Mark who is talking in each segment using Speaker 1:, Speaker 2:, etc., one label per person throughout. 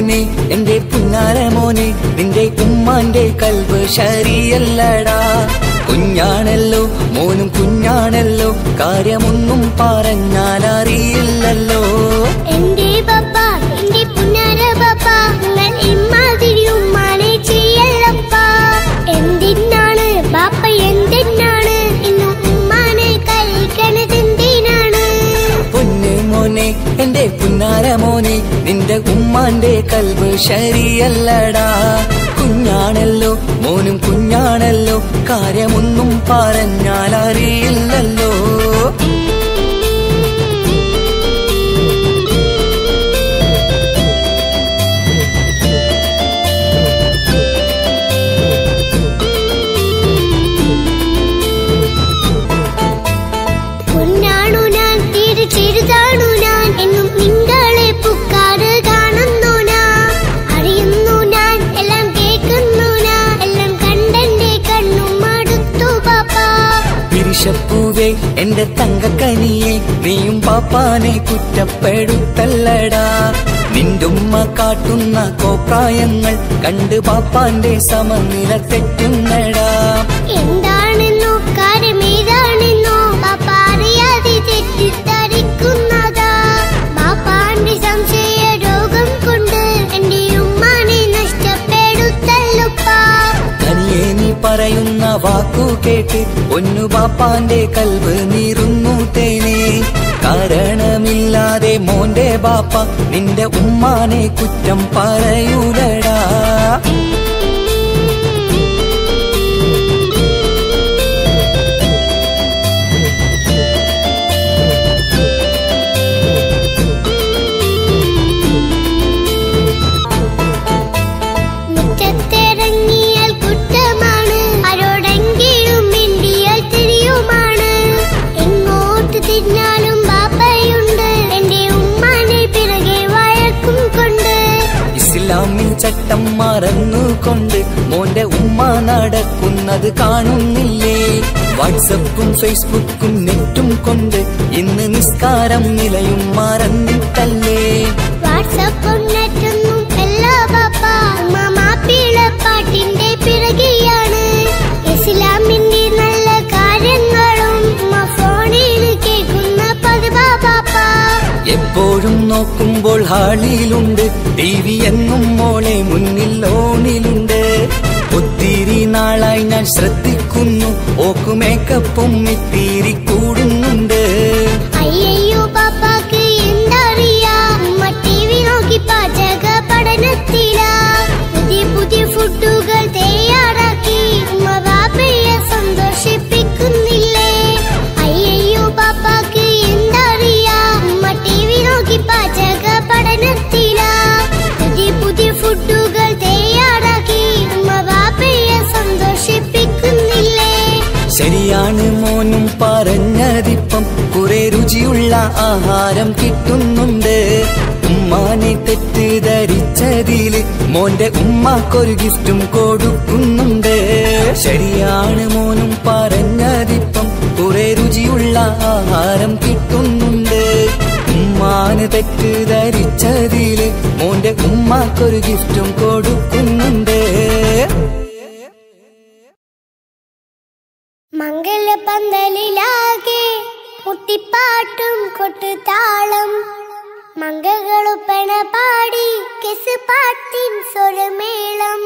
Speaker 1: മോനെ എന്റെ പുന്നാര മോനെ നിന്റെ ഉമ്മാന്റെ കൽവ് ശരിയല്ലടാ കുഞ്ഞാണല്ലോ മോനും കുഞ്ഞാണല്ലോ കാര്യമൊന്നും പറഞ്ഞാൽ അറിയില്ലല്ലോ
Speaker 2: എന്റെ പപ്പ എന്റെ പുന്നാര പപ്പ നിങ്ങൾ ഇമ്മാതിരി ഉമ്മാനെ ചെയ്യല്ലപ്പ എന്തിനാണ് ബാപ്പ എന്തിനാണ് ഇന്ന് ഉമ്മാനെ കഴിക്കണത് എന്തിനാണ്
Speaker 1: പൊന്നെ മോനെ എന്റെ പുന്നാര മോനെ നിന്റെ ഉമ്മാന്റെ കൽവ് ശരിയല്ലടാ കുഞ്ഞാണല്ലോ മോനും കുഞ്ഞാണല്ലോ കാര്യമൊന്നും പറഞ്ഞാൽ അറിയില്ലല്ലോ
Speaker 2: പൊന്നാണു ഞാൻ തീരെ ചെറുതാണു ഞാൻ എന്നും നിങ്ങളെ പുക്കാറ് കാണുന്നു ഞാൻ അറിയുന്നു ഞാൻ എല്ലാം കേൾക്കുന്നു ഞാൻ എല്ലാം കണ്ടെന്റെ കണ്ണും മടുത്തു പാപ്പ
Speaker 1: പിരിശപ്പൂവേ എന്റെ തങ്കക്കനിയെ നീയും പാപ്പാനെ കുറ്റപ്പെടുത്തല്ലടാ നിന്റുമ്മ കാട്ടുന്ന കോപ്രായങ്ങൾ കണ്ട് പാപ്പാന്റെ സമനില തെറ്റുന്നടാ
Speaker 2: എന്താണെന്നോ കാര്യമേതാണെന്നോ പാപ്പ അറിയാതെ തെറ്റിദ്ധരിക്കുന്നതാ പാപ്പാന്റെ സംശയ രോഗം കൊണ്ട് എന്റെ ഉമ്മാനെ നഷ്ടപ്പെടുത്തല്ലുപ്പാ
Speaker 1: തനിയെ നീ പറയുന്ന വാക്കു കേട്ട് ഒന്നു ബാപ്പാന്റെ കൽവ് നീറുന്നു തേനെ കാരണമില്ലാതെ മോന്റെ ബാപ്പ നിന്റെ ഉമ്മാനെ കുറ്റം പറയൂലടാ
Speaker 2: മുറ്റത്തിറങ്ങിയാൽ കുറ്റമാണ് ആരോടെങ്കിലും മിണ്ടിയാൽ തിരിയുമാണ് എങ്ങോട്ട് തിരിഞ്ഞാലും ബാപ്പയുണ്ട് എന്റെ ഉമ്മാനെ പിറകെ വഴക്കും കൊണ്ട്
Speaker 1: ഇസ്ലാമിൽ ചട്ടം മറന്നുകൊണ്ട് മോന്റെ ഉമ്മ നടക്കുന്നത് കാണുന്നില്ലേ വാട്സപ്പും ഫേസ്ബുക്കും നെറ്റും കൊണ്ട് ഇന്ന് നിസ്കാരം നിലയും മറന്നിട്ടല്ലേ
Speaker 2: വാട്സപ്പും നെറ്റൊന്നും എല്ലാ ബാപ്പ ഉമ്മ മാപ്പിളപ്പാട്ടിന്റെ പിറകെയാണ് ഇസ്ലാമിന്റെ നല്ല കാര്യങ്ങളും ഉമ്മ ഫോണിൽ കേൾക്കുന്ന പതിവാ ബാപ്പ
Speaker 1: എപ്പോഴും നോക്കുമ്പോൾ ഹാളിയിലുണ്ട് ടി വി എന്നും മോളെ മുന്നിൽ ഓണിലുണ്ട് ഒത്തിരി നാളായി ഞാൻ ശ്രദ്ധിക്കുന്നു ഓക്കു മേക്കപ്പും ഇത്തിരി കൂടുന്നുണ്ട്
Speaker 2: അയ്യയ്യോ പാപ്പാക്ക് എന്തറിയാ ഉമ്മ ടി വി നോക്കി പാചക പഠനത്തിലാ പുതിയ പുതിയ ഫുഡുകൾ തയ്യാറാക്കി ഉമ്മ ബാപ്പയെ സന്തോഷിപ്പിക്കുന്നില്ലേ അയ്യയ്യോ പാപ്പാക്ക് എന്തറിയാ ഉമ്മ ടി വി നോക്കി പാചക പഠനത്തിലാ പുതിയ പുതിയ ഫുഡുകൾ തയ്യാറാക്കി ഉമ്മ ബാപ്പയെ സന്തോഷിപ്പിക്കുന്നില്ലേ
Speaker 1: ശരിയാണ് മോനും പറഞ്ഞതിപ്പം കുറെ രുചിയുള്ള ആഹാരം കിട്ടുന്നുണ്ട് ഉമ്മാനെ തെറ്റിദ്ധരിച്ചതില് മോന്റെ ഉമ്മാക്കൊരു ഗിഫ്റ്റും കൊടുക്കുന്നുണ്ട് ശരിയാണ് മോനും പറഞ്ഞതിപ്പം കുറെ രുചിയുള്ള ആഹാരം കിട്ടുന്നുണ്ട് ഉമ്മാന് തെറ്റിദ്ധരിച്ചതില് മോന്റെ ഉമ്മാക്കൊരു ഗിഫ്റ്റും കൊടുക്കുന്നുണ്ട്
Speaker 2: മംഗലപന്തലിലാകെ മുട്ടിപ്പാട്ടും കൊട്ടുതാളം മംഗളൊപ്പണ പാടി കെസ് പാട്ടിൻ സ്വരമേളം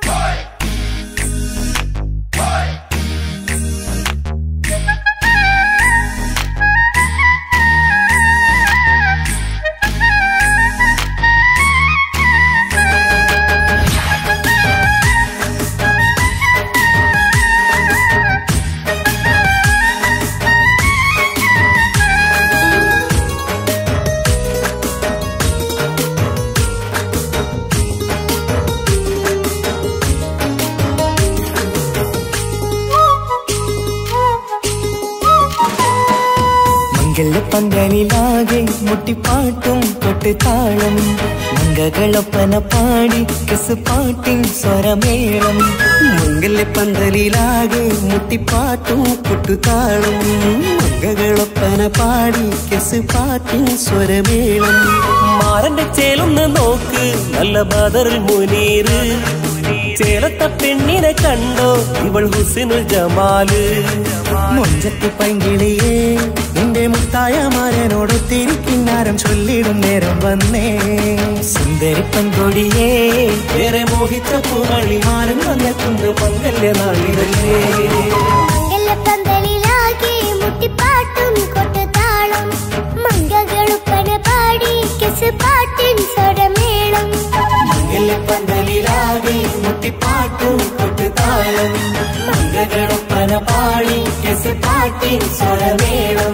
Speaker 1: മംഗലപ്പന്തലിലാകെ മുട്ടിപ്പാട്ടും കൊട്ടുതാളം മംഗകളൊപ്പന പാടി കെസ് പാട്ടിൻ സ്വരമേളം
Speaker 3: മംഗല്യപ്പന്തലിലാകെ മുട്ടിപ്പാട്ടും കൊട്ടുതാളം മംഗകളൊപ്പന പാടി കെസ് പാട്ടും സ്വരമേളം
Speaker 1: മാറന്റെ ചേലൊന്ന് നോക്ക്
Speaker 4: നല്ല ബദറിൽ മുനീറ് ചേലത്ത പെണ്ണിനെ കണ്ടോ ഇവൾ ഹുസിനുൽ ജമാല്
Speaker 3: മുഞ്ചത്തി പൈങ്കിളിയേ നിന്റെ മുത്തായ മാരനോട് തിരിക്കിന്നാരം ചൊല്ലിടും നേരം വന്നേ
Speaker 4: സുന്ദരി പെൺകൊടിയേ ഏറെ മോഹിച്ച പൂവളിമാരൻ വന്നെത്തുണ്ട് മംഗല്യ നാളിതല്ലേ
Speaker 2: മംഗലപ്പന്തലിലാകെ മുട്ടിപ്പാട്ടും കൊട്ടുതാളം മംഗകളുപ്പന പാടി കെസ് പാട്ടിൻ സ്വരമേളം
Speaker 4: പന്തലിലാകെ മുട്ടിപ്പാട്ടും കൊട്ടുതാളം മംഗളൊപ്പന പാടി കെസ് പാട്ടിൻ സ്വരമേളം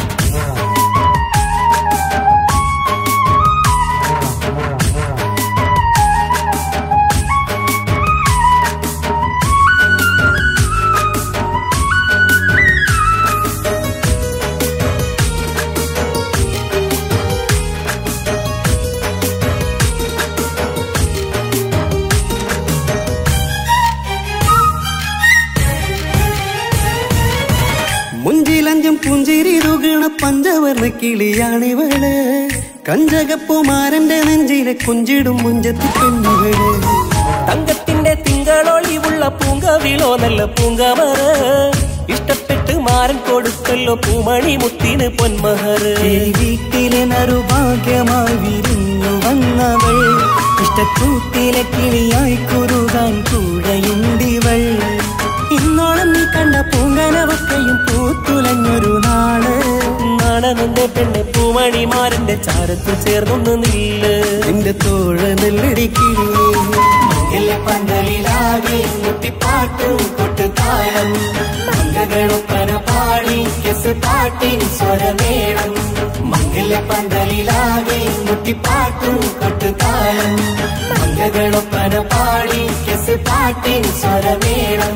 Speaker 3: മുഞ്ചിലഞ്ചും പുഞ്ചിരി തുകണ പഞ്ചവർണ്ണ കിളിയാണിവള് കഞ്ചകപ്പുമാരന്റെ നെഞ്ചിലെ കുഞ്ചിടും മുഞ്ചത്തി പെണ്ണുകള്
Speaker 4: തങ്കത്തിന്റെ തിങ്കളൊളിവുള്ള പൂങ്കവിളോ നല്ല പൂങ്കമറ ഇഷ്ടപ്പെട്ട് മാരൻ കൊടുത്തല്ലോ പൂമണി മുത്തിന് പൊന്മഹർ
Speaker 1: ഈ വീട്ടിലെ നറുഭാഗ്യമായി വിരുന്നു വന്നവൾ ഇഷ്ടക്കൂട്ടിലെ കിളിയായി കുറുകാൻ കൂടെയുണ്ടിവൾ ഇന്നോളം നീ കണ്ട പൂങ്കനവക്കയും പൂത്തുലഞ്ഞൊരു നാള്
Speaker 4: നാണനന്റെ പെണ്ണ് പൂമണിമാരന്റെ ചാരത്ത് ചേർന്നൊന്ന് നില്ല്
Speaker 3: നിന്റെ തോഴ നെല്ലടിക്കിളിയേ
Speaker 4: പന്തലിലാകെ മുട്ടിപ്പാട്ടും കൊട്ടുതാളം മംഗളൊപ്പന പാടി കെസ് പാട്ടിൻ സ്വരമേളം മംഗല പന്തലിലാകെ മുട്ടിപ്പാട്ടും കൊട്ടുതാളം മംഗളൊപ്പന പാടി കെസ് പാട്ടിൻ സ്വരമേളം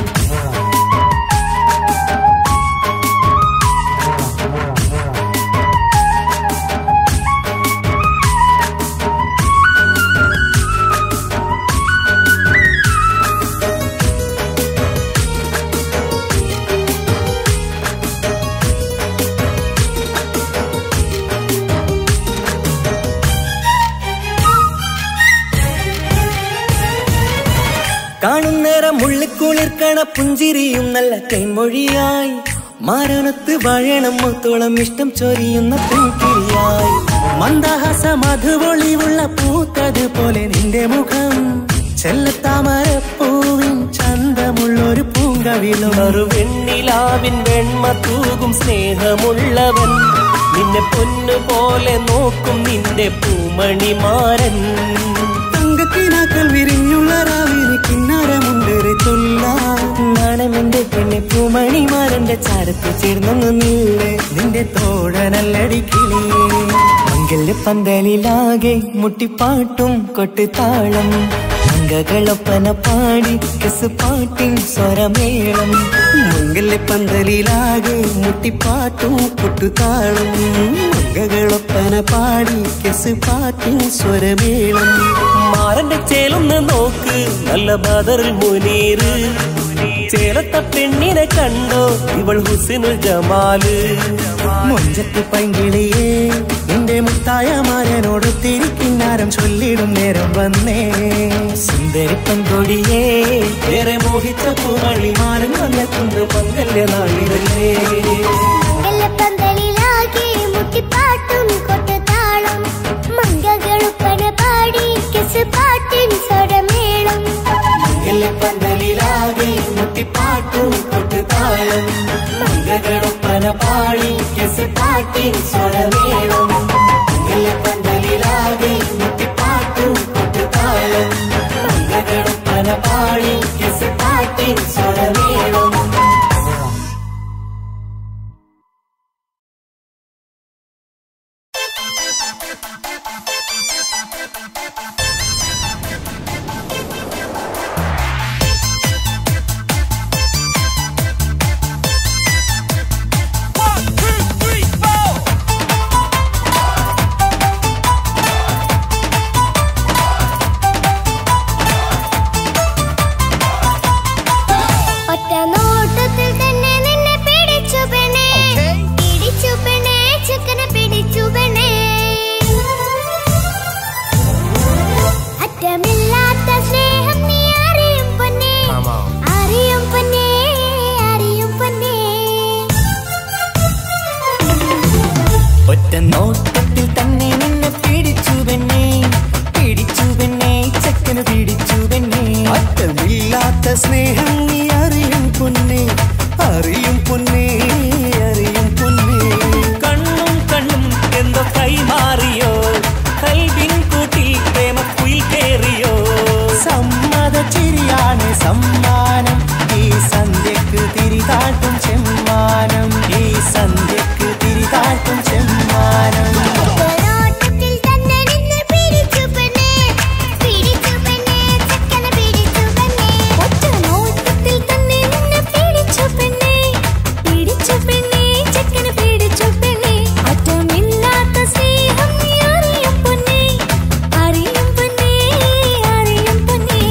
Speaker 1: കാണുന്നേരം മുള്ളിക്കുളിർക്കണ പുഞ്ചിരിയും നല്ല കൈമൊഴിയായി മാരണത്ത് വഴണം മുത്തോളം ഇഷ്ടം ചൊരിയുന്ന പെൺകിളിയായി
Speaker 3: മന്ദഹാസ മധുപൊളിവുള്ള പൂത്തത് പോലെ നിന്റെ മുഖം ചെല്ലത്താമരപ്പൂവിൻ ചന്തമുള്ളൊരു പൂങ്കവിളും
Speaker 4: ഒരു വെണ്ണിലാവിൻ വെണ്മ തൂകും സ്നേഹമുള്ളവൻ നിന്നെ പൊന്നു പോലെ നോക്കും നിന്റെ പൂമണിമാരൻ
Speaker 3: തങ്കക്കിനാക്കൾ വിരിഞ്ഞുള്ള രാവിലെ കിന്നാരമുണ്ടേറെ ചൊല്ലാം
Speaker 1: നാണമെന്റെ പെണ്ണെ പൂമണിമാരന്റെ ചാരത്ത് ചേർന്നൊന്ന് നീളെ
Speaker 3: നിന്റെ തോഴനല്ലടിക്കിളിയേ
Speaker 1: മംഗല്യ പന്തലിലാകെ മുട്ടിപ്പാട്ടും കൊട്ടുതാളം മംഗകളൊപ്പന പാടി കെസ് പാട്ടിൻ സ്വരമേളം
Speaker 3: മംഗല്യ പന്തലിലാകെ മുട്ടിപ്പാട്ടും കൊട്ടുതാളം മംഗകളൊപ്പന പാടി കെസ് പാട്ടിൻ സ്വരമേളം
Speaker 4: മാരന്റെ ചേലൊന്ന് നോക്ക് നല്ല ബദറിൽ മുനീറ് ചേലത്ത പെണ്ണിനെ കണ്ടോ ഇവൾ ഹുസിനുൽ ജമാല്
Speaker 3: മൊഞ്ചത്തി പൈങ്കിളിയേ നിന്റെ മുത്തായ മാരനോട് തിരിക്കിന്നാരം ചൊല്ലിടും നേരം വന്നേ
Speaker 1: സുന്ദരി പെൺകൊടിയേ
Speaker 4: ഏറെ മോഹിച്ച പൂവളിമാരൻ വന്നെത്തുണ്ട് മംഗല്യ നാളിതല്ലേ
Speaker 2: മംഗലപ്പന്തലിലാകെ മുട്ടിപ്പാട്ടും കൊട്ടുതാളം മംഗകളുപ്പന പാടി കെസ് പാട്ടിൻ സ്വരമേളം
Speaker 4: പന്തലിലാകെ മുട്ടിപ്പാട്ടും കൊട്ടുതാളം മംഗളൊപ്പന പാടി കെസ് പാട്ടിൻ സ്വരമേളം പന്തലിലാകെ മുട്ടിപ്പാട്ടും കൊട്ടുതാളം മംഗളൊപ്പന പാടി കെസ് പാട്ടിൻ സ്വരമേളം
Speaker 5: One, two, three, four.
Speaker 3: സ്നേഹം നീ അറിയും പൊന്നേ അറിയും പൊന്നേ അറിയും പൊന്നേ
Speaker 4: കണ്ണും കണ്ണും എന്തോ കൈമാറിയോ കൽവിൻ കൂട്ടിൽ പ്രേമക്കുയിൽ കേറിയോ
Speaker 3: സമ്മത ചിരിയാണ് സമ്മാനം ഈ സന്ധ്യക്ക് തിരിതാട്ടും ചെമ്മാനം ഈ സന്ധ്യക്ക് തിരിതാട്ടും ചെമ്മാനം
Speaker 2: ഒരോട്ടത്തിൽ തന്നെ നിന്നെ പിടിച്ചു പെണ്ണേ പിടിച്ചു പെണ്ണേ ചക്കനെ പിടിച്ചു പെണ്ണേ ഒറ്റ നോട്ടത്തിൽ തന്നെ നിന്നെ പിടിച്ചു പെണ്ണേ പിടിച്ചു പെണ്ണേ ചക്കനെ പിടിച്ചു പെണ്ണേ അറ്റമില്ലാത്ത സ്നേഹം നീ അറിയും പൊന്നേ അറിയും പൊന്നേ അറിയും പൊന്നേ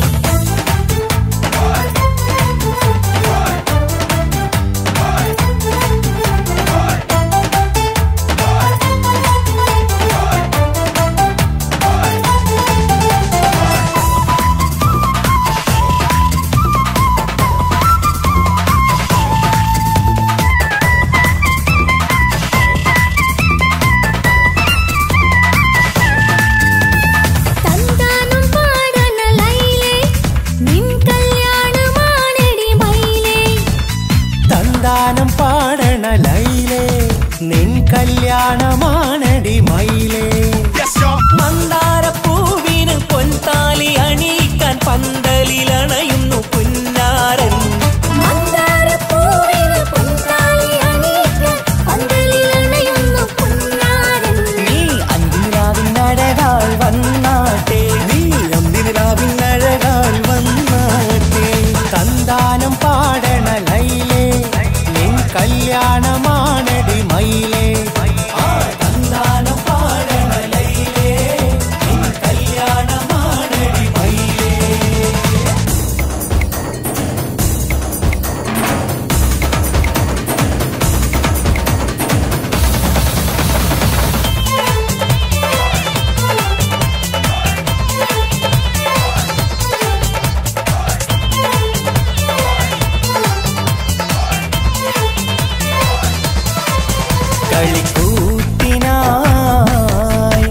Speaker 2: തന്താനം പാടന ലൈലേ നിൻ കല്യാണമാണെടി മൈലേ
Speaker 3: തന്താനം പാടണ ലൈലേ നിൻ കല്യാണമാണടി മയിലേ
Speaker 4: മന്ദാരപ്പൂവിന് പൊൻതാലി അണിയിക്കാൻ പന്തലിലണയുന്നു പുന്നാരൻ
Speaker 2: മന്ദാരപ്പൂവിന് പൊൻതാലി അണിയിക്കാൻ പന്തലിലണയുന്നു പൊന്നാരൻ
Speaker 1: നീ അന്തിരാവിനഴകാൽ വന്നാട്ടെ
Speaker 3: നീ അന്തിരാവിനഴകാൽ വന്നാട്ടെ തന്താനം പാടണ ലൈലേ നിൻ കല്യാണമാണടി മയിലേ ആ തന്താനം പാടണ ലൈലേ നിൻ കല്യാണമാണടി മയിലേ കളിക്കൂത്തിനായി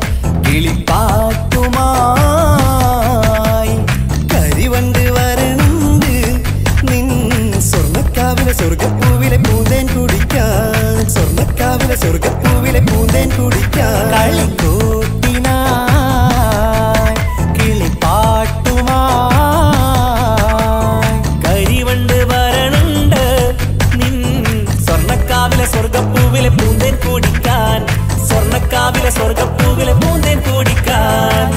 Speaker 3: കിളിപ്പാട്ടുമായി കരിവണ്ട് വരണ്ട് നിൻ സ്വർണ്ണക്കാവിലെ സ്വർഗപ്പൂവിലെ പൂന്തേൻ കുടിക്കാൻ സ്വർണ്ണക്കാവിലെ സ്വർഗപ്പൂവിലെ പൂന്തേൻ കുടിക്കാൻ കളിക്കൂത്തിനായി കിളിപ്പാട്ടുമായി
Speaker 4: കരിവണ്ട് വരണുണ്ട് നിൻ സ്വർണ്ണക്കാവിലെ സ്വർഗപ്പൂവിലെ പൂന്തേൻ കുടിക്കാൻ സ്വർണ്ണക്കാവിലെ സ്വർഗപ്പൂവിലെ പൂന്തേൻ കുടിക്കാൻ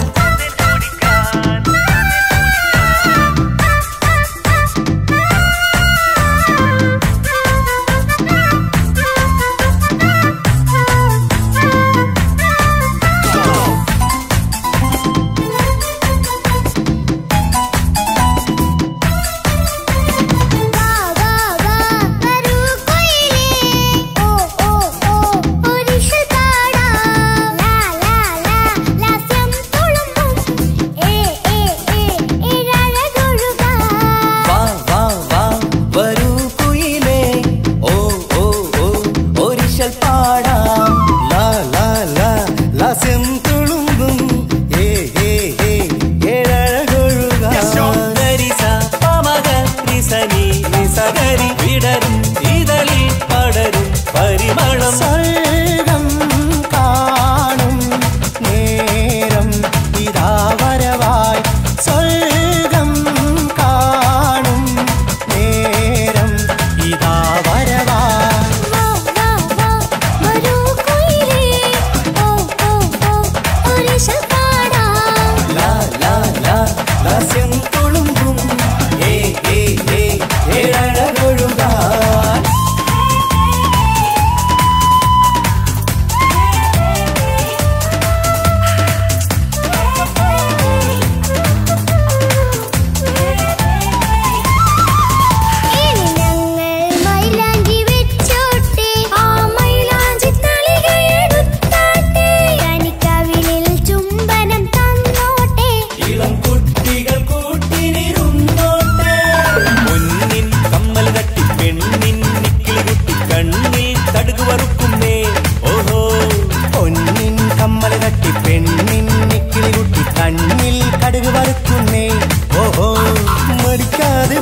Speaker 2: വാ വാ വാ വരൂ കൊയിലേ ഓ ഓ ഓ ഒരിഷൽ പാടാം ലാ ലാ ലാ ലാസ്യം തുളുമ്പും ഏ ഏ ഏ ഇഴഴകൊഴുകാം
Speaker 1: വാ വാ വാ വരൂ കുയിലേ ഓ ഓ ഓ ഒരിശൽ പാടാം
Speaker 3: ലാ ലാ ലാ ലാസ്യം തുളുമ്പും ഏ ഏ ഏ ഏഴഴകൊഴുകാൻ
Speaker 4: ഗരിസ പമക നിസനി നിസകരി വിടരും ഇതളിൽ പടരും പരിമളം
Speaker 3: സ്വർഗം കാണും നേരം ഇതാ വരവായി സ്വർഗം കാണും നേരം ഇതാ വരവായി
Speaker 2: വാ വാ വാ വരൂ കൊയിലേ ഓ ഓ ഓ ഒരിഷൽ പാടാം
Speaker 1: ലാ ലാ ലാ ലാസ്യം തുളുമ്പും ഏ ഏ ഏ ഏഴഴകൊഴുകാൻ
Speaker 2: ഇനി ഞങ്ങൾ മൈലാഞ്ചി വെച്ചോട്ടെ ആ മൈലാഞ്ചി തളിക എടുത്താട്ടെ കനിക്കവിളിൽ ചുംബനം തന്നോട്ടെ
Speaker 4: ഇളം കുട്ടികൾ കൂട്ടിനിരുന്നോട്ടെ മുന്നിൻ കമ്മൽ തട്ടി പെണ്ണിൻ നിക്കിളി കുട്ടി കണ്ണിൽ തടുകു വറുക്കുന്നേ ഓഹോ
Speaker 3: പൊന്നിൻ കമ്മൽ തട്ടി പെണ്ണിൻ നിക്കിളി കുട്ടി കണ്ണിൽ കടുക് വറുക്കുന്നേ ഓഹോ മടിക്കാതെ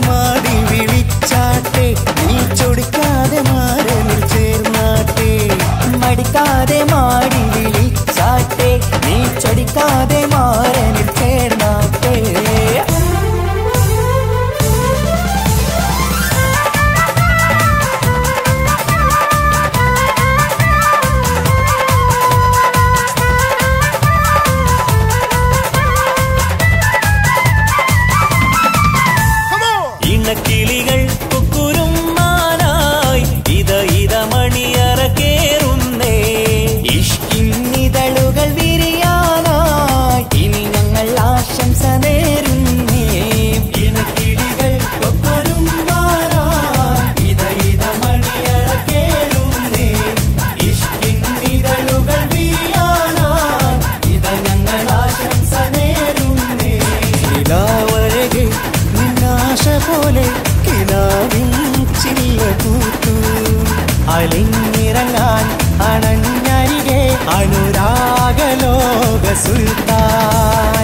Speaker 3: അലിഞ്ഞിറങ്ങാൻ അണഞ്ഞരികെ അനുരാഗലോക സുൽത്താൻ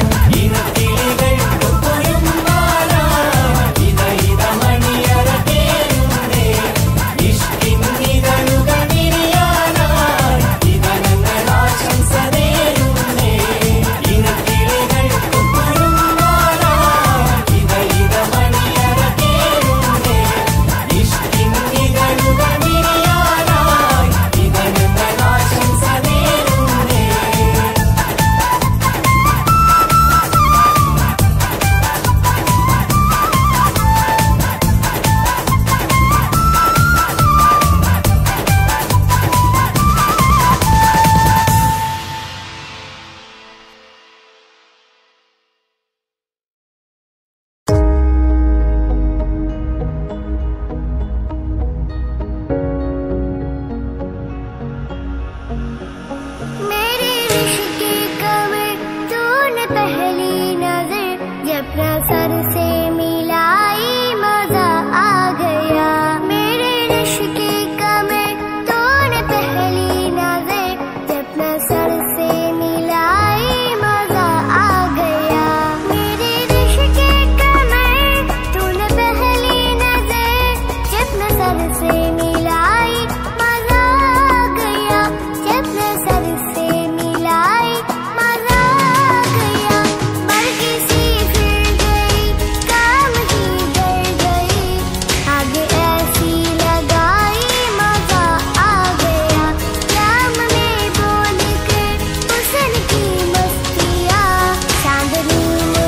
Speaker 2: मेरे इश्क की कमर तूने पहली नजर जब नजर से मिलाई मजा आ गया मेरे इश्क की कमर तूने पहली नजर जब नजर से मिलाई मजा आ गया मेरे इश्क की कमर तूने पहली नजर जब नजर से मिलाई मजा आ गया जब नजर से मिलाई मजा आ गया बल्कि सी फिर गई काम ही डर गई आगे ऐसी लगाई मजा आ गया जाम में बोल कर हुसन की मस्तियाँ चांदनी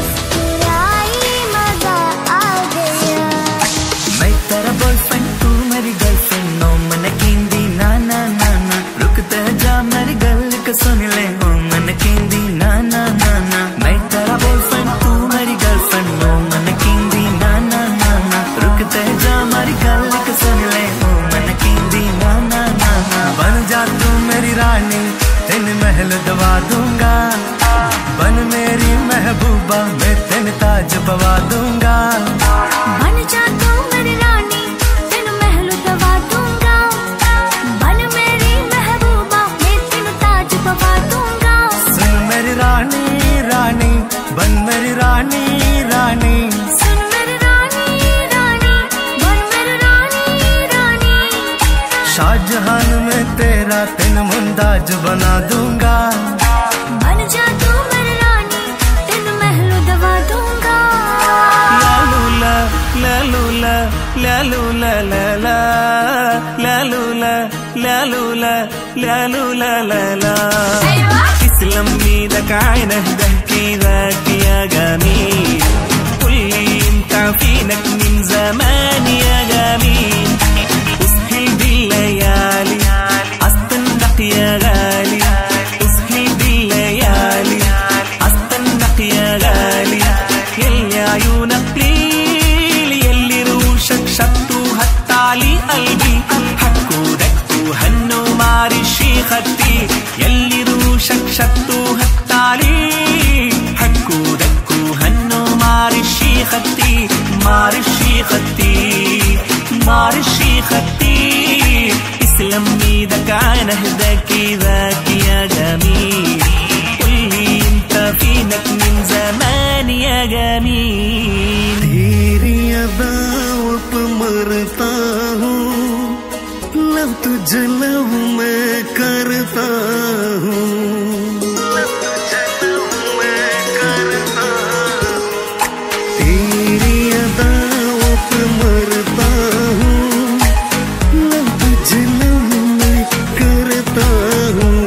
Speaker 2: मुस्कुराई मजा आ गया
Speaker 1: मैं तेरा बॉयफ्रेंड तू मेरी गर्लफ्रेंड नो मन केंदी ना ना ना ना रुकते जा मेरी गल को सुन ले ओ मन केंदी ना ना ना ना मैं तेरा बॉयफ्रेंड तू मेरी गर्लफ्रेंड नो मन केंदी ना ना ना ना रुकते जा मेरी गल को सुन ले ओ मन केंदी ना ना ना ना
Speaker 3: बन जा तू मेरी रानी तेन महल दवा दूंगा बन मेरी महबूबा मैं तेन ताज पवा दूंगा
Speaker 2: बन जा तू मेरी रानी तेन महल दवा दूंगा बन मेरी महबूबा मैं तेन ताज पवा दूंगा
Speaker 3: सुन मेरी रानी रानी बन मेरी रानी रानी
Speaker 2: सुन मेरी रानी रानी बन मेरी रानी रानी
Speaker 3: शाहजहान में तेरा तेन मुमताज बना दूंगा
Speaker 2: बन जा तू मेरी रानी तेन महल दवा दूंगा
Speaker 4: ലാലൂല ലാലൂല ലാലൂല ലാലാ ലാലൂല ലാലൂല ലാലൂല ലാലാ اسلم ايدك عينك ده كده يا جميل قول لي انت فينك من زمان يا جميل اسهل بالليالي استنقع يا غالي اسهل بالليالي استنقع يا غالي يلي عيونك ليل يلي روشك شطوا هتعلي قلبي حكوا دكوا هنوا معرشي خدتي يلي روشك شطوا هتعلي حكوا دكوا هنوا معرشي خدتي معرشي خدتي معرشي خدتي اسلم ايدك عين اهداك ذاك يا جميل قولي انت فينك من زمان يا جميل
Speaker 3: तेरी अदाओं पे मरता हूँ लव तुझे लव मैं करता हूँ तेरी अदाओं पे मरता हूँ लव तुझे लव मैं करता हूँ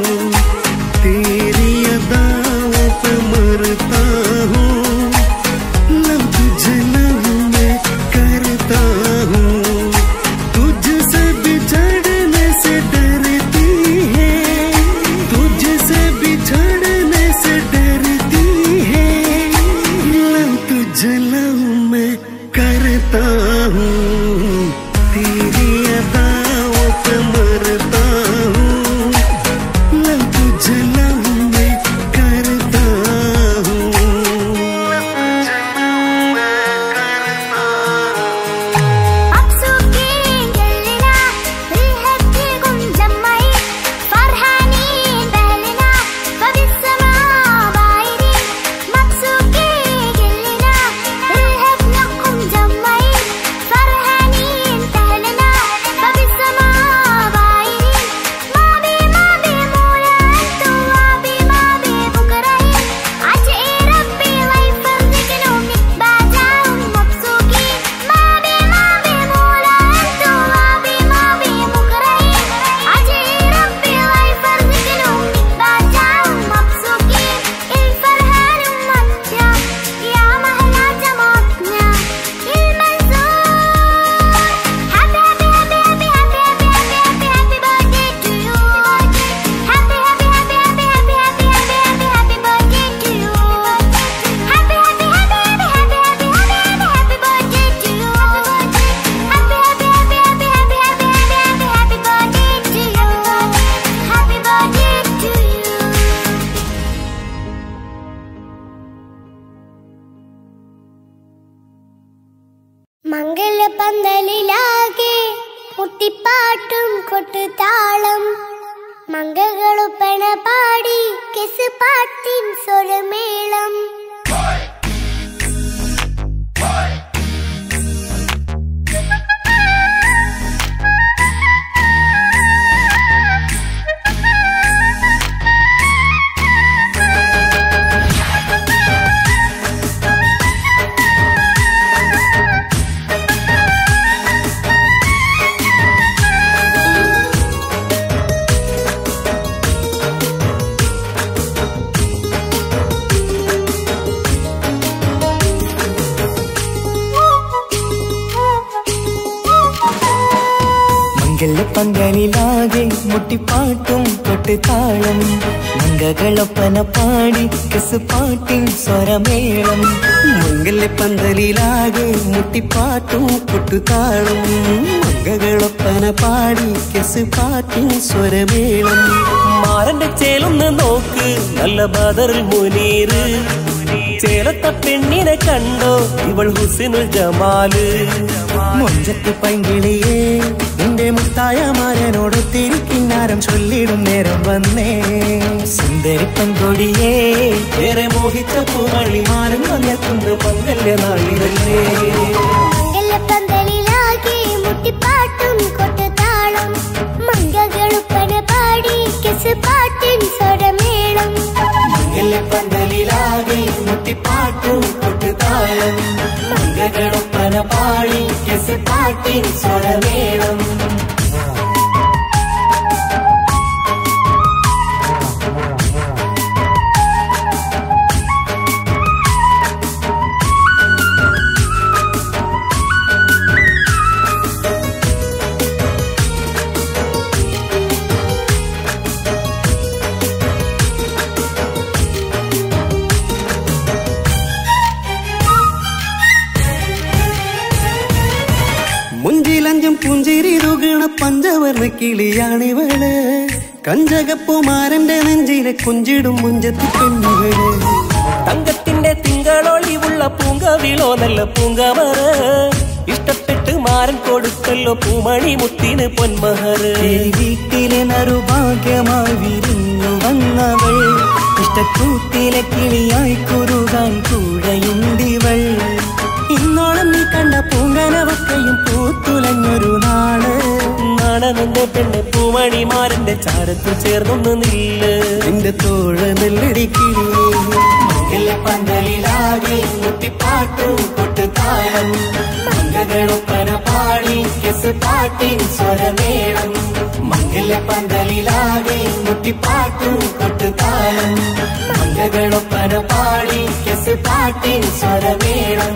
Speaker 2: മുട്ടിപ്പാട്ടും കൊട്ടുതാളം മംഗകളൊപ്പന പാടി കെസ് പാട്ടിൻ സ്വരമേളം
Speaker 1: മംഗല പന്തലിലാകെ മുട്ടിപ്പാട്ടും കൊട്ടുതാളം മംഗകളൊപ്പന പാടി കെസ് പാട്ടിൻ സ്വരമേളം
Speaker 4: മംഗല്യ പന്തലിലാകെ മുട്ടിപ്പാട്ടും കൊട്ടുതാളം മംഗകളൊപ്പന പാടി കെസ് പാട്ടിൻ സ്വരമേളം മാറന്റെ ചേലൊന്ന് നോക്ക് നല്ല ബദറിൽ മുനീറ് ചേലത്ത പെണ്ണിനെ കണ്ടോ ഇവൾ ഹുസിനുൽ ജമാല്
Speaker 1: മൊഞ്ചത്ത് പൈങ്കിളിയേ നിന്റെ മുത്തായ മാരനോട് തിരിക്കിന്നാരം ചൊല്ലിടും നേരം വന്നേ സുന്ദരി പെൺകൊടിയേ
Speaker 4: ഏറെ മോഹിച്ച പൂവളിമാരൻ വന്നെത്തുന്ന മംഗല്യ നാളിതല്ലേ
Speaker 2: മംഗലപ്പന്തലിലാകെ മുട്ടിപ്പാട്ടും കൊട്ടുതാളം മംഗകളുപ്പന പാടി കെസ് പാട്ടിൻ സ്വരമേളം
Speaker 4: പന്തലിലാകെ മുട്ടിപ്പാട്ടും കൊട്ടുതാളം മംഗളൊപ്പന പാടി കെസ് പാട്ടിൻ സ്വരമേളം മുഞ്ചിലഞ്ചും പുഞ്ചിരി തുകണ പഞ്ചവർണ്ണ കിളിയാണിവള് കഞ്ചകപ്പുമാരന്റെ നെഞ്ചിലെ കുഞ്ചിടും മുഞ്ചത്തി പെണ്ണുകള് തങ്കത്തിന്റെ തിങ്കളൊളിവുള്ള പൂങ്കവിളോ നല്ല പൂങ്കമറ ഇഷ്ടപ്പെട്ട് മാരൻ കൊടുക്കല്ലോ പൂമണി മുത്തിന് പൊന്മഹറ്
Speaker 1: ഈ വീട്ടിലെ നറുഭാഗ്യമായി വിരിഞ്ഞു വന്നവൾ ഇഷ്ടക്കൂട്ടിലെ കിളിയായി കുറുകാൻ കൂടെയുണ്ടിവൾ ഇന്നോളം നീ കണ്ട പൂങ്കനവക്കയും പൂത്തുലഞ്ഞൊരു നാള്
Speaker 4: നാണനന്റെ പെണ്ണ് പൂമണിമാരന്റെ ചാരത്ത് ചേർന്നൊന്ന് നില്ല് നിന്റെ തോഴ നെല്ലടിക്കില്ലേ പന്തലിലാകെ മുട്ടിപ്പാട്ടും കൊട്ടുതാളം മംഗളൊപ്പന പാടി കെസ് പാട്ടിൻ സ്വരമേളം മംഗല പന്തലിലാകെ മുട്ടിപ്പാട്ടും കൊട്ടുതാളം മംഗളൊപ്പന പാടി കെസ് പാട്ടിൻ സ്വരമേളം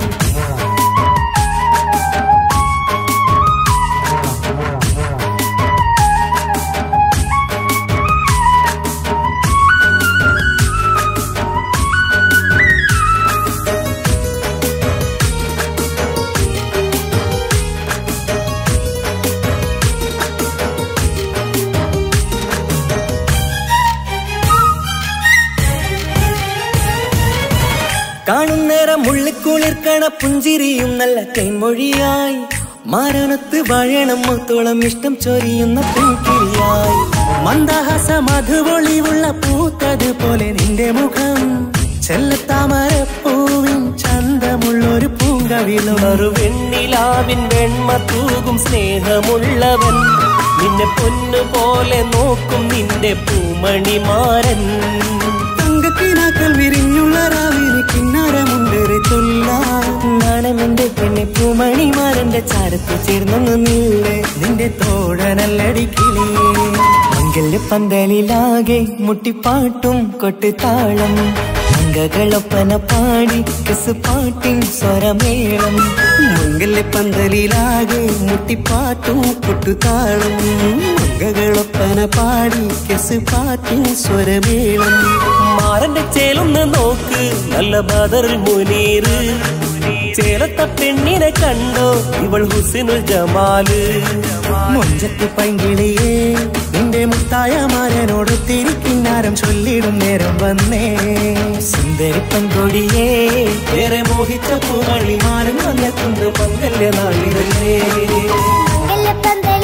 Speaker 1: കാണുന്നേരം മുള്ളിക്കുളിർക്കണ പുഞ്ചിരിയും നല്ല കൈമൊഴിയായി മാരണത്ത് വഴണം മുത്തോളം ഇഷ്ടം ചൊരിയുന്ന പൂക്കിരിയായി മന്ദഹാസ മധുപൊളിവുള്ള പൂത്തത് പോലെ നിന്റെ മുഖം ചെല്ലത്താമരപ്പൂവിൻ ചന്തമുള്ളൊരു പൂങ്കവിളും
Speaker 4: വെണ്ണിലാവിൻ വെണ്മ തൂകും സ്നേഹമുള്ളവൻ നിന്നെ പൊന്നു പോലെ നോക്കും നിന്റെ പൂമണിമാരൻ
Speaker 1: തങ്കക്കിനാക്കൾ വിരിഞ്ഞുള്ള രാവിലെ കിന്നാരമുണ്ടേറെ ചൊല്ലാം നാണമെന്റെ പെണ്ണെ പൂമണിമാരന്റെ ചാരത്ത് ചേർന്നൊന്ന് നില്ലേ നിന്റെ തോഴനല്ലടിക്കിളിയേ മംഗല്യ പന്തലിലാകെ മുട്ടിപ്പാട്ടും കൊട്ടുതാളം മംഗകളൊപ്പന പാടി കെസ് പാട്ടിൻ സ്വരമേളം
Speaker 4: മംഗല്യ പന്തലിലാകെ മുട്ടിപ്പാട്ടും കൊട്ടുതാളം മംഗകളൊപ്പന പാടി കെസ് പാട്ടിൻ സ്വരമേളം മാറന്റെ ചേലൊന്ന് നോക്ക് നല്ല ബദറിൽ മുനീറ് ചേലത്ത പെണ്ണിനെ കണ്ടോ ഇവൾ ഹുസിനുൽ ജമാല്
Speaker 1: മൊഞ്ചത്ത് പൈങ്കിളിയേ നിന്റെ മുത്തായ മാരനോട് തിരിക്കിന്നാരം ചൊല്ലിടും നേരം വന്നേ സുന്ദരി പെൺകൊടിയേ
Speaker 4: ഏറെ മോഹിച്ച പൂവളിമാരൻ വന്നെത്തുന്ന മംഗല്യ നാളിതല്ലേ
Speaker 2: മംഗലപ്പന്തലിലാകെ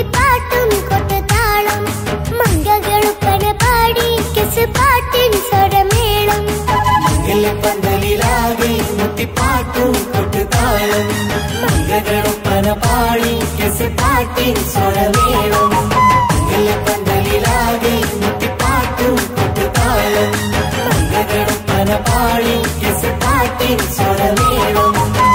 Speaker 2: മുട്ടിപ്പാട്ടും കൊട്ടുതാളം മങ്കകളുപ്പന പാടി കിസ് പാട്ടിൻ സ്വരമേളം
Speaker 4: പന്തലിലാകെ മുട്ടിപ്പാട്ടും കൊട്ടുതാളം മംഗളൊപ്പന പാടി കെസ് പാട്ടിൻ സ്വരമേളം പന്തലിലാകെ മുട്ടിപ്പാട്ടും കൊട്ടുതാളം മംഗളൊപ്പന പാടി കെസ് പാട്ടിൻ സ്വരമേളം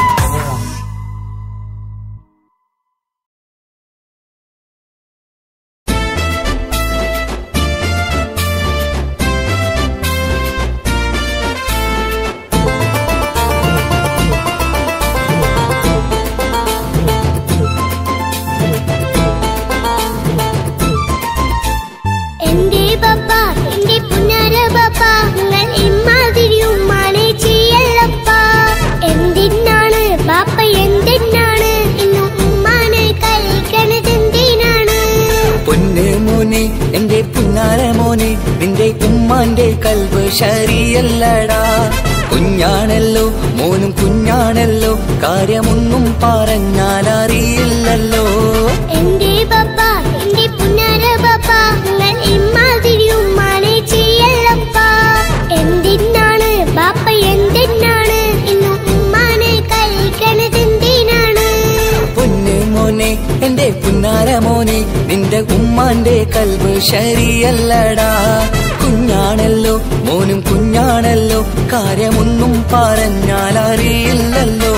Speaker 2: എന്റെ പപ്പ എന്റെ പുന്നാര പപ്പ നിങ്ങൾ ഇമ്മാതിരി ഉമ്മാനെ ചെയ്യല്ലപ്പ എന്തിനാണ് പാപ്പ എന്തിനാണ് ഇന്നും ഉമ്മാനെ കഴിക്കണത് എന്തിനാണ്
Speaker 1: പൊന്നെ മോനെ എന്റെ പുന്നാര മോനെ നിന്റെ ഉമ്മാന്റെ കൽവ് ശരിയല്ലടാ കുഞ്ഞാണല്ലോ മോനും കുഞ്ഞാണല്ലോ കാര്യമൊന്നും പറഞ്ഞാൽ അറിയില്ലല്ലോ
Speaker 2: എന്റെ പപ്പ എന്റെ പുന്നാര പപ്പ നിങ്ങൾ ഇമ്മാതിരി ഉമ്മാനെ ചെയ്യല്ലപ്പ എന്തിനാണ് പാപ്പ എന്തിനാണ് ഇന്നും ഉമ്മാനെ കഴിക്കണത് എന്തിനാണ്
Speaker 1: പൊന്നെ മോനെ എന്റെ പുന്നാര മോനെ നിന്റെ ഉമ്മാന്റെ കൽവ് ശരിയല്ലടാ കുഞ്ഞാണല്ലോ മോനും കുഞ്ഞാണല്ലോ കാര്യമൊന്നും പറഞ്ഞാൽ അറിയില്ലല്ലോ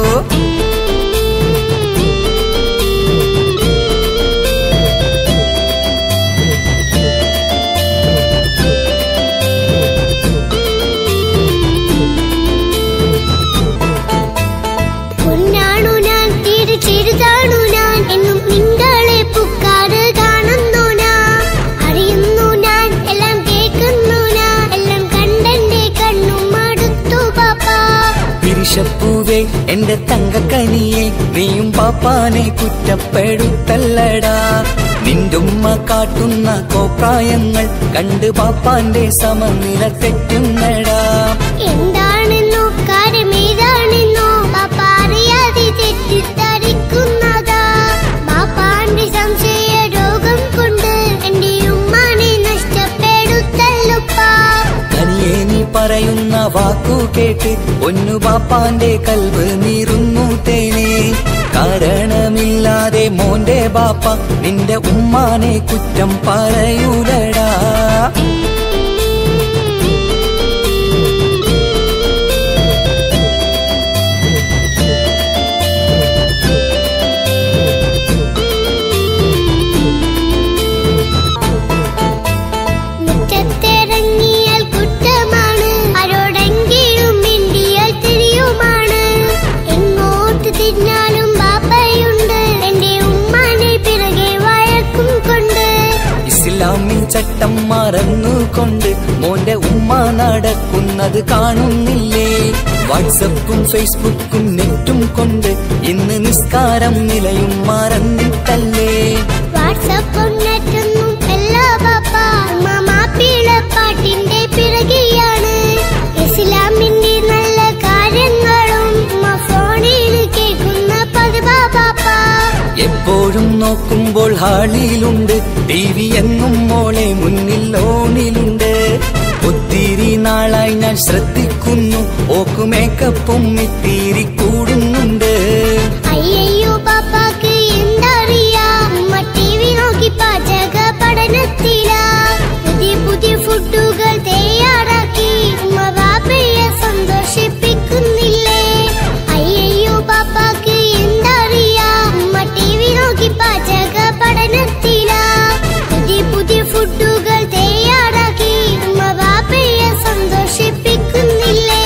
Speaker 2: പൊന്നാണു ഞാൻ തീരെ ചെറുതാണു ഞാൻ എന്നും നിങ്ങളെ പുക്കാറ് കാണുന്നു ഞാൻ അറിയുന്നു ഞാൻ എല്ലാം കേൾക്കുന്നു ഞാൻ എല്ലാം കണ്ടെന്റെ കണ്ണും മടുത്തു പാപ്പ
Speaker 1: പിരിശപ്പൂവേ എന്റെ തങ്കക്കനിയെ നീയും പാപ്പാനെ കുറ്റപ്പെടുത്തല്ലടാ നിന്റുമ്മ കാട്ടുന്ന കോപ്രായങ്ങൾ കണ്ട് പാപ്പാന്റെ സമനില തെറ്റുന്നടാ
Speaker 2: എന്താണെന്നോ കാര്യമേതാണെന്നോ പാപ്പ അറിയാതെ തെറ്റിദ്ധരിക്കുന്നതാ പാപ്പാന്റെ സംശയ രോഗം കൊണ്ട് എന്റെ ഉമ്മാനെ നഷ്ടപ്പെടുത്തല്ലുപ്പാ
Speaker 1: കനിയെ നീ പറയുന്ന വാക്കു കേട്ട് ഒന്നു പാപ്പാന്റെ കൽവ് നീറുന്നു തേനെ കാരണമില്ലാതെ മോന്റെ ബാപ്പ നിന്റെ ഉമ്മാനെ കുറ്റം പറയൂലടാ
Speaker 2: മുറ്റത്തിറങ്ങിയാൽ കുറ്റമാണ് ആരോടെങ്കിലും മിണ്ടിയാൽ തിരിയുമാണ് എങ്ങോട്ട് തിരിഞ്ഞാലും ബാപ്പയുണ്ട് എന്റെ ഉമ്മാനെ പിറകെ വഴക്കും കൊണ്ട്
Speaker 1: ഇസ്ലാമിൽ ചട്ടം മറന്നുകൊണ്ട് മോന്റെ ഉമ്മ നടക്കുന്നത് കാണുന്നില്ലേ വാട്സപ്പും ഫേസ്ബുക്കും നെറ്റും കൊണ്ട് ഇന്ന് നിസ്കാരം നിലയും മറന്നിട്ടല്ലേ
Speaker 2: വാട്സപ്പും നെറ്റൊന്നും എല്ലാ ബാപ്പ ഉമ്മ മാപ്പിള പാട്ടിന്റെ പിറകെയാണ് ഇസ്ലാമിന്റെ നല്ല കാര്യങ്ങളും ഉമ്മ ഫോണിൽ കേൾക്കുന്ന പതിവാ ബാപ്പ
Speaker 1: എപ്പോഴും നോക്കുമ്പോൾ ഹാളിയിലുണ്ട് ടി വി എങ്ങും മോളെ മുന്നിൽ ഓണിലുണ്ട് ഒത്തിരി നാളായി ഞാൻ ശ്രദ്ധിക്കുന്നു ഓക്ക് മേക്കപ്പും ഇത്തിരി കൂടുന്നുണ്ട്
Speaker 2: അയ്യയ്യോ പാപ്പാക്ക് എന്തറിയാ ഉമ്മ ടി വി നോക്കി പാചക പഠനത്തിലാ പുതിയ പുതിയ ഫുഡുകൾ തയ്യാറാക്കി ഉമ്മ ബാപ്പയെ സന്തോഷിപ്പിക്കുന്നില്ലേ അയ്യയ്യോ പാപ്പാക്ക് എന്തറിയാ ഉമ്മ ടി വി നോക്കി പാചക പഠനത്തിലാ പുതിയ പുതിയ ഫുഡുകൾ തയ്യാറാക്കി ഉമ്മ ബാപ്പയെ സന്തോഷിപ്പിക്കുന്നില്ലേ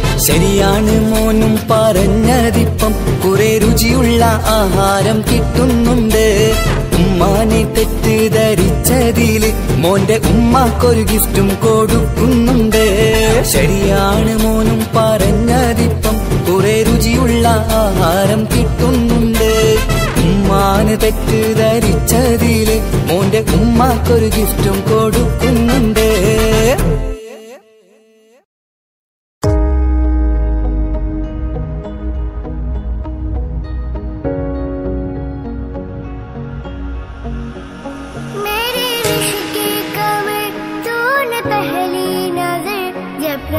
Speaker 1: ശരിയാണ് മോനും പറഞ്ഞതിപ്പം കുറെ രുചിയുള്ള ആഹാരം കിട്ടുന്നുണ്ട് ഉമ്മാനെ തെറ്റിദ്ധരിച്ചതില് മോന്റെ ഉമ്മാക്കൊരു ഗിഫ്റ്റും കൊടുക്കുന്നുണ്ട് ശരിയാണ് മോനും പറഞ്ഞതിപ്പം കുറെ രുചിയുള്ള ആഹാരം കിട്ടുന്നുണ്ട് ഉമ്മാന് തെറ്റിദ്ധരിച്ചതില് മോന്റെ ഉമ്മാക്കൊരു ഗിഫ്റ്റും കൊടുക്കുന്നുണ്ട്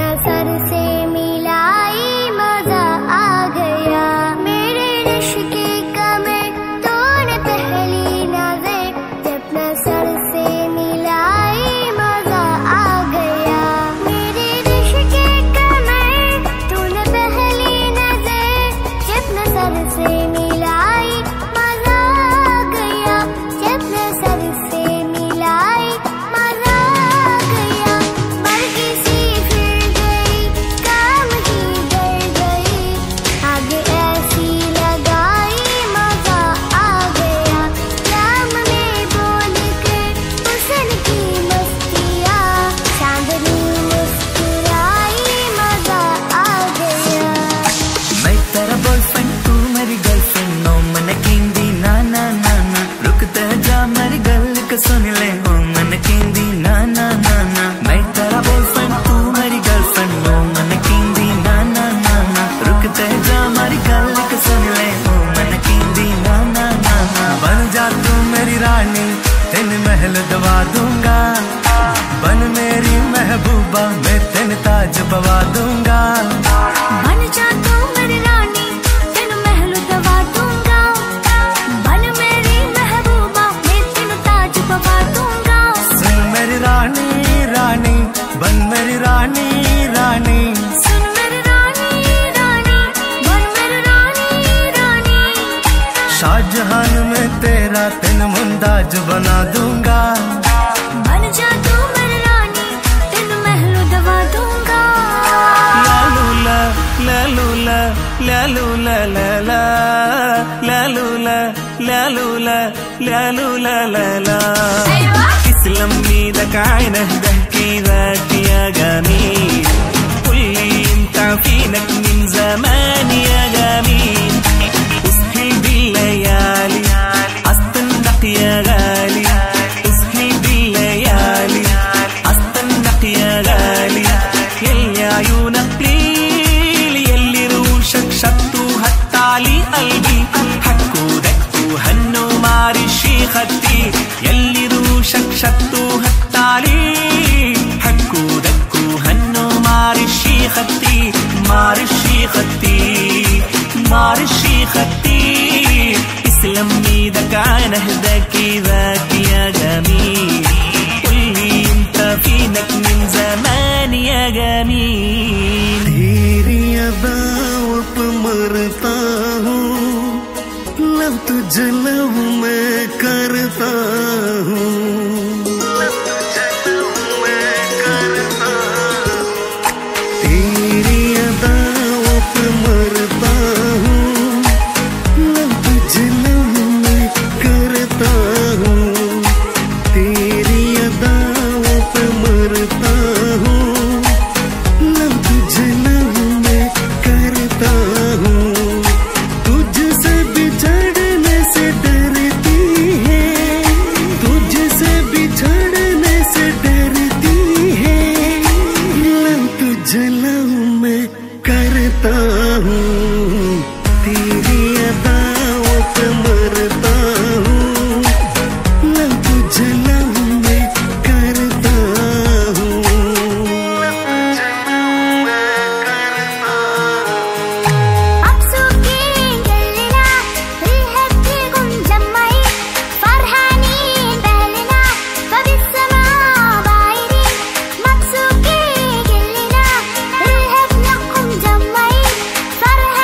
Speaker 2: सर से मिलाई मजा आ गया मेरे रिश्ते का मैं तूने पहली नजर जब न सर से मिलाई मजा आ गया मेरे रिश्ते का मैं तूने पहली नजर जब न सर से मिलाई मजा आ गया जब न सर से मिलाई मजा आ गया बल्कि सी फिर गई काम ही डर गई आगे ऐसी लगाई मजा आ गया राम में बोल कर हुसन की मस्तियाँ चांदनी मुस्कुराई मजा आ गया
Speaker 1: मैं तेरा बॉयफ्रेंड तू मेरी गर्लफ्रेंड नो मन केंदी ना ना ना ना रुकते जा मेरी गल को सुन ले ओ मन केंदी ना ना ना ना मैं तेरा बॉयफ्रेंड तू मेरी गर्लफ्रेंड नो मन केंदी ना ना ना ना रुकते जा मेरी गल को सुन ले ओ मन केंदी ना ना ना ना
Speaker 3: बन जा तू मेरी रानी तेन महल दवा दूंगा बन मेरी महबूबा मैं तेन ताज पवा दूंगा
Speaker 2: बन जा तू मेरी रानी तेनु महल दवा दूंगा बन मेरी महबूबा मैं तेनु ताज पवा दूंगा
Speaker 3: सुन मेरी रानी रानी बन मेरी रानी रानी
Speaker 2: सुन मेरी रानी रानी बन मेरी रानी रानी
Speaker 3: शाहजहान में तेरा तेन मुमताज बना दूंगा
Speaker 2: बन जा तू मेरी रानी तेनु महल दवा दूंगा
Speaker 3: लालूला लालूला लालूला लाला लालूला लालूला लालूला लाला تسلم ايدك عينه ضحكي ذاك يا جميل قول لي انت فينك من زمان يا جميل اسهل بالليالي استنق يا غالي اسهل بالليالي استنق يا غالي يلي عيونك ليل يلي روشك شطوا هتعلي قلبي حكوا دكوا هنوا معرشي خدي يلي روشك شطوا هتعلي حكوا دكوا هنوا معرشي خدي معرشي خدي معرشي خدي اسلم ايدك عين اهداك ذاك يا جميل قولي انت فينك من زمان يا جميل तेरी अदाओं पे मरता हूँ लव तुझे लव मैं करता हूँ तेरी अदाओं पे मरता हूँ लव तुझे लव मैं करता हूँ तेरी अदाओं पे मरता हूँ लव तुझे लव मैं करता हूँ तुझसे बिछड़ने से डरती है तुझसे बिछड़ने से डरती है लव तुझे लव मैं करता हूँ तेरी अदाओं पे मरता हूँ लव तुझे लव मैं करता हूँ
Speaker 2: مبسوطين كلنا بالهبتكم جمعين فرحانين بأهلنا فبالسماء بايرين مبسوطين كلنا بالهبتكم جمعين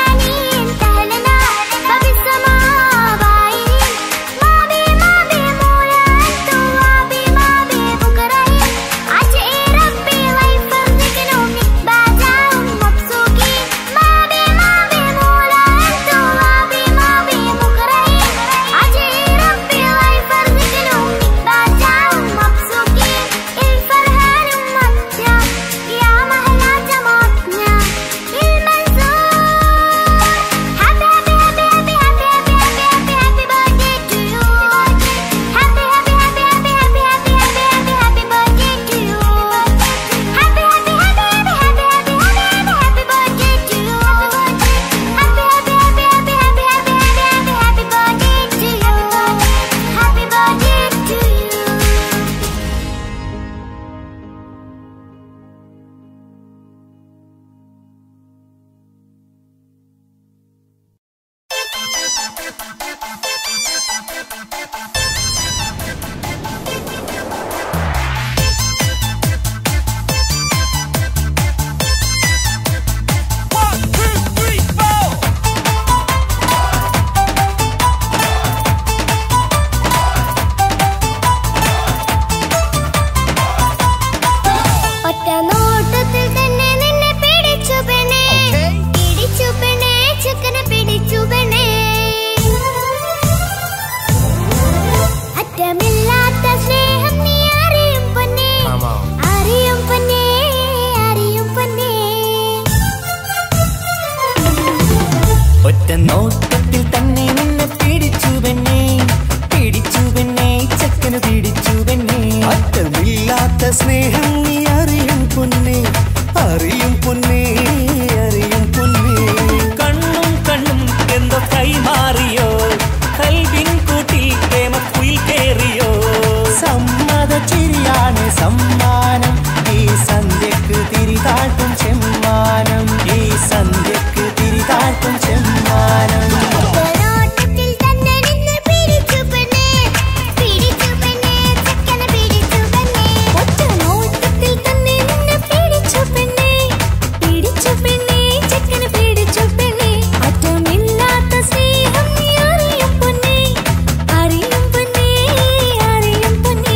Speaker 1: ഒറ്റ നോട്ടത്തിൽ തന്നെ നിന്നെ പിടിച്ചു പെണ്ണേ പിടിച്ചു പെണ്ണേ ചക്കന് പിടിച്ചു പെണ്ണേ
Speaker 3: അറ്റമില്ലാത്ത സ്നേഹം നീ അറിയും പൊന്നേ അറിയും പൊന്നേ അറിയും പൊന്നേ
Speaker 1: കണ്ണും കണ്ണും എന്തോ കൈമാറിയോ കൽവിൻ കൂട്ടിൽ പ്രേമക്കുയിൽ കേറിയോ
Speaker 3: സമ്മത ചിരിയാണ് സമ്മാനം ഈ സന്ധ്യക്ക് തിരിതാട്ടും ചെമ്മാനം ഈ സന്ധ്യക്ക് തിരിതാട്ടും ചെമ്മാനം
Speaker 2: ഒറ്റനോട്ടത്തിൽ തന്നെ നിന്നെ പിടിച്ചു പെണ്ണേ പിടിച്ചു പെണ്ണേ ചക്കനെ പിടിച്ചു പെണ്ണേ ഒറ്റനോട്ടത്തിൽ തന്നെ നിന്നെ പിടിച്ചു പെണ്ണേ പിടിച്ചു പെണ്ണേ ചക്കനെ പിടിച്ചു പെണ്ണേ അറ്റമില്ലാത്ത സ്നേഹം നീ അറിയും പൊന്നേ അറിയും പൊന്നേ അറിയും പൊന്നേ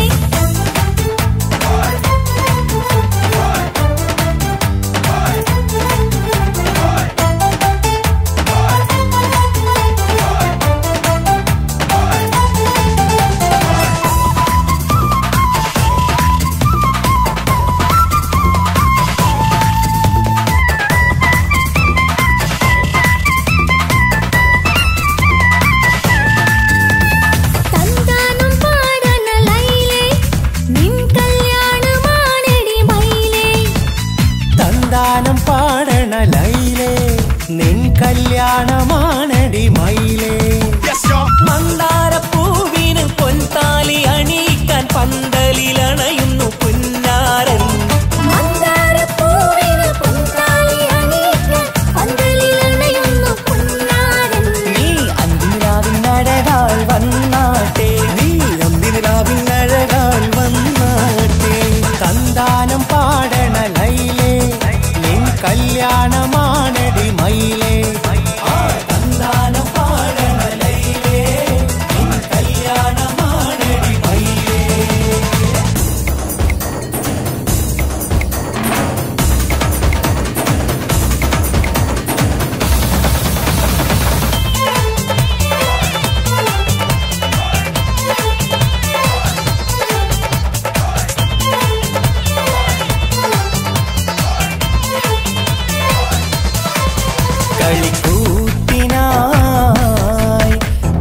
Speaker 2: തന്താനം പാടന ലൈലേ നിൻ കല്യാണമാണെടി മൈലേ
Speaker 3: തന്താനം പാടണ ലൈലേ നിൻ കല്യാണമാണടി മയിലേ
Speaker 1: മന്ദാരപ്പൂവിന് പൊൻതാലി അണിയിക്കാൻ പന്തലിലണയുന്നു പുന്നാരൻ
Speaker 2: മന്ദാരപ്പൂവിന് പൊൻതാലി അണിയിക്കാൻ പന്തലിലണയുന്നു പൊന്നാരൻ
Speaker 1: നീ അന്തിരാവിൻ നടകാൾ വന്നാട്ടെ
Speaker 3: നീ അന്തിനിലാവിൻ അഴകാൽ വന്നാട്ടെ തന്താനം പാടണ ലൈലേ നിൻ കല്യാണമാണടി മയിലേ ആ തന്താനം പാടണ ലൈലേ നിൻ കല്യാണമാണടി മയിലേ
Speaker 1: കളിക്കൂത്തിനായി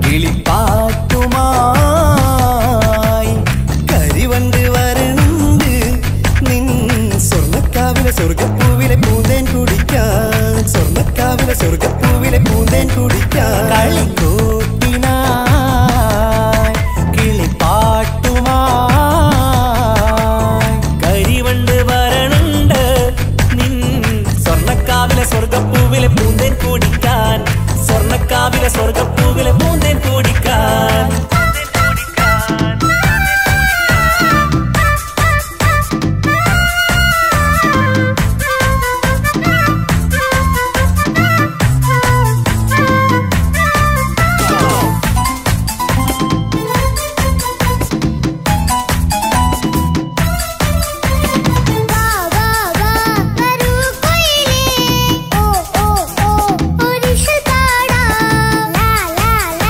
Speaker 1: കിളിപ്പാട്ടുമായി
Speaker 3: കരിവണ്ട് വരണ്ട് നിൻ സ്വർണ്ണക്കാവിലെ സ്വർഗപ്പൂവിലെ പൂന്തേൻ കുടിക്കാൻ സ്വർണ്ണക്കാവിലെ സ്വർഗപ്പൂവിലെ പൂന്തേൻ കുടിക്കാൻ
Speaker 1: കളിക്കൂത്തിനായി കിളിപ്പാട്ടുമായി കരിവണ്ട് വരണുണ്ട് നിൻ സ്വർണ്ണക്കാവിലെ സ്വർഗപ്പൂവിലെ പൂന്തേൻ കുടിക്കാൻ സ്വർണ്ണക്കാവിലെ സ്വർഗപ്പൂവിലെ പൂന്തേൻ കുടിക്കാൻ
Speaker 2: വാ വാ വാ വരൂ കൊയിലേ ഓ ഓ ഓ ഒരിഷ താടാ ലാ ലാ ലാ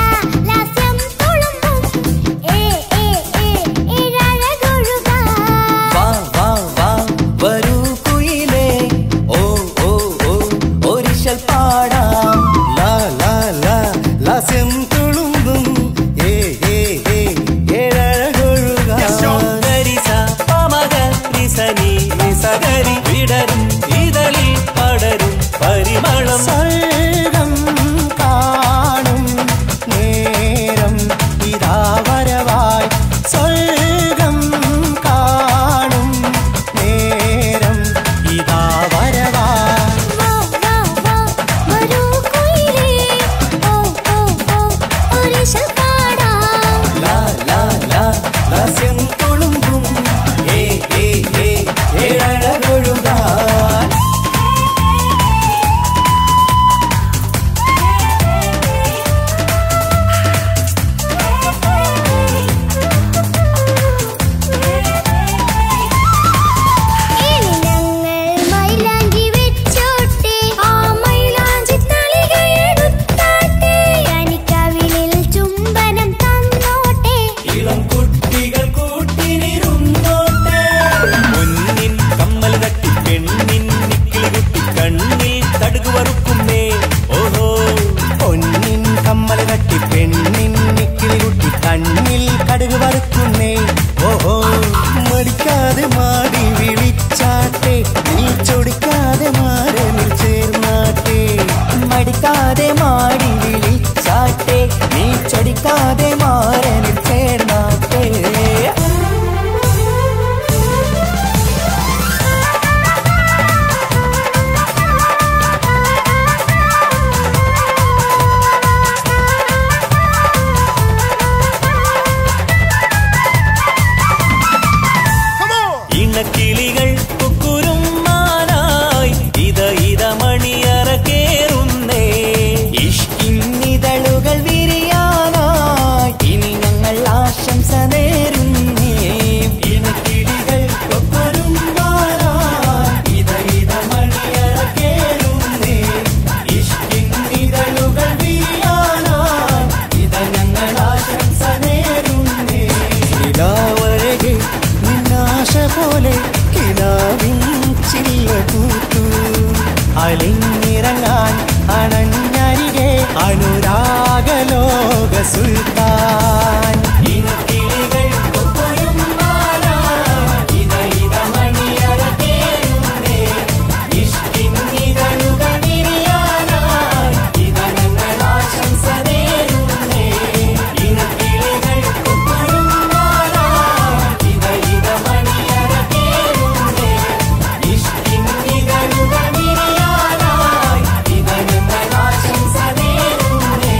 Speaker 3: അണഞ്ഞരികെ അനുരാഗലോക സുൽത്താൻ
Speaker 4: ഇനക്കിളികൾ കൊക്കൊയും മാല ഇത ഇത മണിയറ തേരുന്നേ ഇഷ്കിൻ ഇതളുകൾ വിരിയാനായി ഇത ഞങ്ങൾ ആശംസ നേരുന്നേ ഇനക്കിളികൾ കൊക്കൊയും മാല ഇത ഇത മണിയറ തേരുന്നേ ഇഷ്കിൻ ഇതളുകൾ വിരിയാനായി ഇത ഞങ്ങൾ ആശംസ നേരുന്നേ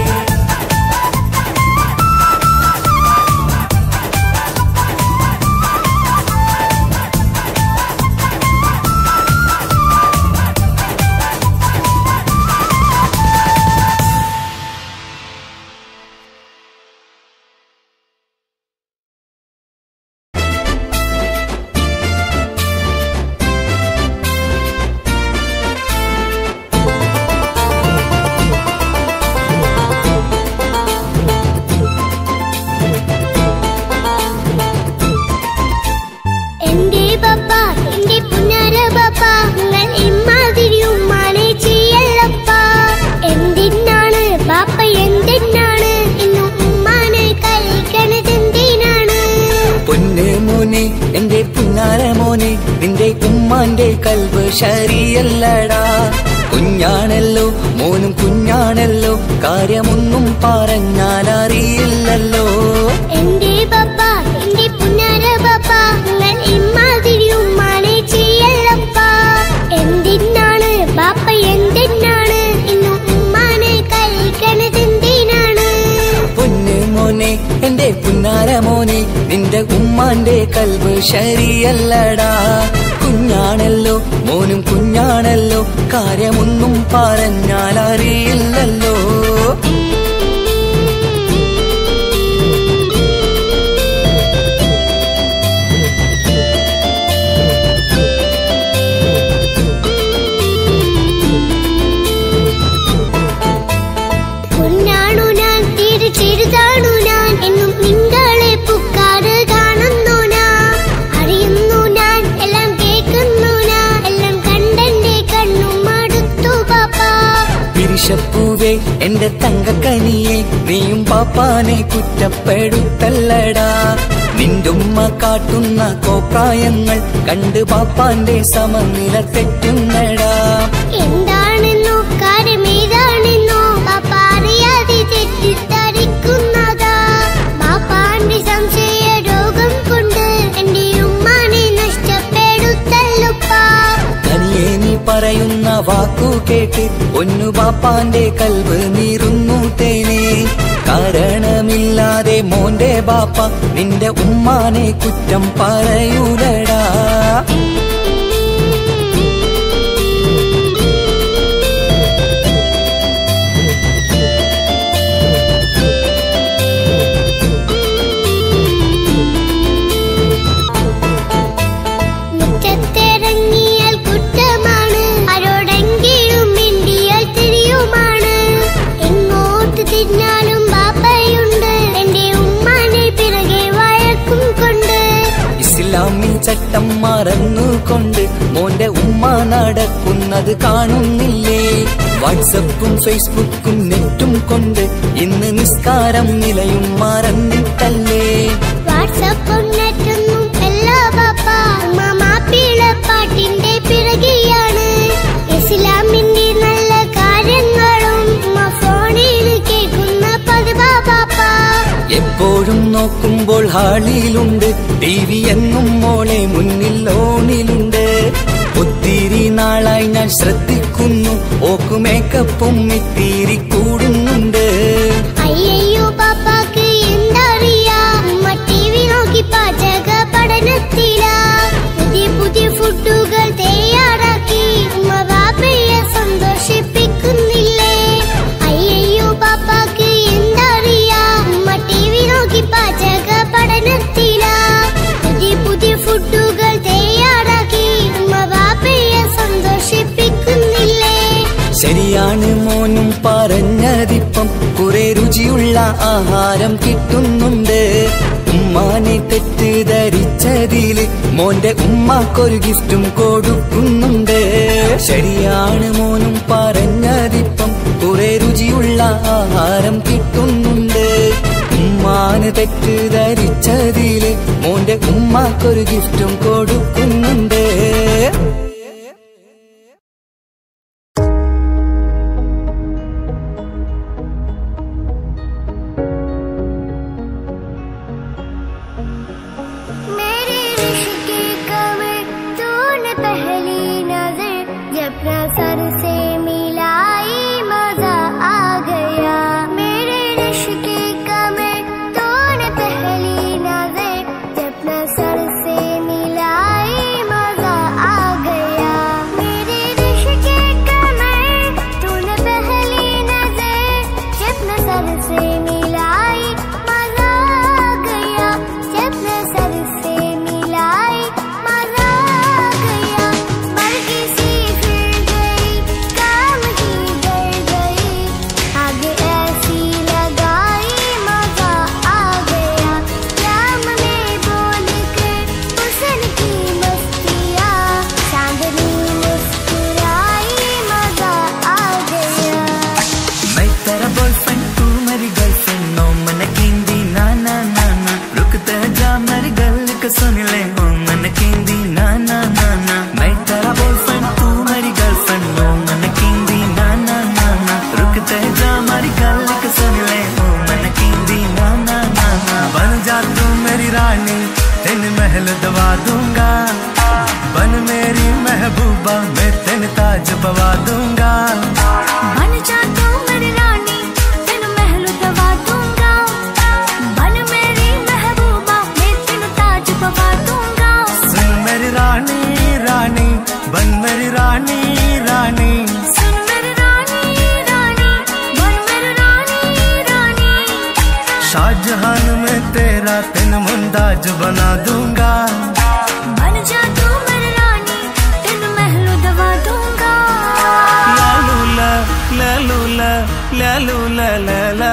Speaker 2: എന്റെ പപ്പ എന്റെ പുന്നാര പപ്പ നിങ്ങൾ ഇമ്മാതിരി ഉമ്മാനെ ചെയ്യല്ലപ്പ എന്തിനാണ് പാപ്പ എന്തിനാണ് ഇന്ന് ഉമ്മാനെ കഴിക്കണത് എന്തിനാണ്
Speaker 1: പൊന്ന് മോനെ എന്റെ പുന്നാര മോനെ നിന്റെ ഉമ്മാന്റെ കൽവ് ശരിയല്ലടാ കുഞ്ഞാണല്ലോ മോനും കുഞ്ഞാണല്ലോ കാര്യമൊന്നും പറഞ്ഞാൽ അറിയില്ലല്ലോ
Speaker 2: എന്റെ പപ്പ എന്റെ പുന്നാര പപ്പ നിങ്ങൾ ഇമ്മാതിരി ഉമ്മാനെ ചെയ്യല്ലപ്പ എന്തിനാണ് പാപ്പ എന്തിനാണ് ഇന്ന് ഉമ്മാനെ കഴിക്കണത് എന്തിനാണ്
Speaker 1: പൊന്ന് മോനെ എന്റെ പുന്നാര മോനെ നിന്റെ ഉമ്മാന്റെ കൽവ് ശരിയല്ലടാ കുഞ്ഞാണല്ലോ മോനും കുഞ്ഞാണല്ലോ കാര്യമൊന്നും പറഞ്ഞാൽ അറിയില്ലല്ലോ
Speaker 2: പൊന്നാണു ഞാൻ തീരെ ചെറുതാണു ഞാൻ എന്നും നിങ്ങളെ പുക്കാറ് കാണുന്നു ഞാൻ അറിയുന്നു ഞാൻ എല്ലാം കേൾക്കുന്നു ഞാൻ എല്ലാം കണ്ടെന്റെ കണ്ണും മടുത്തു പാപ്പ
Speaker 1: പിരിശപ്പൂവേ എന്റെ തങ്കക്കനിയെ നീയും പാപ്പാനെ കുറ്റപ്പെടുത്തല്ലടാ നിന്റുമ്മ കാട്ടുന്ന കോപ്രായങ്ങൾ കണ്ട് പാപ്പാന്റെ സമനില തെറ്റുന്നടാ
Speaker 2: എന്താണെന്നോ കാര്യമേതാണെന്നോ പാപ്പ അറിയാതെ തെറ്റിദ്ധരിക്കുന്നതാ പാപ്പാന്റെ സംശയ രോഗം കൊണ്ട് എന്റെ ഉമ്മാനെ നഷ്ടപ്പെടുത്തല്ലുപ്പാ
Speaker 1: കനിയെ നീ പറയുന്ന വാക്കു കേട്ട് ഒന്നു പാപ്പാന്റെ കൽവ് നീറുന്നു തേനെ കാരണമില്ലാതെ മോന്റെ ബാപ്പ നിന്റെ ഉമ്മാനെ കുറ്റം പറയൂലടാ
Speaker 2: മുറ്റത്തിറങ്ങിയാൽ കുറ്റമാണ് ആരോടെങ്കിലും മിണ്ടിയാൽ തിരിയുമാണ് എങ്ങോട്ട് തിരിഞ്ഞാലും ബാപ്പയുണ്ട് എന്റെ ഉമ്മാനെ പിറകെ വഴക്കും കൊണ്ട്
Speaker 1: ഇസ്ലാമിൽ ചട്ടം മറന്നുകൊണ്ട് മോന്റെ ഉമ്മ നടക്കുന്നത് കാണുന്നില്ലേ വാട്സപ്പും ഫേസ്ബുക്കും നെറ്റും കൊണ്ട് ഇന്ന് നിസ്കാരം നിലയും മറന്നിട്ടല്ലേ
Speaker 2: വാട്സപ്പും നെറ്റൊന്നും എല്ലാ ബാപ്പ ഉമ്മ മാപ്പിള പാട്ടിന്റെ പിറകെയാണ് ഇസ്ലാമിന്റെ നല്ല കാര്യങ്ങളും ഉമ്മ ഫോണിൽ കേൾക്കുന്ന പതിവാ ബാപ്പ
Speaker 1: എപ്പോഴും നോക്കുമ്പോൾ ഹാളിയിലുണ്ട് ടി വി എന്നും മോളെ മുന്നിൽ ഓണിലുണ്ട് ഒത്തിരി നാളായി ഞാൻ ശ്രദ്ധിക്കുന്നു ഓക്കു മേക്കപ്പും ഇത്തിരി കൂടുന്നുണ്ട്
Speaker 2: അയ്യയ്യോ പാപ്പാക്ക് എന്തറിയാ ഉമ്മ ടി വി നോക്കി പാചക പഠനത്തിലാ പുതിയ പുതിയ ഫുഡുകൾ തയ്യാറാക്കി ഉമ്മ ബാപ്പയെ സന്തോഷിപ്പിക്കുന്നില്ലേ അയ്യയ്യോ പാപ്പാക്ക് എന്തറിയാ ഉമ്മ ടി വി നോക്കി പാചക പഠനത്തിലാ പുതിയ പുതിയ ഫുഡുകൾ തയ്യാറാക്കി ഉമ്മ ബാപ്പയെ സന്തോഷിപ്പിക്കുന്നില്ലേ
Speaker 1: ശരിയാണ് മോനും പറഞ്ഞതിപ്പം കുറെ രുചിയുള്ള ആഹാരം കിട്ടുന്നുണ്ട് ഉമ്മാനെ തെറ്റിദ്ധരിച്ചതില് മോന്റെ ഉമ്മാക്കൊരു ഗിഫ്റ്റും കൊടുക്കുന്നുണ്ട് ശരിയാണ് മോനും പറഞ്ഞതിപ്പം ആഹാരം കിട്ടുന്നുണ്ട് ഉമ്മാന് തെറ്റിദ്ധരിച്ചതില് മോന്റെ ഉമ്മാക്കൊരു ഗിഫ്റ്റും കൊടുക്കുന്നുണ്ട്
Speaker 2: मेरे रिश्ते कमर तूने पहली नजर जब नजर से मिलाई मजा आ गया मेरे रिश्ते कमर तूने पहली नजर जब नजर से मिलाई मजा आ गया मेरे रिश्ते कमर तूने पहली नजर जब नजर से मिलाई मजा आ गया जब नजर से मिलाई मजा आ गया बल्कि सी फिर गई काम ही डर गई आगे ऐसी लगाई मजा आ गया नाम में बोल कर हुसन की मस्तियाँ चांदनी मुस्कुराई मजा आ गया
Speaker 1: मैं तेरा बॉयफ्रेंड तू मेरी गर्लफ्रेंड नो मन केंदी ना ना ना ना रुकते जा मेरी गल को सुन ले ओ मन केंदी ना ना ना ना मैं तेरा बॉयफ्रेंड तू मेरी गर्लफ्रेंड नो मन केंदी ना ना ना ना रुकते जा मेरी गल को सुन ले ओ मन केंदी ना ना ना ना
Speaker 3: बन जा तू मेरी रानी तेन महल दवा दूंगा बन मेरी महबूबा मैं तेन ताज पवा दूंगा
Speaker 2: बन जा तू मेरी रानी तेन महल दवा दूंगा बन मेरी महबूबा मैं तेन ताज पवा दूंगा
Speaker 3: सुन मेरी रानी रानी बन मेरी रानी रानी
Speaker 2: सुन मेरी रानी रानी बन मेरी रानी रानी
Speaker 3: शाहजहान में तेरा तेन मुमताज बना दूंगा
Speaker 2: बन जा तू मेरी रानी तेन महल दवा दूंगा
Speaker 3: लालूला लालूला लालूला लाला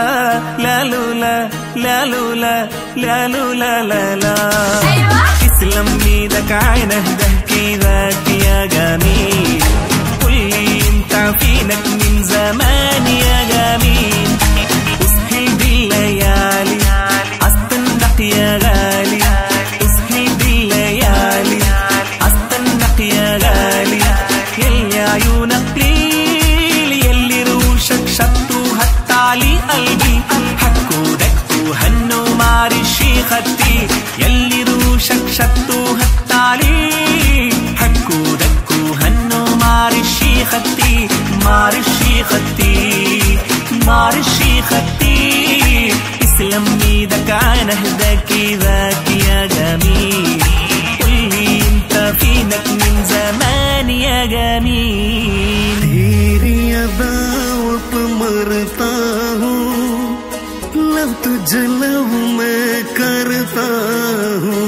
Speaker 3: లాలూలా లాలూలా లాలూలా లాలా تسلم ايدك عينك ضحكي ذاك يا جميل قول لي انت فينك من زمان يا جميل اسهل بالليالي استنق يا غالي اسهل بالليالي استنق يا غالي يلي عيونك ليل يلي روشك شطوا هتعلي قلبي حكوا دكوا هنوا معرشي خدتي يلي روشك شطوا هتعلي حكوا دكوا هنوا معرشي خدتي معرشي خدتي معرشي خدتي اسلم ايدك عن اهداك ذاك يا جميل قولي انت فينك من زمان يا جميل
Speaker 5: तेरी अदाओं पे मरता हूँ लव तुझे लव मैं करता हूँ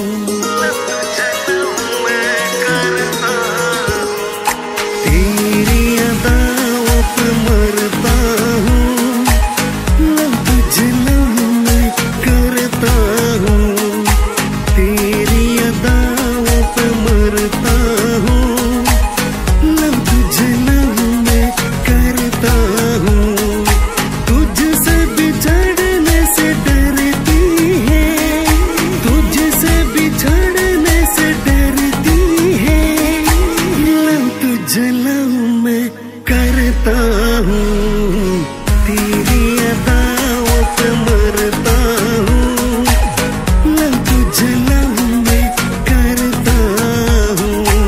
Speaker 5: तेरी अदाओं पे मरता हूँ लव तुझे लव मैं करता हूँ तेरी अदाओं पे मरता हूँ लव तुझे लव मैं करता हूँ तुझसे बिछड़ने से डरती है तुझसे बिछड़ने से डरती है लव तुझे लव मैं करता हूँ तेरी अदाओं पे मरता हूँ लव तुझे लव मैं करता हूँ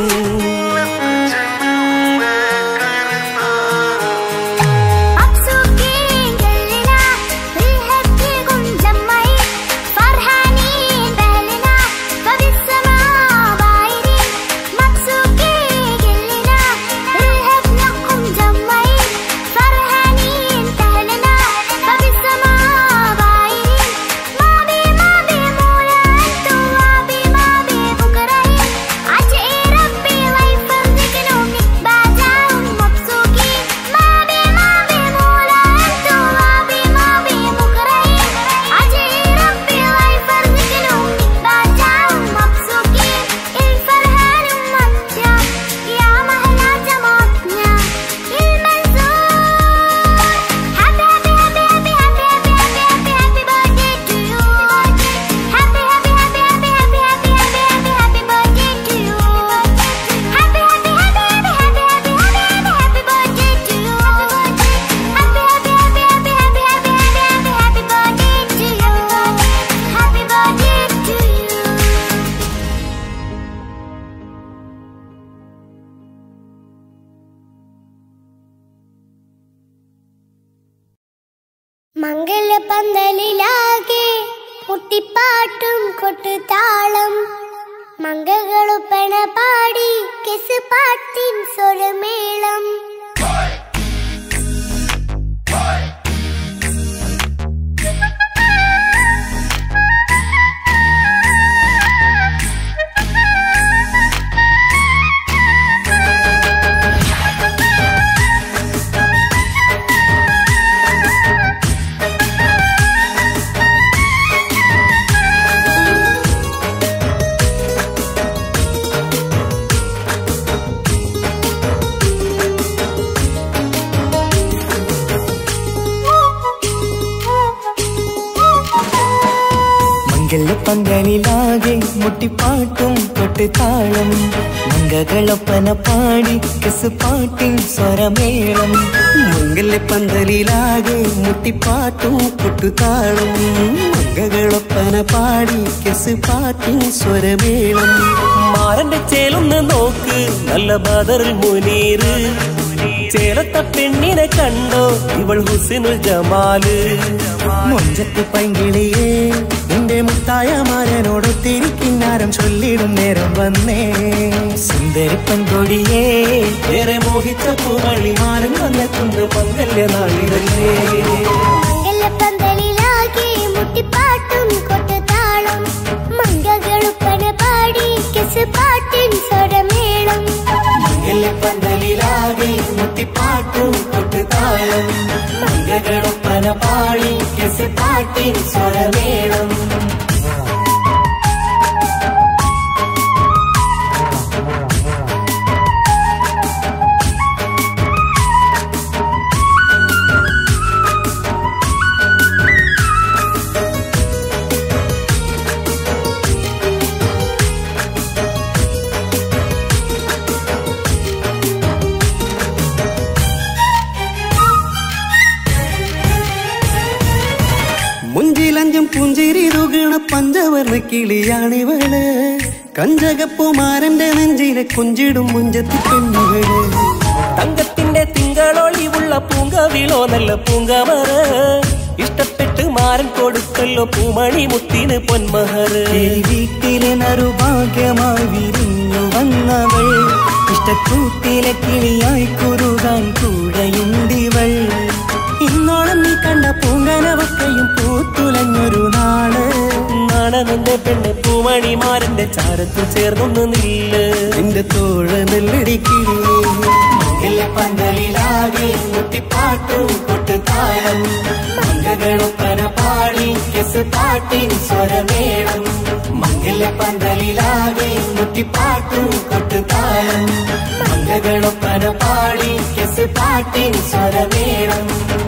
Speaker 2: مبسوطين كلنا بالهديكم جمعين فرحانين بأهلنا فبالسماء بايرين مبسوطين كلنا بالهديكم جمعين മംഗലപന്തലിലാകെ കുട്ടിപ്പാട്ടും കൊട്ടുതാളം മംഗളൊപ്പന പാടി കെസ് പാട്ടിൻ സ്വരമേളം
Speaker 1: മംഗലപ്പന്തലിലാകെ മുട്ടിപ്പാട്ടും കൊട്ടുതാളം മംഗകളൊപ്പന പാടി കെസ് പാട്ടിൻ സ്വരമേളം
Speaker 5: മംഗലപ്പന്തലിലാകെ മുട്ടിപ്പാട്ടും കൊട്ടുതാളം മംഗകളൊപ്പന പാടി കെസ് പാട്ടിൻ സ്വരമേളം
Speaker 4: മാരന്റെ ചേലൊന്ന് നോക്ക് നല്ല ബദറിൽ മുനീറ് ചേലത്ത പെണ്ണിനെ കണ്ടോ ഇവൾ ഹുസിനുൽ ജമാല്
Speaker 5: മൊഞ്ചത്ത് പൈങ്കിളിയേ നിന്റെ മുത്തായ മാരനോടൊത്തിരിക്കിന്നാരം ചൊല്ലിടും നേരം വന്നേ
Speaker 1: സുന്ദരി പെൺകൊടിയേ
Speaker 4: ഏറെ മോഹിച്ച പൂവളി മാരൻ വന്നെത്തുന്ന മംഗല്യ നാളിതല്ലേ
Speaker 2: മംഗലപന്തലിലാകെ മുട്ടിപ്പാട്ടും കൊട്ടുതാളം മംഗളൊപ്പന പാടി കെസ് പാട്ടിൻ സ്വരമേളം
Speaker 4: മംഗല്യപ്പന്തലിലാകെ മുട്ടിപ്പാട്ടും കൊട്ടുതാളം മംഗളൊപ്പന പാടി കെസ് പാട്ടിൻ സ്വരമേളം
Speaker 5: മുഞ്ചിലഞ്ചും പുഞ്ചിരി തുകണ പഞ്ചവർണ്ണ കിളിയാണിവള് കഞ്ചകപ്പുമാരന്റെ നെഞ്ചിലെ കുഞ്ചിടും മുഞ്ചത്തി പെണ്ണുകള്
Speaker 4: തങ്കത്തിന്റെ തിങ്കളൊളിവുള്ള പൂങ്കവിളോ നല്ല പൂങ്കമറ ഇഷ്ടപ്പെട്ട് മാരൻ കൊടുക്കല്ലോ പൂമണി മുത്തിന് പൊന്മഹർ
Speaker 1: ഈ വീട്ടിലെ നറുഭാഗ്യമായി വിരിഞ്ഞു വന്നവൾ ഇഷ്ടക്കൂട്ടിലെ കിളിയായി കുറുകാൻ കൂടെയുണ്ടിവൾ ഇന്നോളം നീ കണ്ട പൂങ്കനവക്കയും പൂത്തുലഞ്ഞൊരു നാള്
Speaker 4: നാണനന്റെ പെണ്ണ് പൂമണിമാരന്റെ ചാരത്ത് ചേർന്നൊന്ന് നില്ല്
Speaker 5: നിന്റെ തോഴ നെല്ലടിക്കിളിയേ
Speaker 4: പന്തലിലാകെ മുട്ടിപ്പാട്ടും കൊട്ടുതാളം മംഗളൊപ്പന പാടി കെസ് പാട്ടിൻ സ്വരമേളം മംഗല പന്തലിലാകെ മുട്ടിപ്പാട്ടും കൊട്ടുതാളം മംഗളൊപ്പന പാടി കെസ് പാട്ടിൻ സ്വരമേളം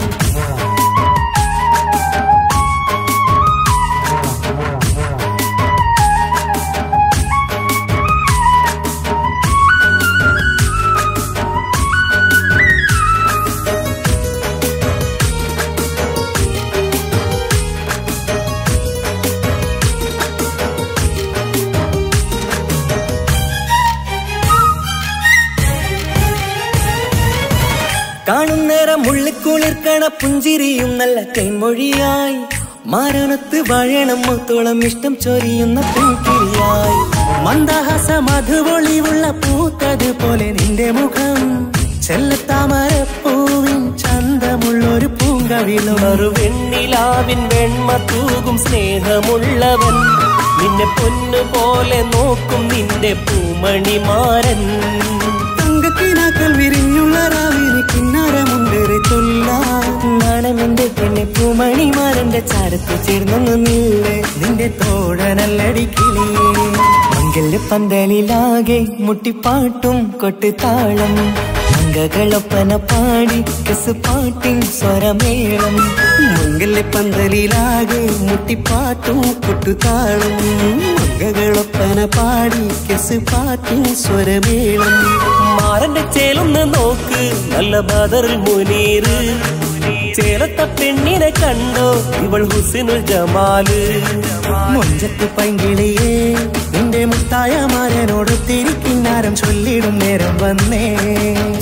Speaker 1: കാണുന്നേരം മുള്ളിക്കുളിർക്കണ പുഞ്ചിരിയും നല്ല കൈമൊഴിയായി മാരണത്ത് വഴണം മുത്തോളം ഇഷ്ടം ചൊരിയുന്ന പൂക്കിരിയായി
Speaker 5: മന്ദഹാസ മധുപൊളിവുള്ള പൂത്തത് പോലെ നിന്റെ മുഖം ചെല്ലത്താമരപ്പൂവിൻ ചന്തമുള്ളൊരു പൂങ്കവിളും
Speaker 4: വെണ്ണിലാവിൻ വെണ്മ തൂകും സ്നേഹമുള്ളവൻ നിന്നെ പൊന്നു പോലെ നോക്കും നിന്റെ പൂമണിമാരൻ
Speaker 5: തങ്കക്കിനാക്കൾ വിരിഞ്ഞുള്ള രാവിലെ കിന്നാരമുണ്ടേറെ ചൊല്ലാൻ
Speaker 1: നാണമെന്റെ പെണ്ണെ പൂമണിമാരന്റെ ചാരത്ത് ചേർന്നൊന്നു നില്ലേ
Speaker 5: നിന്റെ തോഴനല്ലടിക്കിളിയേ
Speaker 1: മംഗല്യ പന്തലിലാകെ മുട്ടിപ്പാട്ടും കൊട്ടുതാളം മംഗകളൊപ്പന പാടി കെസ് പാട്ടിൻ സ്വരമേളം
Speaker 5: മംഗല്യപ്പന്തലിലാകെ മുട്ടിപ്പാട്ടും കൊട്ടുതാളം മംഗകളൊപ്പന പാടി കെസ് പാട്ടിൻ സ്വരമേളം
Speaker 4: മാരന്റെ ചേലൊന്ന് നോക്ക് നല്ല ബദറിൽ മുനീറ് ചേലത്ത പെണ്ണിനെ കണ്ടോ ഇവൾ ഹുസിനുൽ ജമാല്
Speaker 5: മൊഞ്ചത്ത് പൈങ്കിളിയേ നിന്റെ മുത്തായ മാരനോട് തിരിക്കിന്നാരം ചൊല്ലിടും നേരം വന്നേ
Speaker 1: സുന്ദരി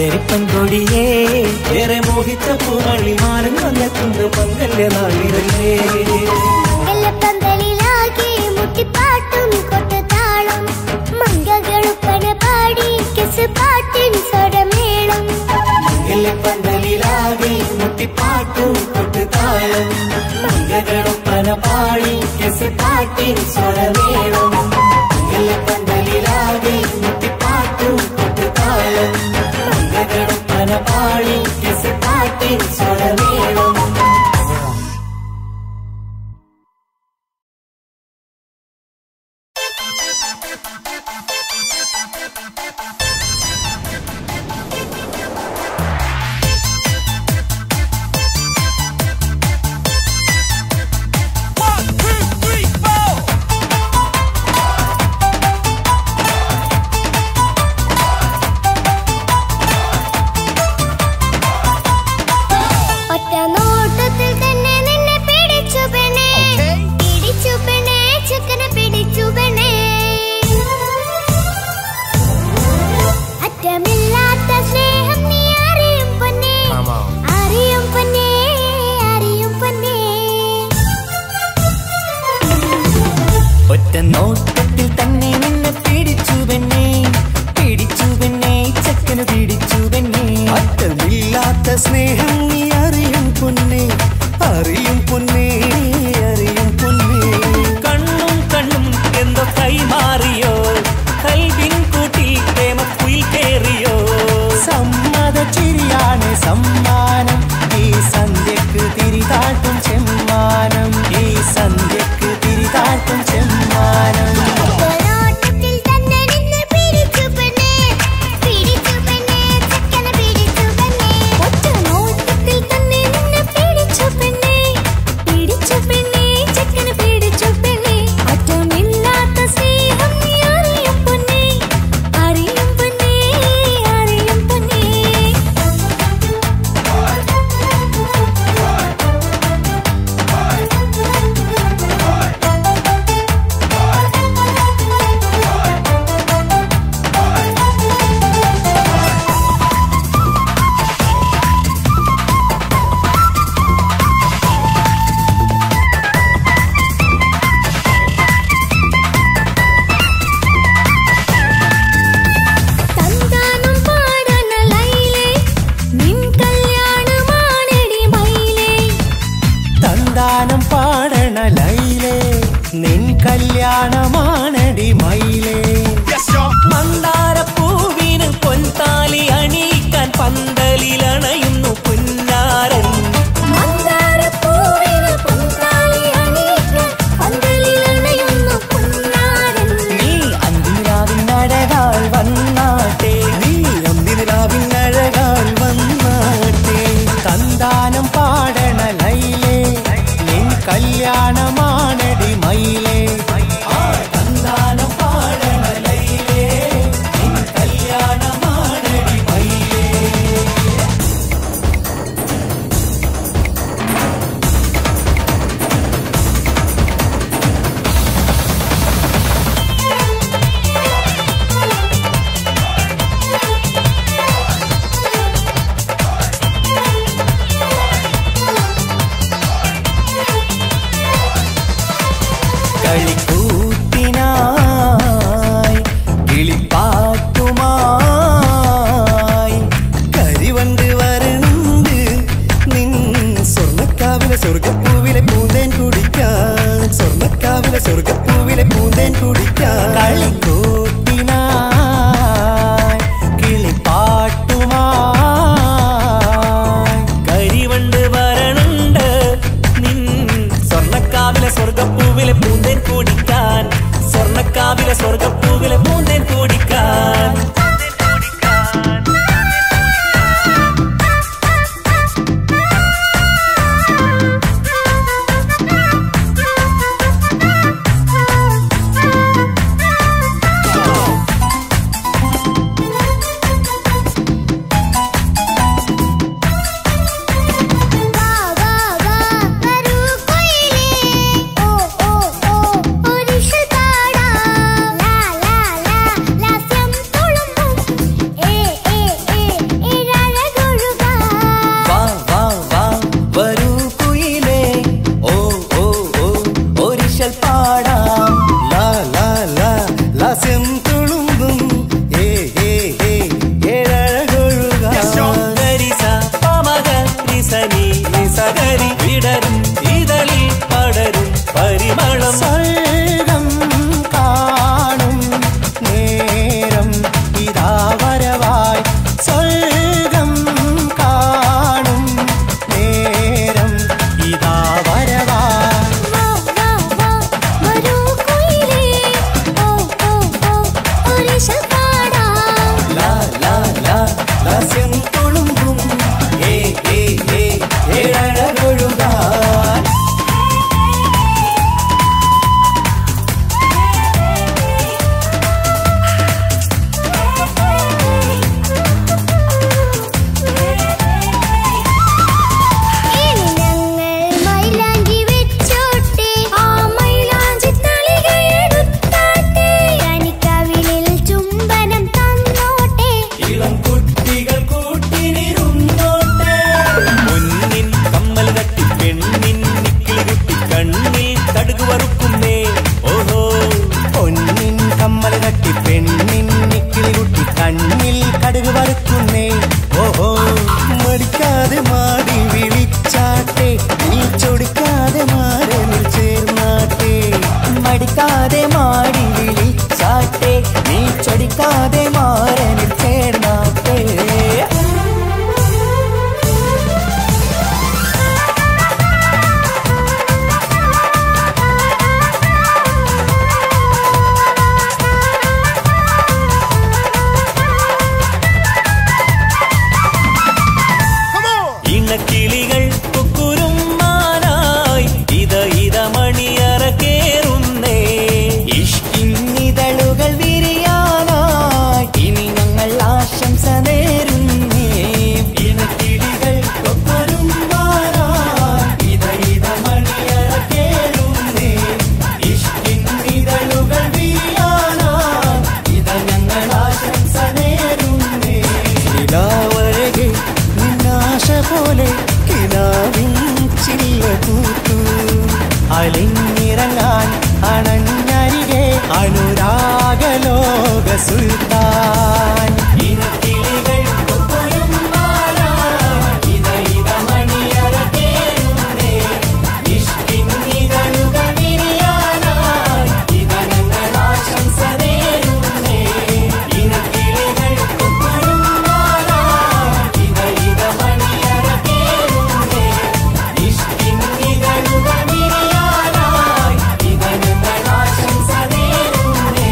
Speaker 5: സുന്ദരി പെൺകൊടിയേ ഏറെ മോഹിച്ച പൂവള്ളി മാനം വന്നെത്തുന്ന മംഗല്യ നാളിതല്ലേ
Speaker 2: മംഗലപ്പന്തലിലാകെ മുട്ടിപ്പാട്ടും കൊട്ടുതാളം മംഗകളുപ്പന പാടി കിസ് പാട്ടിൻ സ്വരമേളം
Speaker 5: പന്തലിലാകെ മുട്ടിപ്പാട്ടും കൊട്ടുതാളം മംഗളൊപ്പന പാടി കെസ് പാട്ടിൻ സ്വരമേളം പന്തലിലാകെ മുട്ടിപ്പാട്ടും കൊട്ടുതാളം മംഗളൊപ്പന പാടി കെസ് പാട്ടിൻ സ്വരമേളം
Speaker 2: ഒറ്റ നോട്ടത്തിൽ തന്നെ നിന്നെ പിടിച്ചു പെണ്ണേ പിടിച്ചു പെണ്ണേ ചക്കനെ പിടിച്ചു പെണ്ണേ അറ്റമില്ലാത്ത സ്നേഹം നീ അറിയും പൊന്നേ അറിയും പൊന്നേ അറിയും പൊന്നേ
Speaker 1: ഒറ്റ നോട്ടത്തിൽ തന്നെ നിന്നെ പിടിച്ചു പെണ്ണേ പിടിച്ചു പെണ്ണേ ചക്കന് പിടിച്ചു പെണ്ണേ
Speaker 5: അറ്റമില്ലാത്ത സ്നേഹം നീ അറിയും പൊന്നേ അറിയും പൊന്നേ അറിയും പൊന്നേ
Speaker 4: കണ്ണും കണ്ണും എന്തോ കൈമാറിയോ കൽവിൻ കൂട്ടിൽ പ്രേമക്കുയിൽ കേറിയോ
Speaker 5: സമ്മത ചിരിയാണ് സമ്മാനം ഈ സന്ധ്യക്ക് തിരിതാട്ടും ചെമ്മാനം ഈ സന്ധ്യക്ക് തിരിതാട്ടും ചെമ്മാനം
Speaker 2: നോട്ടത്തിൽ തന്നെ നിന്നെ പിടിച്ചു പെണ്ണേ പിടിച്ചു പെണ്ണേ ചക്കനെ പിടിച്ചു പെണ്ണേ ഒറ്റ നോട്ടത്തിൽ തന്നെ നിന്നെ പിടിച്ചു പെണ്ണേ പിടിച്ചു പെണ്ണേ ചക്കനെ പിടിച്ചു പെണ്ണേ അറ്റമില്ലാത്ത സ്നേഹം നീ അറിയും പൊന്നേ അറിയും പൊന്നേ അറിയും പൊന്നേ തന്താനം പാടന ലൈലേ നിൻ കല്യാണമാണെടി മൈലേ
Speaker 5: തന്താനം പാടണ ലൈലേ നിൻ കല്യാണമാണടി മയിലേ
Speaker 4: മന്ദാരപ്പൂവിന് പൊൻതാലി അണിയിക്കാൻ പന്തലിലണയുന്നു പുന്നാരൻ
Speaker 2: മന്ദാരപ്പൂവിന് പൊൻതാലി അണിയിക്കാൻ പന്തലിലണയുന്നു പൊന്നാരൻ.
Speaker 1: നീ അന്തിരാവിനഴകാൽ വന്നാട്ടെ
Speaker 5: നീ അന്തിരാവിനഴകാൽ വന്നാട്ടെ തന്താനം പാടണ ലൈലേ നിൻ കല്യാണമാണടി മയിലേ ആ തന്താനം പാടണ ലൈലേ നിൻ കല്യാണമാണടി മയിലേ
Speaker 1: കളിക്കൂത്തിനായി കിളിപ്പാട്ടുമായി
Speaker 5: കരിവണ്ട് വരണ്ട് നിൻ സ്വർണ്ണക്കാവിലെ സ്വർഗപ്പൂവിലെ പൂന്തേൻ കുടിക്കാൻ സ്വർണ്ണക്കാവിലെ സ്വർഗപ്പൂവിലെ പൂന്തേൻ കുടിക്കാൻ
Speaker 1: കളിക്കൂത്തിനായി കിളിപ്പാട്ടുമായി
Speaker 4: കരിവണ്ട് വരണുണ്ട് നിൻ സ്വർണ്ണക്കാവിലെ സ്വർഗപ്പൂവിലെ പൂന്തേൻ കുടിക്കാൻ സ്വർണ്ണക്കാവിലെ സ്വർഗപ്പൂവിലെ പൂന്തേൻ കുടിക്കാൻ
Speaker 2: ആ
Speaker 5: ഹാസ്യം തുളുമ്പും ഏ ഏ ഏ ഏഴഴകൊഴുകാൻ
Speaker 2: ഇനി ഞങ്ങൾ മൈലാഞ്ചി വെച്ചോട്ടെ ആ മൈലാഞ്ചി തളിക എടുത്താട്ടെ കനിക്കവിളിൽ ചുംബനം തന്നോട്ടെ
Speaker 5: ഇളം കുട്ടികൾ കൂട്ടിനിരുന്നോട്ടെ
Speaker 4: മുന്നിൻ കമ്മൽ തട്ടി പെണ്ണിൻ നിക്കിളി കുട്ടി കണ്ണിൽ കടുക് വറുക്കുന്നേ ഓഹോ
Speaker 5: പൊന്നിൻ കമ്മൽ കട്ടി പെണ്ണിൻ നിക്കിളി കുട്ടി കണ്ണിൽ കടുക് വറുക്കുന്നേ ഓഹോ മടിക്കാതെ മാടി വിളിച്ചാട്ടെ നീ ചൊടിക്കാതെ മാറിൽ ചേർന്നാട്ടെ മടിക്കാതെ മാടി വിളിച്ചാട്ടെ നീ ചൊടിക്കാതെ മാറിൽ ചേർന്നാട്ടെ
Speaker 4: ഇണക്കിളികൾ കുക്കുരുമാനായി ഇത ഇത മണിയറ കേറുന്നേ
Speaker 5: ഇഷ്കിന്നിതളുകൾ വിരിയാനായി ഇനി ഞങ്ങൾ ആശംസ നേരുന്നേ ഇണക്കിളികൾ കൊപ്പരും ഇത ഇത മണിയറ കേളുന്നേ ഇഷ്കിന്നിതളുകൾ വിരിയാനായി ഇത ഞങ്ങൾ ആശംസ നേരുന്നേ നിലാവഴകെ നിന്നാശ പോലെ കിനാവിൻ ചില്ല കൂത്തു അലിഞ്ഞിറങ്ങാൻ അണഞ്ഞരികെ അനുരാഗലോക സുൽത്താൻ ഇനക്കിളികൾ കൊക്കൊരും മാറായി, ഇത ഇത മണിയറ കേറുന്നേ. ഇഷ്കിന്നിതളുകൾ വിരിയാനായി, ഇത ഞങ്ങൾ ആശംസ നേരുന്നേ. ഇനക്കിളികൾ കൊക്കൊരും മാറായി, ഇത ഇത മണിയറ കേറുന്നേ. ഇഷ്കിന്നിതളുകൾ വിരിയാനായി, ഇത ഞങ്ങൾ ആശംസ നേരുന്നേ.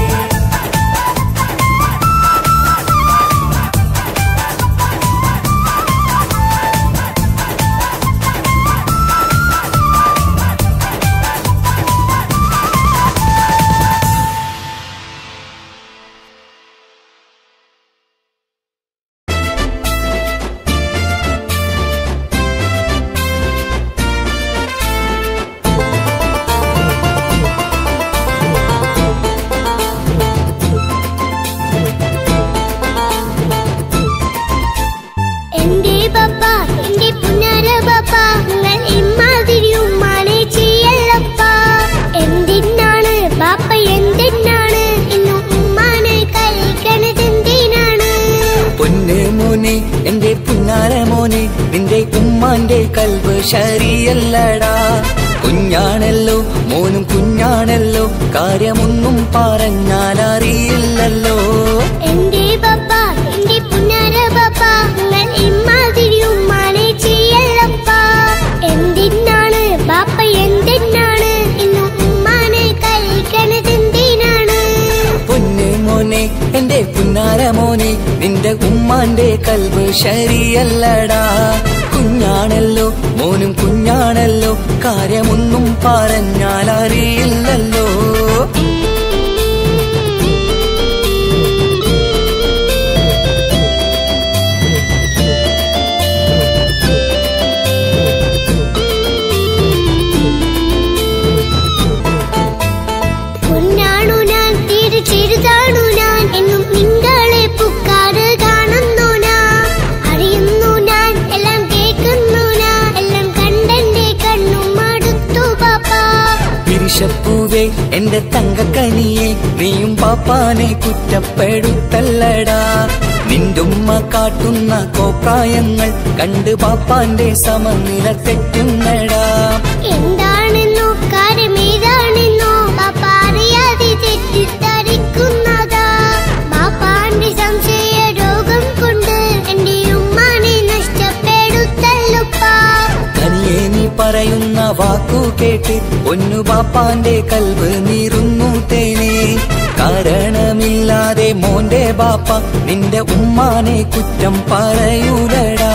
Speaker 2: എന്റെ പപ്പ എന്റെ പുന്നാര പപ്പ നിങ്ങൾ ഇമ്മാതിരി ഉമ്മാനെ ചെയ്യല്ലപ്പ എന്തിനാണ് പാപ്പ എന്തിനാണ് ഇന്നും ഉമ്മാനെ കഴിക്കണത് എന്തിനാണ്
Speaker 1: പൊന്നെ മോനെ എന്റെ പുന്നാര മോനെ നിന്റെ ഉമ്മാന്റെ കൽവ് ശരിയല്ലടാ കുഞ്ഞാണല്ലോ മോനും കുഞ്ഞാണല്ലോ കാര്യമൊന്നും പറഞ്ഞാൽ അറിയില്ലല്ലോ
Speaker 2: എന്റെ പപ്പ എന്റെ പുന്നാര പപ്പ നിങ്ങൾ ഇമ്മാതിരി ഉമ്മാനെ ചെയ്യല്ലപ്പ എന്തിനാണ് പാപ്പ എന്തിനാണ് ഇന്നും ഉമ്മാനെ കഴിക്കണത് എന്തിനാണ്
Speaker 1: പൊന്നെ മോനെ എന്റെ പുന്നാര മോനെ നിന്റെ ഉമ്മാന്റെ കൽവ് ശരിയല്ലടാ കുഞ്ഞാണല്ലോ മോനും കുഞ്ഞാണല്ലോ കാര്യമൊന്നും പറഞ്ഞാൽ അറിയില്ലല്ലോ
Speaker 2: പൊന്നാണു ഞാൻ തീരെ ചെറുതാണു ഞാൻ എന്നും നിങ്ങളെ പുക്കാറ് കാണുന്നു ഞാൻ അറിയുന്നു ഞാൻ എല്ലാം കേൾക്കുന്നു ഞാൻ എല്ലാം കണ്ടെന്റെ കണ്ണും മടുത്തു പാപ്പ
Speaker 1: പിരിശപ്പൂവേ എന്റെ തങ്കക്കനിയെ നീയും പാപ്പാനെ കുറ്റപ്പെടുത്തല്ലടാ നിന്റുമ്മ കാട്ടുന്ന കോപ്രായങ്ങൾ കണ്ട് പാപ്പാന്റെ സമനില തെറ്റുന്നടാ
Speaker 2: എന്താണെന്നോ കാര്യമേതാണെന്നോ പാപ്പ അറിയാതെ തെറ്റിദ്ധരിക്കുന്നതാ പാപ്പാന്റെ സംശയ രോഗം കൊണ്ട് എന്റെ ഉമ്മാനെ നഷ്ടപ്പെടുത്തല്ലുപ്പാ
Speaker 1: കനിയെ നീ പറയുന്ന വാക്കു കേട്ട് പൊന്നു പാപ്പാന്റെ കൽവ് നീറുന്നു തേനെ കാരണമില്ലാതെ മോന്റെ ബാപ്പ നിന്റെ ഉമ്മാനെ കുറ്റം പറയൂലടാ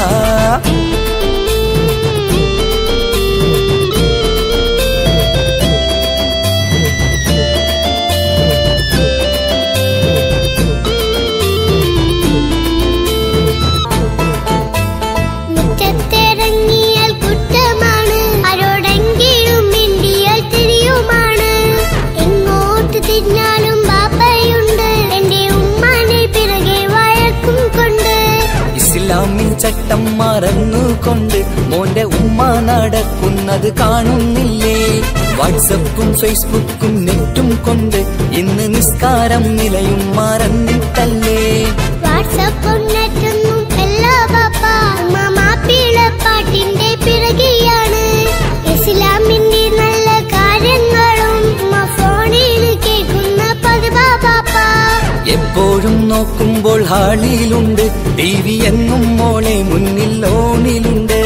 Speaker 2: മുറ്റത്തിറങ്ങിയാൽ കുറ്റമാണ് ആരോടെങ്കിലും മിണ്ടിയാൽ തിരിയുമാണ് എങ്ങോട്ട് തിരിഞ്ഞാലും ബാപ്പയുണ്ട് എന്റെ ഉമ്മാനെ പിറകെ വഴക്കും കൊണ്ട്
Speaker 1: ഇസ്ലാമിൽ ചട്ടം മറന്നുകൊണ്ട് മോന്റെ ഉമ്മ നടക്കുന്നത് കാണുന്നില്ലേ വാട്സപ്പും ഫേസ്ബുക്കും നെറ്റും കൊണ്ട് ഇന്ന് നിസ്കാരം നിലയും മറന്നിട്ടല്ലേ
Speaker 2: വാട്സപ്പും നെറ്റൊന്നും എല്ലാ ബാപ്പ ഉമ്മ മാപ്പിള പാട്ടിന്റെ പിറകെയാണ് ഇസ്ലാമിന്റെ നല്ല കാര്യങ്ങളും ഉമ്മ ഫോണിൽ കേൾക്കുന്ന പതിവാ ബാപ്പ
Speaker 1: എപ്പോഴും നോക്കുമ്പോൾ ഹാളിയിലുണ്ട് ടി വി എന്നും മോളെ മുന്നിൽ ഓണിലുണ്ട്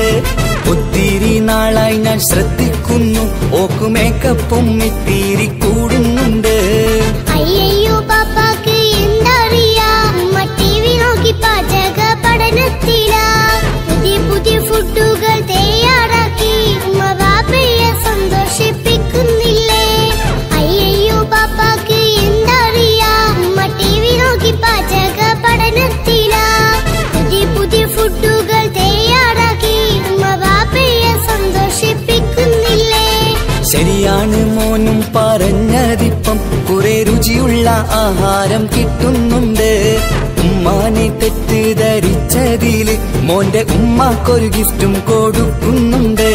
Speaker 1: ഒത്തിരി നാളായി ഞാൻ ശ്രദ്ധിക്കുന്നു ഓക്കു മേക്കപ്പും ഇത്തിരി കൂടുന്നുണ്ട്
Speaker 2: അയ്യയ്യോ പാപ്പാക്ക് എന്തറിയാ ഉമ്മ ടി വി നോക്കി പാചക പഠനത്തിലാ പുതിയ പുതിയ ഫുഡുകൾ തയ്യാറാക്കി ഉമ്മ ബാപ്പയെ സന്തോഷിപ്പിക്കുന്നില്ലേ അയ്യയ്യോ പാപ്പാക്ക് എന്തറിയാ ഉമ്മ ടി വി നോക്കി പാചക പഠനത്തിലാ പുതിയ പുതിയ ഫുഡുകൾ തയ്യാറാക്കി ഉമ്മ ബാപ്പയെ സന്തോഷിപ്പിക്കുന്നില്ലേ
Speaker 1: ശരിയാണ് മോനും പറഞ്ഞതിപ്പം കുറെ രുചിയുള്ള ആഹാരം കിട്ടുന്നുണ്ട് ഉമ്മാനെ തെറ്റിദ്ധരിച്ചതില് മോന്റെ ഉമ്മാക്കൊരു ഗിഫ്റ്റും കൊടുക്കുന്നുണ്ട്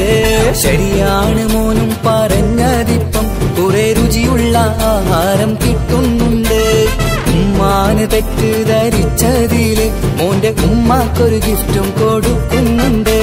Speaker 1: ശരിയാണ് മോനും പറഞ്ഞതിപ്പം കുറെ രുചിയുള്ള ആഹാരം കിട്ടുന്നുണ്ട് ഉമ്മാന് തെറ്റിദ്ധരിച്ചതില് മോന്റെ ഉമ്മാക്കൊരു ഗിഫ്റ്റും കൊടുക്കുന്നുണ്ട്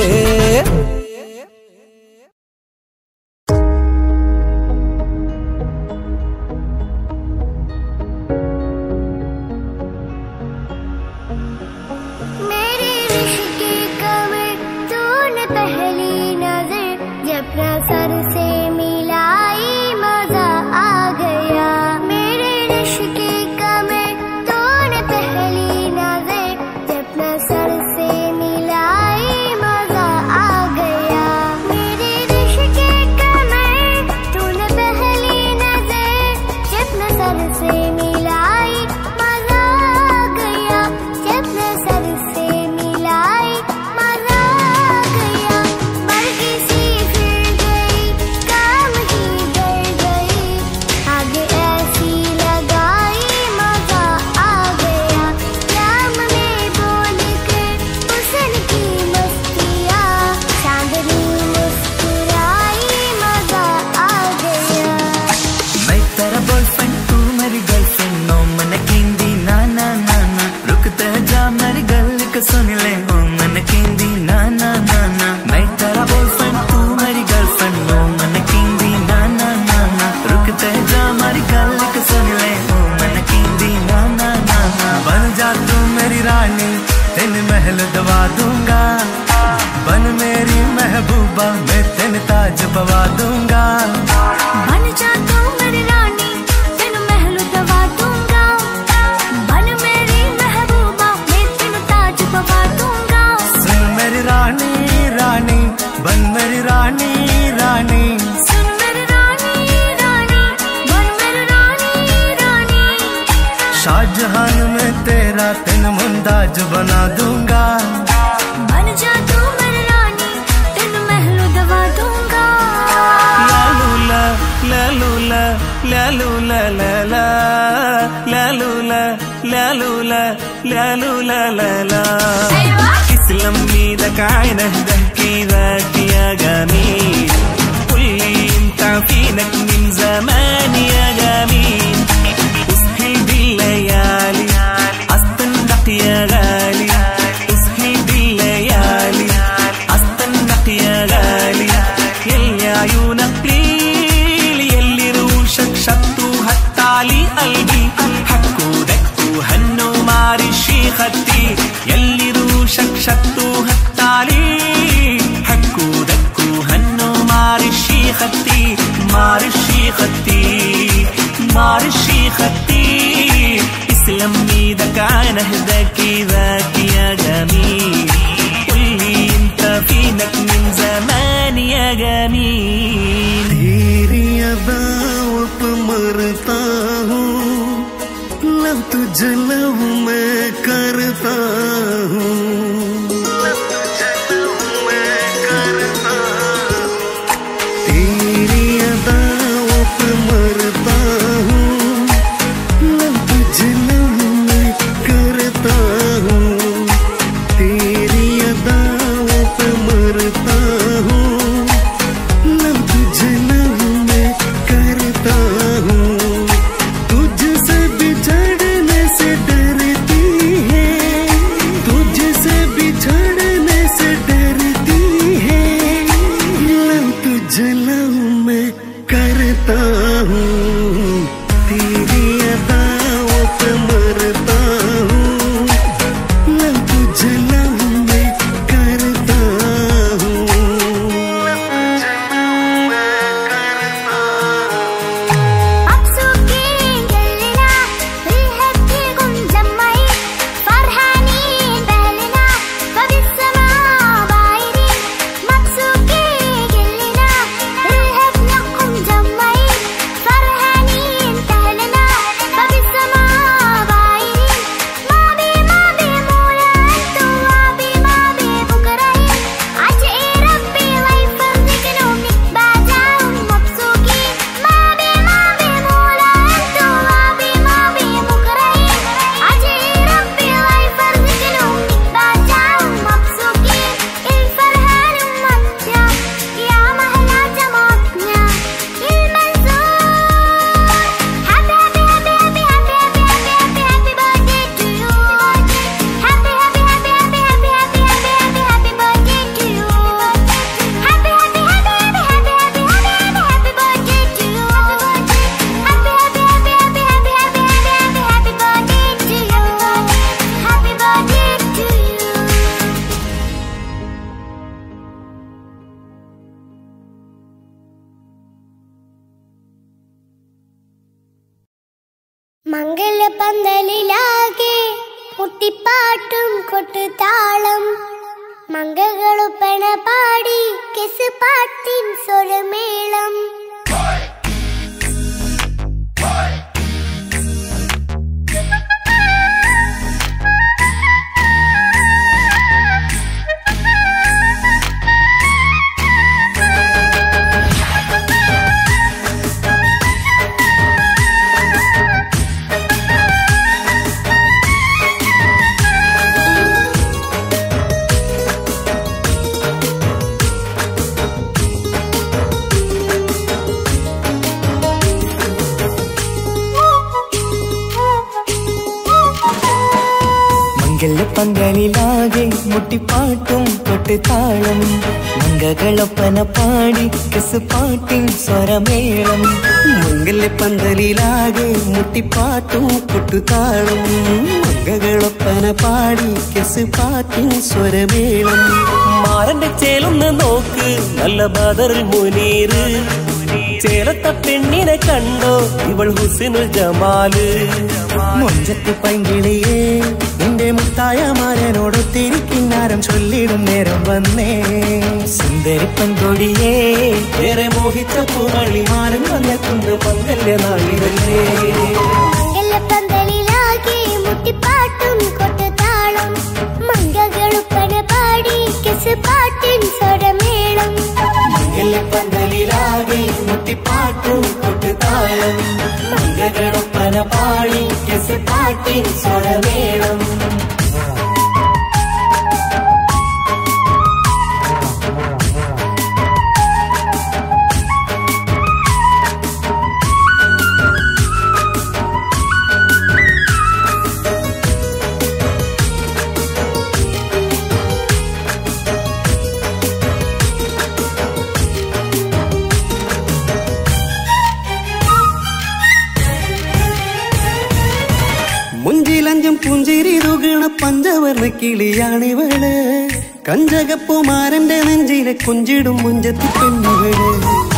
Speaker 2: मेरी रिश्ते कमर तूने पहली नजर जब नजर से मिलाई मजा आ गया मेरे रिश्ते कमर तूने पहली नजर जब नजर से मिलाई मजा आ गया मेरे रिश्ते कमर तूने पहली नजर जब नजर से मिलाई मजा आ गया जब नजर से मिलाई मजा आ गया बल्कि सी फिर गई काम ही डर गई आगे ऐसी लगाई मजा आ गया नाम में बोल कर हुसन की मस्तियाँ चांदनी मुस्कुराई मजा आ गया
Speaker 1: मैं तेरा बॉयफ्रेंड तू मेरी गर्लफ्रेंड नो मन केंदी ना ना ना ना रुकते जा मेरी गल को सुन ले ओ मन केंदी ना ना ना ना मैं तेरा बॉयफ्रेंड तू मेरी गर्लफ्रेंड नो मन केंदी ना ना ना ना रुकते जा मेरी गल को सुन ले ओ मन केंदी ना ना ना ना
Speaker 3: बन जा तू मेरी रानी तेन महल दवा दूंगा बन मेरी महबूबा मैं तेन ताज पवा दूंगा
Speaker 2: बन जा तू मेरी रानी तेन महल दवा दूंगा बन मेरी महबूबा मैं तेन ताज पवा दूंगा
Speaker 3: सुन मेरी रानी रानी बन मेरी रानी रानी
Speaker 2: सुन मेरी रानी रानी बन मेरी रानी रानी
Speaker 3: शाहजहान में तेरा तेन मुमताज बना दूंगा
Speaker 2: बन जा तू मेरी रानी तेन महल दवा दूंगा
Speaker 5: ലാലൂല ലാലൂല ലാലൂല ലാലാ ലാലൂല ലാലൂല ലാലൂല ലാലാ اسلم ايدك عينه ده كده يا جميل قول لي انت فينك من زمان يا جميل اسهل بالليالي استنقق يا غالي اسهل بالليالي استنقق يا غالي يلي عيونك ليل يلي روشك شطوا هالتعلي قلبي حكوا دكوا هنوا ماري شيختي يلي روشك شطوا هالتعلي حكوا دكوا هنوا ماري شيختي ماري شيختي ماري شيختي
Speaker 4: علمني ده كان هداكي ذاك يا جميل قولي انت فينك من زمان يا جميل
Speaker 3: तेरी अदाओं पे मरता हूँ लव तुझे लव मैं करता हूँ तेरी अदाओं पे मरता हूँ लव तुझे लव मैं करता हूँ तेरी अदाओं पे मरता हूँ लव तुझे लव मैं करता हूँ तुझसे बिछड़ने से डरती है तुझसे बिछड़ने से डरती है लव तुझे लव मैं करता हूँ तेरी अदाओं पे मरता हूँ लव तुझे लव मैं करता हूँ
Speaker 2: مبسوطين كلنا بنهديكم جمعين فرحانين بأهلنا فبالسماء بايرين مبسوطين كلنا بنهديكم جمعين فرحانين بأهلنا فبالسماء بايرين ما بي ما بي مولا انتو ما بي ما بي بكرهين عجئي ربي الله يفرجك نومك بعدهم مبسوطين ما بي ما بي مولا انتو ما بي ما بي بكرهين عجئي ربي الله يفرجك نومك بعدهم مبسوطين الفرحان ممتع يا مهلا جمعتنا المنصور happy happy happy happy happy happy happy happy happy birthday to you happy happy happy happy happy happy happy happy happy birthday to you happy happy happy happy happy happy happy happy happy birthday to you happy happy happy happy happy happy happy happy happy happy birthday to you happy birthday to you മംഗലപന്തലിലാകെ കുട്ടിപ്പാട്ടും കൊട്ടുതാളം മംഗളൊപ്പന പാടി കെസ് പാട്ടിൻ സ്വരമേളം
Speaker 4: മംഗലപ്പന്തലിലാകെ മുട്ടിപ്പാട്ടും കൊട്ടുതാളം മംഗകളൊപ്പന പാടി കെസ് പാട്ടിൻ സ്വരമേളം
Speaker 3: മംഗല്യപ്പന്തലിലാകെ മുട്ടിപ്പാട്ടും കൊട്ടുതാളം മംഗകളൊപ്പന പാടി കെസ് പാട്ടിൻ സ്വരമേളം
Speaker 4: മാറന്റെ ചേലൊന്ന് നോക്ക് നല്ല ബദറിൽ മുനീറ് ചേലത്ത പെണ്ണിനെ കണ്ടോ ഇവൾ ഹുസിനുൽ ജമാല്
Speaker 3: മൊഞ്ചത്ത് പൈങ്കിളിയേ നിന്റെ മുത്തായ മാരനോടൊത്തിരിക്കിന്നാരം ചൊല്ലിടും നേരം വന്നേ
Speaker 4: സുന്ദരി പെൺകൊടിയേ
Speaker 5: ഏറെ മോഹിച്ച പൂവളിമാരൻ വന്നെത്തുന്ന പങ്കല്യ നാളിതല്ലേ
Speaker 2: മംഗലപന്തലിലാകെ മുട്ടിപ്പാട്ടും കൊട്ടുതാളം മംഗകളുപ്പന പാടി കെസ് പാട്ടിൻ സ്വരമേളം
Speaker 5: പന്തലിലാകെ മുട്ടിപ്പാട്ടും കൊട്ടുതാളം മംഗളൊപ്പന പാടി കെസ് പാട്ടിൻ സ്വരമേളം
Speaker 3: മുഞ്ചിലഞ്ചും പുഞ്ചിരി തുകണ പഞ്ചവർണ്ണ കിളിയാണിവള് കഞ്ചകപ്പുമാരന്റെ നെഞ്ചിലെ കുഞ്ചിടും മുഞ്ചത്തി പെണ്ണുകള്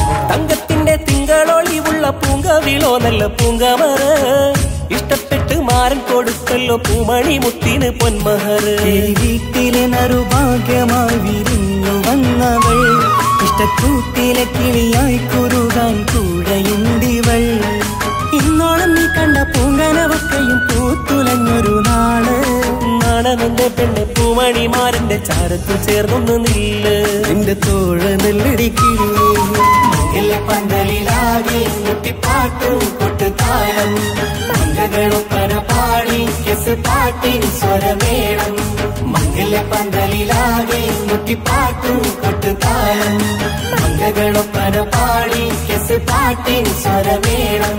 Speaker 4: തങ്കത്തിന്റെ തിങ്കളൊളിവുള്ള പൂങ്കവിളോ നല്ല പൂങ്കമറ് ഇഷ്ടപ്പെട്ട്
Speaker 5: മാരൻ കൊടുക്കല്ലോ പൂമണി മുത്തിന് പൊന്മഹർ
Speaker 1: വീട്ടിലെ നറുഭാഗ്യമായി വിരിഞ്ഞു വന്നവൾ ഇഷ്ടക്കൂട്ടിലെ കിളിയായി കുറുകാൻ കൂടെയുണ്ടിവൾ ഇന്നോളം നീ കണ്ട പൂങ്കനവക്കയും പൂത്തുലഞ്ഞൊരു നാള്
Speaker 5: നാണമെന്റെ പെണ്ണ് പൂമണിമാരന്റെ ചാരത്തു ചേർന്നൊന്ന് നില്ല്
Speaker 1: നിന്റെ തോഴ നെല്ലടിക്കില്ലേ
Speaker 5: പന്തലിലാകെ മുട്ടിപ്പാട്ടും കൊട്ടുതാളം മംഗളൊപ്പന പാടി കെസ് പാട്ടിൻ സ്വരമേളം മംഗല പന്തലിലാകെ മുട്ടിപ്പാട്ടും കൊട്ടുതാളം മംഗളൊപ്പന പാടി കെസ് പാട്ടിൻ സ്വരമേളം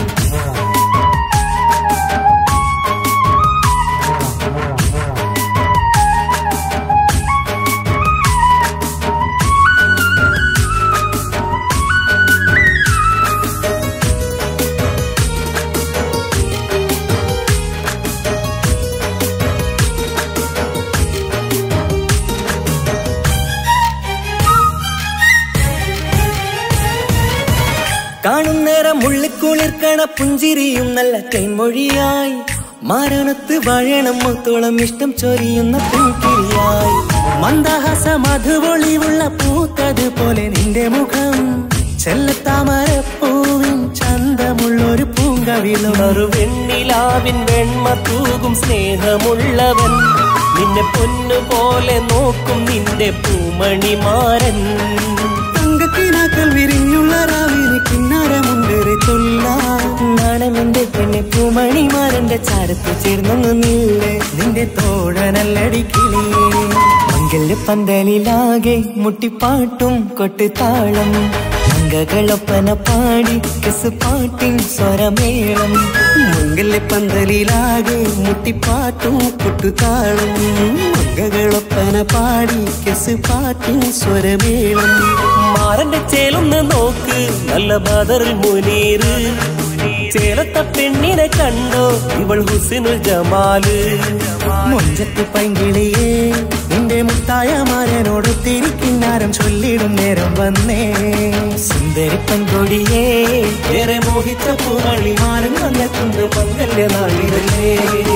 Speaker 1: കാണുന്നേരം ഉള്ളിക്കുളിർക്കണ പുഞ്ചിരിയും നല്ല കൈമൊഴിയായി മാരണത്ത് വഴണം മുത്തോളം ഇഷ്ടം ചൊരിയുന്ന പൂക്കിരിയായി മന്ദഹാസ മധുപൊളിവുള്ള പൂത്തത് പോലെ നിന്റെ മുഖം ചെല്ലത്താമരപ്പൂവിൻ ചന്തമുള്ളൊരു പൂങ്കവിളും
Speaker 5: ഒരു വെണ്ണിലാവിൻ വെണ്മ തൂകും സ്നേഹമുള്ളവൻ നിന്നെ പൊന്നുപോലെ നോക്കും നിന്റെ പൂമണിമാരൻ
Speaker 1: തങ്കക്കിനാക്കൾ വിരിഞ്ഞുള്ള രാവിലെ കിന്നാരമുണ്ടേറെ നാണമെന്റെ പെണ്ണെ പൂമണിമാരന്റെ ചാരത്ത് ചേർന്നൊന്നു നില്ലേ നിന്റെ തോഴനല്ലടിക്കിളിയേ മംഗല്യ പന്തലിലാകെ മുട്ടിപ്പാട്ടും കൊട്ടുതാളം മംഗകളൊപ്പന പാടി കെസ് പാട്ടിൻ സ്വരമേളം മംഗല്യ പന്തലിലാകെ മുട്ടിപ്പാട്ടും കൊട്ടുതാളം മംഗകളൊപ്പന പാടി കെസ് പാട്ടിൻ സ്വരമേളം
Speaker 5: മാരന്റെ ചേലൊന്ന് നോക്ക് നല്ല ബദറിൽ മുനീറ് ചേലത്ത പെണ്ണിനെ കണ്ടോ ഇവൾ ഹുസിനുൽ ജമാല്
Speaker 1: മുഞ്ചത്ത് പൈങ്കിളിയേ നിന്റെ മുത്തായ മാരനോട് തിരിക്കിന്നാരം ചൊല്ലിടും നേരം വന്നേ സുന്ദരി പെൺകൊടിയേ
Speaker 5: ഏറെ മോഹിച്ച പൂവളി മാരൻ വന്നെത്തുന്ന മംഗല്യ നാളിതല്ലേ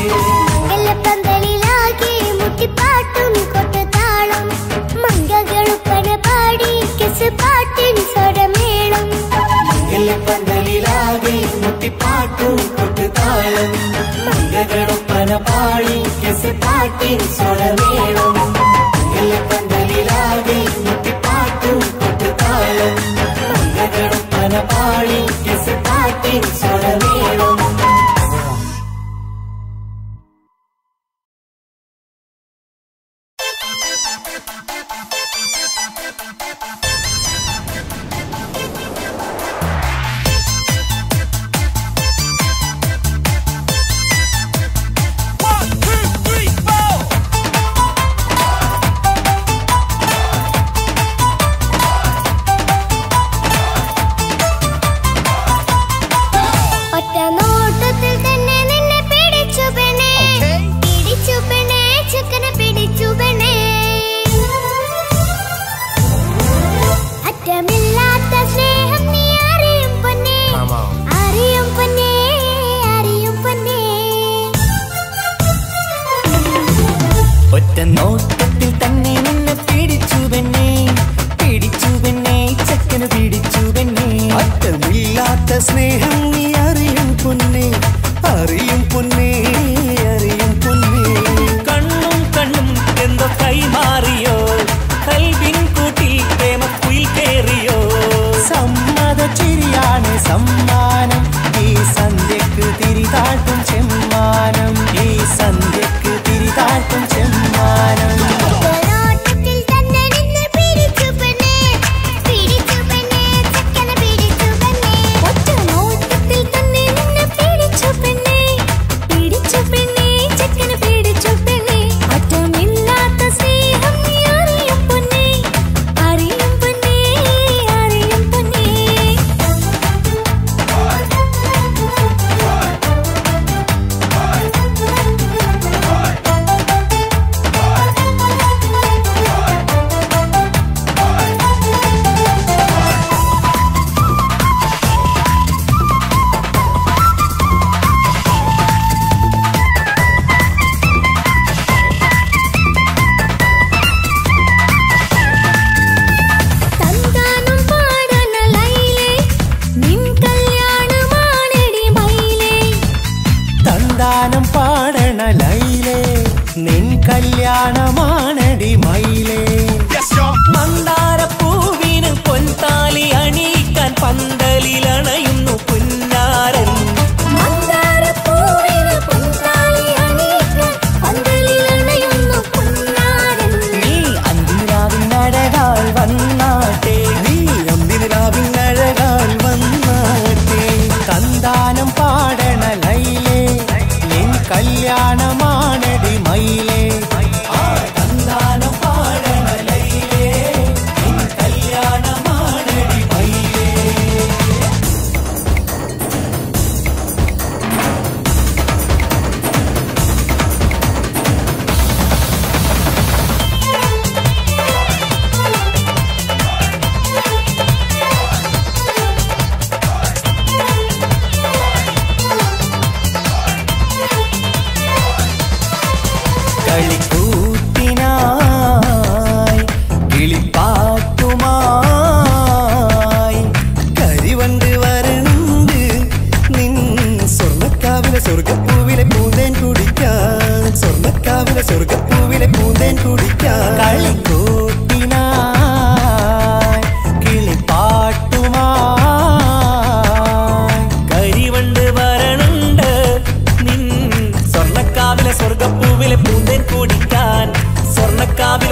Speaker 2: മംഗലപ്പന്തലിലാകെ മുട്ടിപ്പാട്ടും കൊട്ടുതാളം മംഗകളുപ്പന പാടി കെസ് പാട്ടിൻ സ്വരമേളം
Speaker 5: പന്തലിലാകെ മുട്ടിപ്പാട്ടും കൊട്ടുതാളം മംഗളൊപ്പന പാടി കെസ് പാട്ടിൻ സ്വരമേളം പന്തലിലാകെ മുട്ടിപ്പാട്ടും കൊട്ടുതാളം മംഗളൊപ്പന പാടി കെസ് പാട്ടിൻ സ്വരമേളം
Speaker 2: ഒറ്റ നോട്ടത്തിൽ തന്നെ നിന്നെ പിടിച്ചു പെണ്ണേ പിടിച്ചു പെണ്ണേ ചക്കനെ പിടിച്ചു പെണ്ണേ അറ്റമില്ലാത്ത സ്നേഹം നീ അറിയും പൊന്നേ അറിയും പൊന്നേ അറിയും പൊന്നേ
Speaker 1: ഒറ്റ നോട്ടത്തിൽ തന്നെ നിന്നെ പിടിച്ചു പെണ്ണേ പിടിച്ചു പെണ്ണേ ചക്കന് പിടിച്ചു പെണ്ണേ അറ്റമില്ലാത്ത സ്നേഹം നീ അറിയും പൊന്നേ അറിയും പൊന്നേ അറിയും പൊന്നേ
Speaker 5: കണ്ണും കണ്ണും എന്തോ കൈമാറിയോ കൽവിൻ കൂട്ടിൽ പ്രേമക്കുയിൽ കേറിയോ
Speaker 1: സമ്മത ചിരിയാണ് സമ്മാനം ഈ സന്ധ്യക്ക് തിരിതാട്ടും ചെമ്മാനം ഈ സന്ധ്യക്ക് തിരിതാട്ടും ചെമ്മാനം
Speaker 2: നോട്ടത്തിൽ തന്നെ നിന്നെ പിടിച്ചു പെണ്ണേ പിടിച്ചു പെണ്ണേ ചക്കനെ പിടിച്ചു പെണ്ണേ ഒറ്റ നോട്ടത്തിൽ തന്നെ നിന്നെ പിടിച്ചു പെണ്ണേ പിടിച്ചു പെണ്ണേ ചക്കനെ പിടിച്ചു പെണ്ണേ അറ്റമില്ലാത്ത സ്നേഹം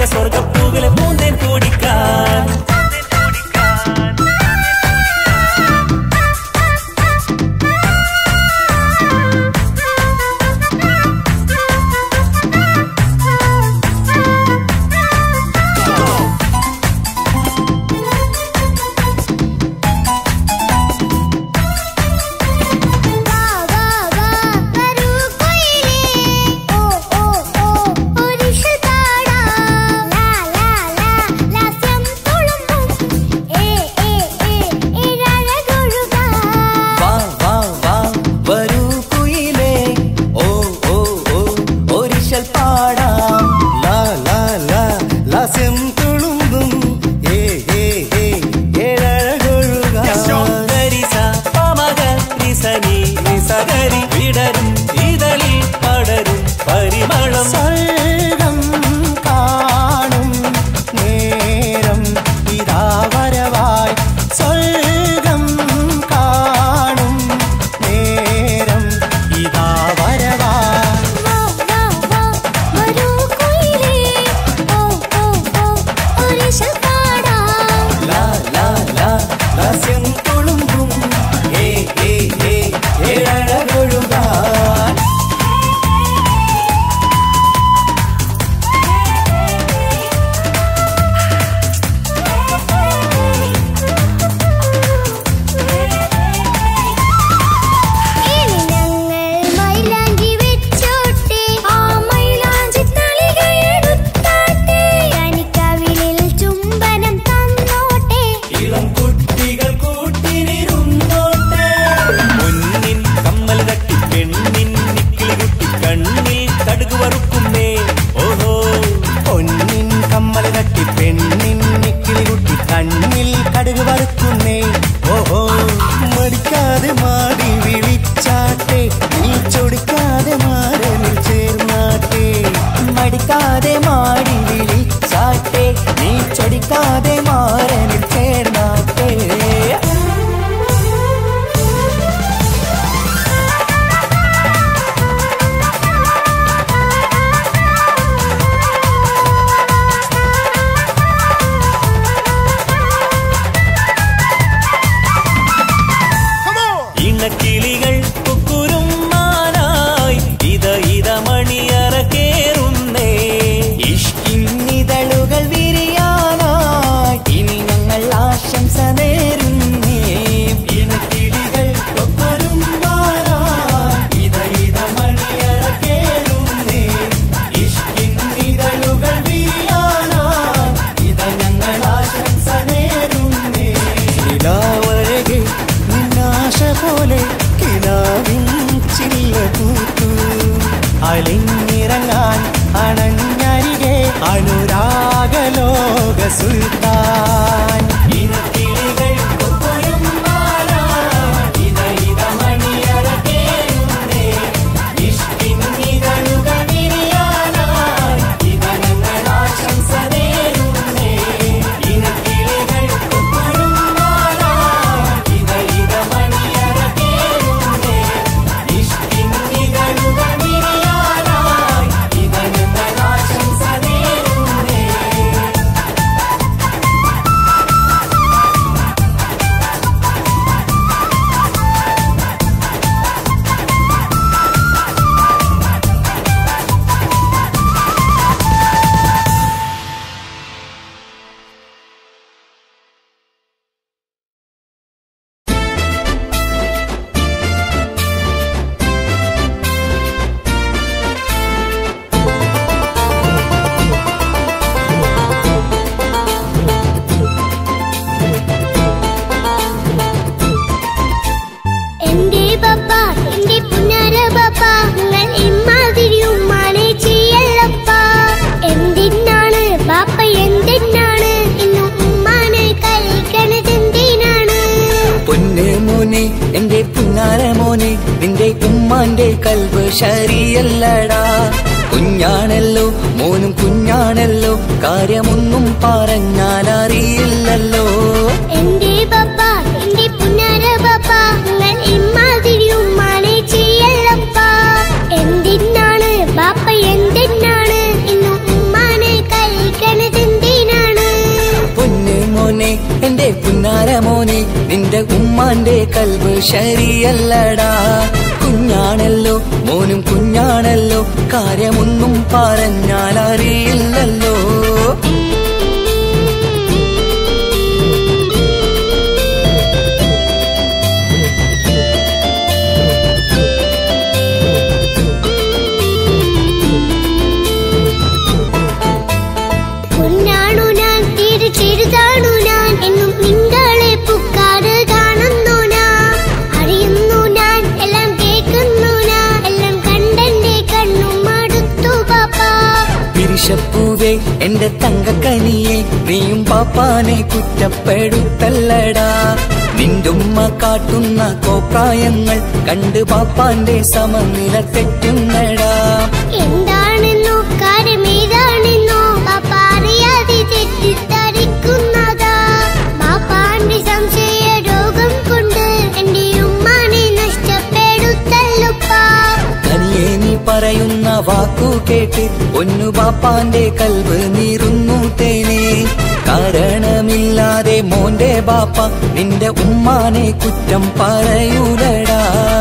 Speaker 5: പോലെ സ്വർഗപ്പൂവിലെ പൂന്തേൻ കുടിക്കാൻ
Speaker 2: വാ വാ വാ വരൂ കൊയിലേ ഓ ഓ ഓ ഒരിഷൽ പാടാം ലാ ലാ ലാ ലാസ്യം തുളുമ്പും ഏ ഏ ഏ ഇഴഴകൊഴുകാം
Speaker 1: വാ വാ വാ വരൂ കുയിലേ ഓ ഓ ഓ ഒരിശൽ പാടാം
Speaker 3: ലാ ലാ ലാ ലാസ്യം തുളുമ്പും ഏ ഏ ഏ ഏഴഴകൊഴുക
Speaker 5: ഗരിസ പമക നിസനി നിസകരി വിടരും ഇതളിൽ പടരും പരിമളം
Speaker 3: സ്വർഗം കാണും നേരം ഇതാ വരവായി സ്വർഗം കാണും നേരം ഇതാ വരവായി
Speaker 2: വാ വാ വാ വരൂ കൊയിലേ ഓ ഓ ഓ ഒരിഷൽ പാടാം
Speaker 1: ലാ ലാ ലാ
Speaker 3: ലാസ്യം തുളുമ്പും ഏ ഏ ഏ ഏഴഴകൊഴുകാൻ
Speaker 2: ഇനി ഞങ്ങൾ മൈലാഞ്ചി വെച്ചോട്ടെ ആ മൈലാഞ്ചി തളിക എടുത്താട്ടെ കനിക്കവിളിൽ ചുംബനം തന്നോട്ടെ
Speaker 5: ഇളം കുട്ടികൾ കൂട്ടിനിരുന്നോട്ടെ മുന്നിൻ കമ്മൽ തട്ടി പെണ്ണിൻ നിക്കിളി കുട്ടി കണ്ണിൽ കടുക് വറുക്കുന്നേ ഓഹോ
Speaker 3: പൊന്നിൻ കമ്മൽ തട്ടി പെണ്ണിൻ നിക്കിളി കുട്ടി കണ്ണിൽ കടുക് വറുക്കുന്നേ ഓഹോ മടിക്കാതെ മാടി വിളിച്ചാട്ടെ നീ ചൊടിക്കാതെ മാറനിൽ ചേർന്നാട്ടെ
Speaker 1: മടിക്കാതെ മാടി വിളിച്ചാട്ടെ നീ ചൊടിക്കാതെ മാറനിൽ ചേർന്നാട്ടെ
Speaker 5: ഇണക്കിളികൾ കുക്കുരും മാനായി ഇത ഇത മണിയറ കേറുന്നേ
Speaker 1: ഇഷ്കിന്നിതളുകൾ വിരിയാനായി ഇനി ഞങ്ങൾ ആശംസ നേരുന്നേ
Speaker 3: ഇണക്കിളികൾ ഒപ്പരും മാറാം ഇത ഇത മണിയറ കേളുന്നേ ഇഷ്കിന്നിതളുകൾ വീഴാനാം ഇത ഞങ്ങൾ ആശംസ നേരുന്നേ നിലാവഴകെ നിന്നാശ പോലെ കിനാവിൻ ചില്ല പൂത്തു അലിഞ്ഞിറങ്ങാൻ അണഞ്ഞരികെ അനുരാഗലോക സുൽത്താൻ ഇനക്കിളികൾ ഒപ്പരും മാറാം ഇത ഇത മണിയറ കേളുന്നേ ഇഷ്കിന്നിതളുകൾ വിരിയാനായി ഇത ഞങ്ങൾ ആശംസ നേരുന്നേ ഇനക്കിളികൾ ഒപ്പരും മാറാം ഇത ഇത മണിയറ കേളുന്നേ ഇഷ്കിന്നിതളുകൾ വിരിയാനായി ഇത ഞങ്ങൾ ആശംസ നേരുന്നേ
Speaker 2: എന്റെ പപ്പ എന്റെ പുന്നാര പപ്പ നിങ്ങൾ ഇമ്മാതിരി ഉമ്മാനെ ചെയ്യല്ലപ്പ എന്തിനാണ് പാപ്പ എന്തിനാണ് ഇന്ന് ഉമ്മാനെ കളിക്കണത് എന്തിനാണ്
Speaker 1: പൊന്നെ മോനെ എന്റെ പുന്നാര മോനെ നിന്റെ ഉമ്മാന്റെ കൽവ് ശരിയല്ലടാ കുഞ്ഞാണല്ലോ മോനും കുഞ്ഞാണല്ലോ കാര്യമൊന്നും പറഞ്ഞാൽ അറിയില്ലല്ലോ
Speaker 2: എന്റെ പപ്പ എന്റെ പുന്നാര പപ്പ നിങ്ങൾ ഇമ്മാതിരി ഉമ്മാനെ ചെയ്യല്ലപ്പ എന്തിനാണ് ബാപ്പ എന്തിനാണ് ഇന്ന് ഉമ്മാനെ കളിക്കണത്
Speaker 1: നിന്റെ ഉമ്മാന്റെ കൽവ് ശരിയല്ലടാ കുഞ്ഞാണല്ലോ മോനും കുഞ്ഞാണല്ലോ കാര്യമൊന്നും പറഞ്ഞാൽ അറിയില്ലല്ലോ
Speaker 2: കുഞ്ഞാണു ഞാൻ തീരെ ചെറുതാണു ഞാൻ എന്നും നിങ്ങളെ പുക്കാറ് കാണുന്നു ഞാൻ അറിയുന്നു ഞാൻ എല്ലാം കേൾക്കുന്നു ഞാൻ എല്ലാം കണ്ടെന്റെ കണ്ണും മടുത്തു പാപ്പ
Speaker 1: പിരിശപ്പൂവേ എന്റെ തങ്കക്കനിയെ നീയും പാപ്പാനെ കുറ്റപ്പെടുത്തല്ലടാ നിന്റുമ്മ കാട്ടുന്ന കോപ്രായങ്ങൾ കണ്ട് പാപ്പാന്റെ സമനില തെറ്റുന്നടാ
Speaker 2: എന്താണെന്നോ കാര്യമേതാണെന്നോ പാപ്പ അറിയാതെ തെറ്റിദ്ധരിക്കുന്നതാ പാപ്പാന്റെ സംശയ രോഗം കൊണ്ട് എന്റെ ഉമ്മാനെ നഷ്ടപ്പെടുത്തല്ലുപ്പാ
Speaker 1: തനിയെ നീ പറയുന്ന വാക്കു കേട്ട് ഒന്നു ബാപ്പാന്റെ കൽവ് നീറുന്നു തേനെ കാരണമില്ലാതെ മോന്റെ ബാപ്പ നിന്റെ ഉമ്മാനെ കുറ്റം പറയൂലടാ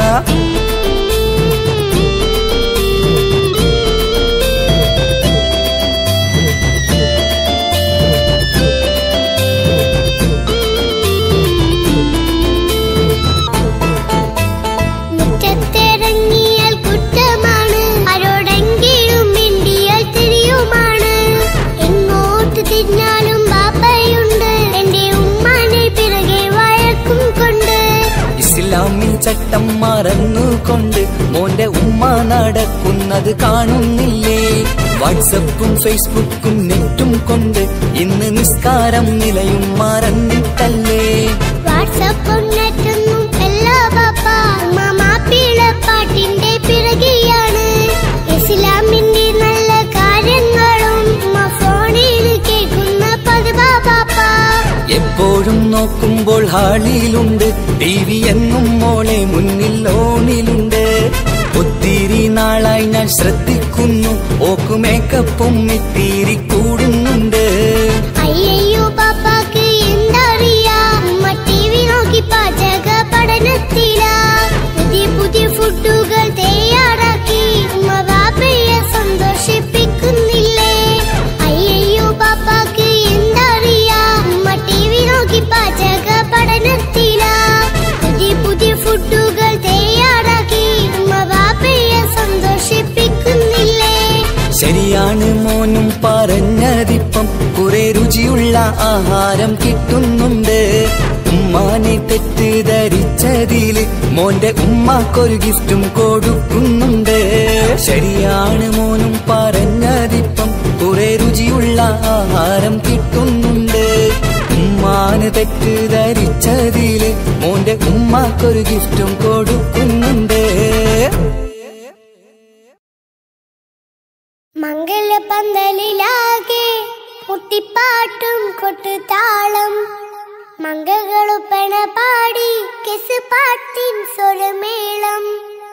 Speaker 2: മുറ്റത്തിറങ്ങിയാൽ കുറ്റമാണ് ആരോടെങ്കിലും മിണ്ടിയാൽ തിരിയുമാണ് എങ്ങോട്ട് തിരിഞ്ഞാലും ബാപ്പയുണ്ട് എന്റെ ഉമ്മാനെ പിറകെ വഴക്കും കൊണ്ട്
Speaker 1: ഇസ്ലാമിൽ ചട്ടം മറന്നുകൊണ്ട് മോന്റെ ഉമ്മ നടക്കുന്നത് കാണുന്നില്ലേ വാട്സപ്പും ഫേസ്ബുക്കും നെറ്റും കൊണ്ട് ഇന്ന് നിസ്കാരം നിലയും മറന്നിട്ടല്ലേ
Speaker 2: വാട്സപ്പും നെറ്റൊന്നും എല്ലാ ബാപ്പ ഉമ്മ മാപ്പിളപ്പാട്ടിന്റെ പിറകെയാണ് ഇസ്ലാമിന്റെ നല്ല കാര്യങ്ങളും ഉമ്മ ഫോണിൽ കേൾക്കുന്ന പതിവാ ബാപ്പ
Speaker 1: എപ്പോഴും നോക്കുമ്പോൾ ഹാളിയിലുണ്ട് ടി വി എന്നും മോളെ മുന്നിൽ ഓണിലുണ്ട് ഒത്തിരി നാളായി ഞാൻ ശ്രദ്ധിക്കുന്നു ഓക്കു മേക്കപ്പും ഇത്തിരി കൂടുന്നുണ്ട്
Speaker 2: അയ്യയ്യോ പാപ്പാക്ക് എന്തറിയാ ഉമ്മ ടി വി നോക്കി പാചക പഠനത്തിലാ പുതിയ പുതിയ ഫുഡുകൾ തയ്യാറാക്കി ഉമ്മ ബാപ്പയെ സന്തോഷിപ്പിക്കുന്നില്ലേ അയ്യയ്യോ പാപ്പാക്ക് എന്തറിയാ ഉമ്മ ടി വി നോക്കി പാചക പഠനത്തിലാ പുതിയ പുതിയ ഫുഡുകൾ തയ്യാറാക്കി ഉമ്മ ബാപ്പയെ സന്തോഷിപ്പിക്കുന്നില്ലേ
Speaker 1: ശരിയാണ് മോനും പറഞ്ഞതിപ്പം കുറെ രുചിയുള്ള ആഹാരം കിട്ടുന്നുണ്ട് ഉമ്മാനെ തെറ്റിദ്ധരിച്ചതില് മോന്റെ ഉമ്മാക്കൊരു ഗിഫ്റ്റും കൊടുക്കുന്നുണ്ട് ശരിയാണ് മോനും പറഞ്ഞതിപ്പം കുറെ രുചിയുള്ള ആഹാരം കിട്ടുന്നുണ്ട് ഉമ്മാന് തെറ്റിദ്ധരിച്ചതില് മോന്റെ ഉമ്മാക്കൊരു ഗിഫ്റ്റും കൊടുക്കുന്നുണ്ട്
Speaker 2: മംഗലപന്തലിലാകെ കുട്ടിപ്പാട്ടും കൊട്ടുതാളം മംഗകളുപ്പണ പാടി കെസ് പാട്ടിൻ സ്വരമേളം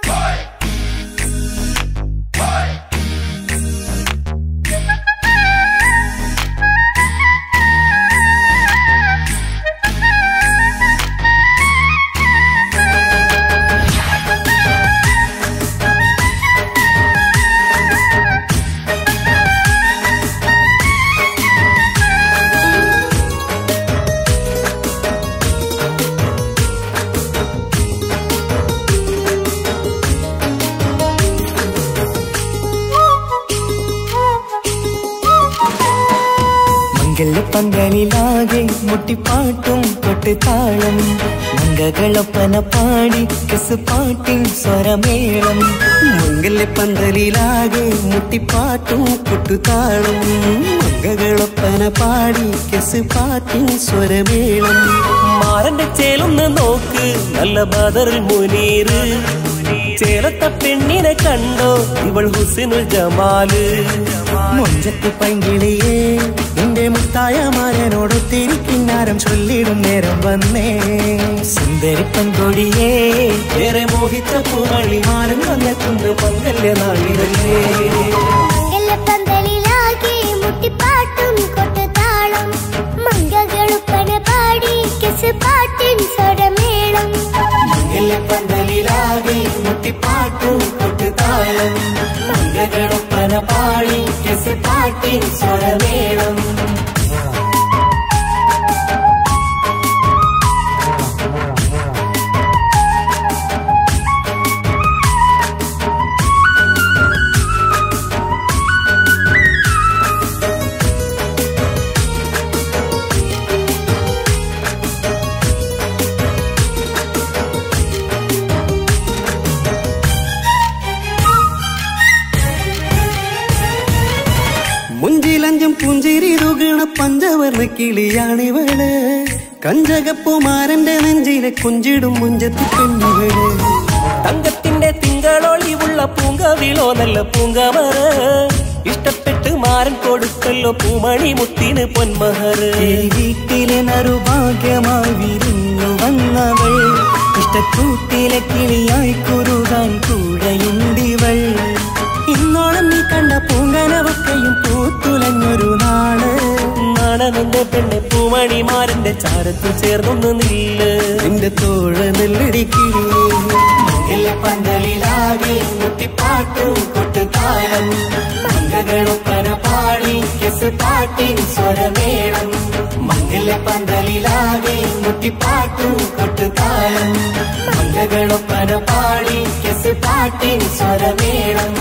Speaker 1: മംഗലപ്പന്തലിലാകെ മുട്ടിപ്പാട്ടും കൊട്ടുതാളം മംഗകളൊപ്പന പാടി കെസ് പാട്ടിൻ സ്വരമേളം
Speaker 5: മംഗല്യപ്പന്തലിലാകെ മുട്ടിപ്പാട്ടും കൊട്ടുതാളം മംഗകളൊപ്പന പാടി കെസ് പാട്ടിൻ സ്വരമേളം മാറന്റെ ചേലൊന്ന് നോക്ക് നല്ല ബദറിൽ മുനീറ് ചേലത്ത പെണ്ണിനെ കണ്ടോ ഇവൾ ഹുസിനുൽ ജമാല്
Speaker 3: മുഞ്ചത്ത് പൈങ്കിളിയേ നിന്റെ മുത്തായ മാരനോടൊത്തിരി കിന്നാരം ചൊല്ലിടും നേരം വന്നേ
Speaker 1: സുന്ദരി പങ്കൊടിയേ
Speaker 5: ഏറെ മോഹിച്ച പൂവള്ളിമാരും വന്നെത്തുന്ന മംഗല്യ നാളിതല്ലേ
Speaker 2: മംഗലപന്തലിലാകെ മുട്ടിപ്പാട്ടും കൊട്ടുതാളം മംഗകളുപ്പന പാടി കെസ് പാട്ടിൻ സ്വരം
Speaker 6: പഞ്ചവർണ്ണ കിളിയാണിവള് കഞ്ചകപ്പുമാരന്റെ നെഞ്ചിലെ കുഞ്ചിടും മുഞ്ചത്തി പെണ്ണിവള്
Speaker 5: തങ്കത്തിന്റെ തിങ്കളൊളിവുള്ള പൂങ്കവിളോ നല്ല പൂങ്കമറ ഇഷ്ടപ്പെട്ട് മാരൻ കൊടുക്കല്ലോ പൂമണി മുത്തിന് പൊന്മഹറ്
Speaker 1: ഈ വീട്ടിലെ നറുഭാഗ്യമായി വിരിഞ്ഞു വന്നവൾ ഇഷ്ടക്കൂട്ടിലെ കിളിയായി കുറുകാൻ കൂടെയുണ്ടിവൾ ഇന്നോളം നീ കണ്ട പൂങ്കനവൊക്കെയും പൂത്തുലഞ്ഞൊരു നാള്
Speaker 5: നാണമെന്റെ പെണ്ണെ പൂമണിമാരന്റെ ചാരത്തിൽ ചേർന്നൊന്ന് നില്ല്
Speaker 6: നിന്റെ തോഴ നെല്ലടിക്കില്ലേ
Speaker 5: പന്തലിലാകെ മുട്ടിപ്പാട്ടും കൊട്ടുതാരം മംഗളൊപ്പന പാടി കെസ് പാട്ടിൻ സ്വരമേളം മംഗല പന്തലിലാകെ മുട്ടിപ്പാട്ടും കൊട്ടുതാരം മംഗളൊപ്പന പാടി കെസ് പാട്ടിൻ സ്വരമേളം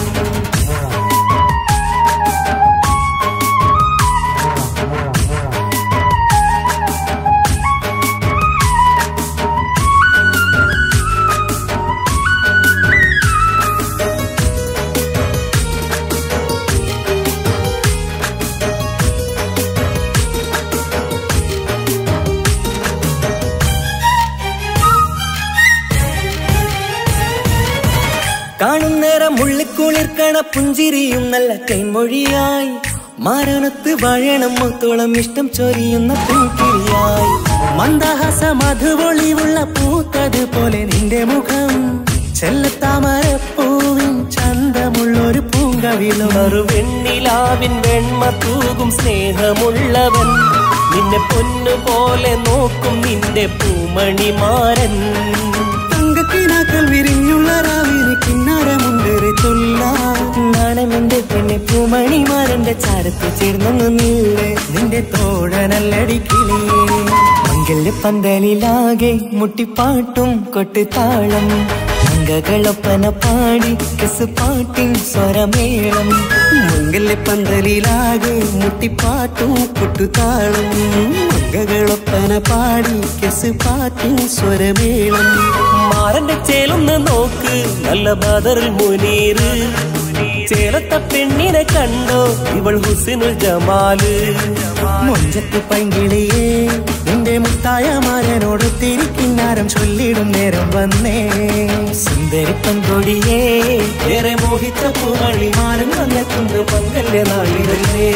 Speaker 1: കാണുന്നേരം മുള്ളിക്കുളിർക്കണ പുഞ്ചിരിയും നല്ല കൈമൊഴിയായി മാരണത്ത് വഴണം മുത്തോളം ഇഷ്ടം ചൊരിയുന്ന പൂക്കിരിയായി മന്ദഹാസ മധുപൊളിവുള്ള പൂത്തത് പോലെ നിന്റെ മുഖം ചെല്ലത്താമരപ്പൂവിൻ ചന്തമുള്ളൊരു പൂങ്കവിലും
Speaker 5: ഒരു വെണ്ണിലാവിൻ വെണ്മ തൂകും സ്നേഹമുള്ളവൻ നിന്നെ പൊന്നുപോലെ നോക്കും നിന്റെ പൂമണിമാരൻ
Speaker 6: തങ്കക്കിനാക്കൾ വിരിഞ്ഞുള്ള രാവിലെ കിന്നാരമുണ്ടേറെ ചൊല്ല
Speaker 1: നാണമെന്റെ പെണ്ണെ പൂമണിമാരന്റെ ചാരത്ത് ചേർന്നൊന്നു നീളെ
Speaker 6: നിന്റെ തോഴനല്ലടിക്കിളിയേ
Speaker 1: മംഗല്യ പന്തലിലാകെ മുട്ടിപ്പാട്ടും കൊട്ടുതാളം അംഗകളൊപ്പന പാടി കെസ് പാട്ടിൻ സ്വരമേളം
Speaker 6: മംഗല്യ പന്തലിലാകെ മുട്ടിപ്പാട്ടും കൊട്ടുതാളം മംഗകളൊപ്പന പാടി കെസ് പാട്ടും സ്വരമേളം
Speaker 5: മാറന്റെ ചേലൊന്ന് നോക്ക് നല്ല ബദറിൽ മുനീറ് ചേലത്ത പെണ്ണിനെ കണ്ടോ ഇവൾ ഹുസിനുൽ ജമാല്
Speaker 6: മൊഞ്ചത്ത് പൈങ്കിളിയേ നിന്റെ മുത്തായ മാരനോട് തിരിക്കിന്നാരം ചൊല്ലിടും നേരം വന്നേ
Speaker 1: സുന്ദരി പങ്കൊടിയേ
Speaker 5: ഏറെ മോഹിച്ച പൂമണി മാനം വന്നെത്തുന്ന മംഗല്യ നാളിതല്ലേ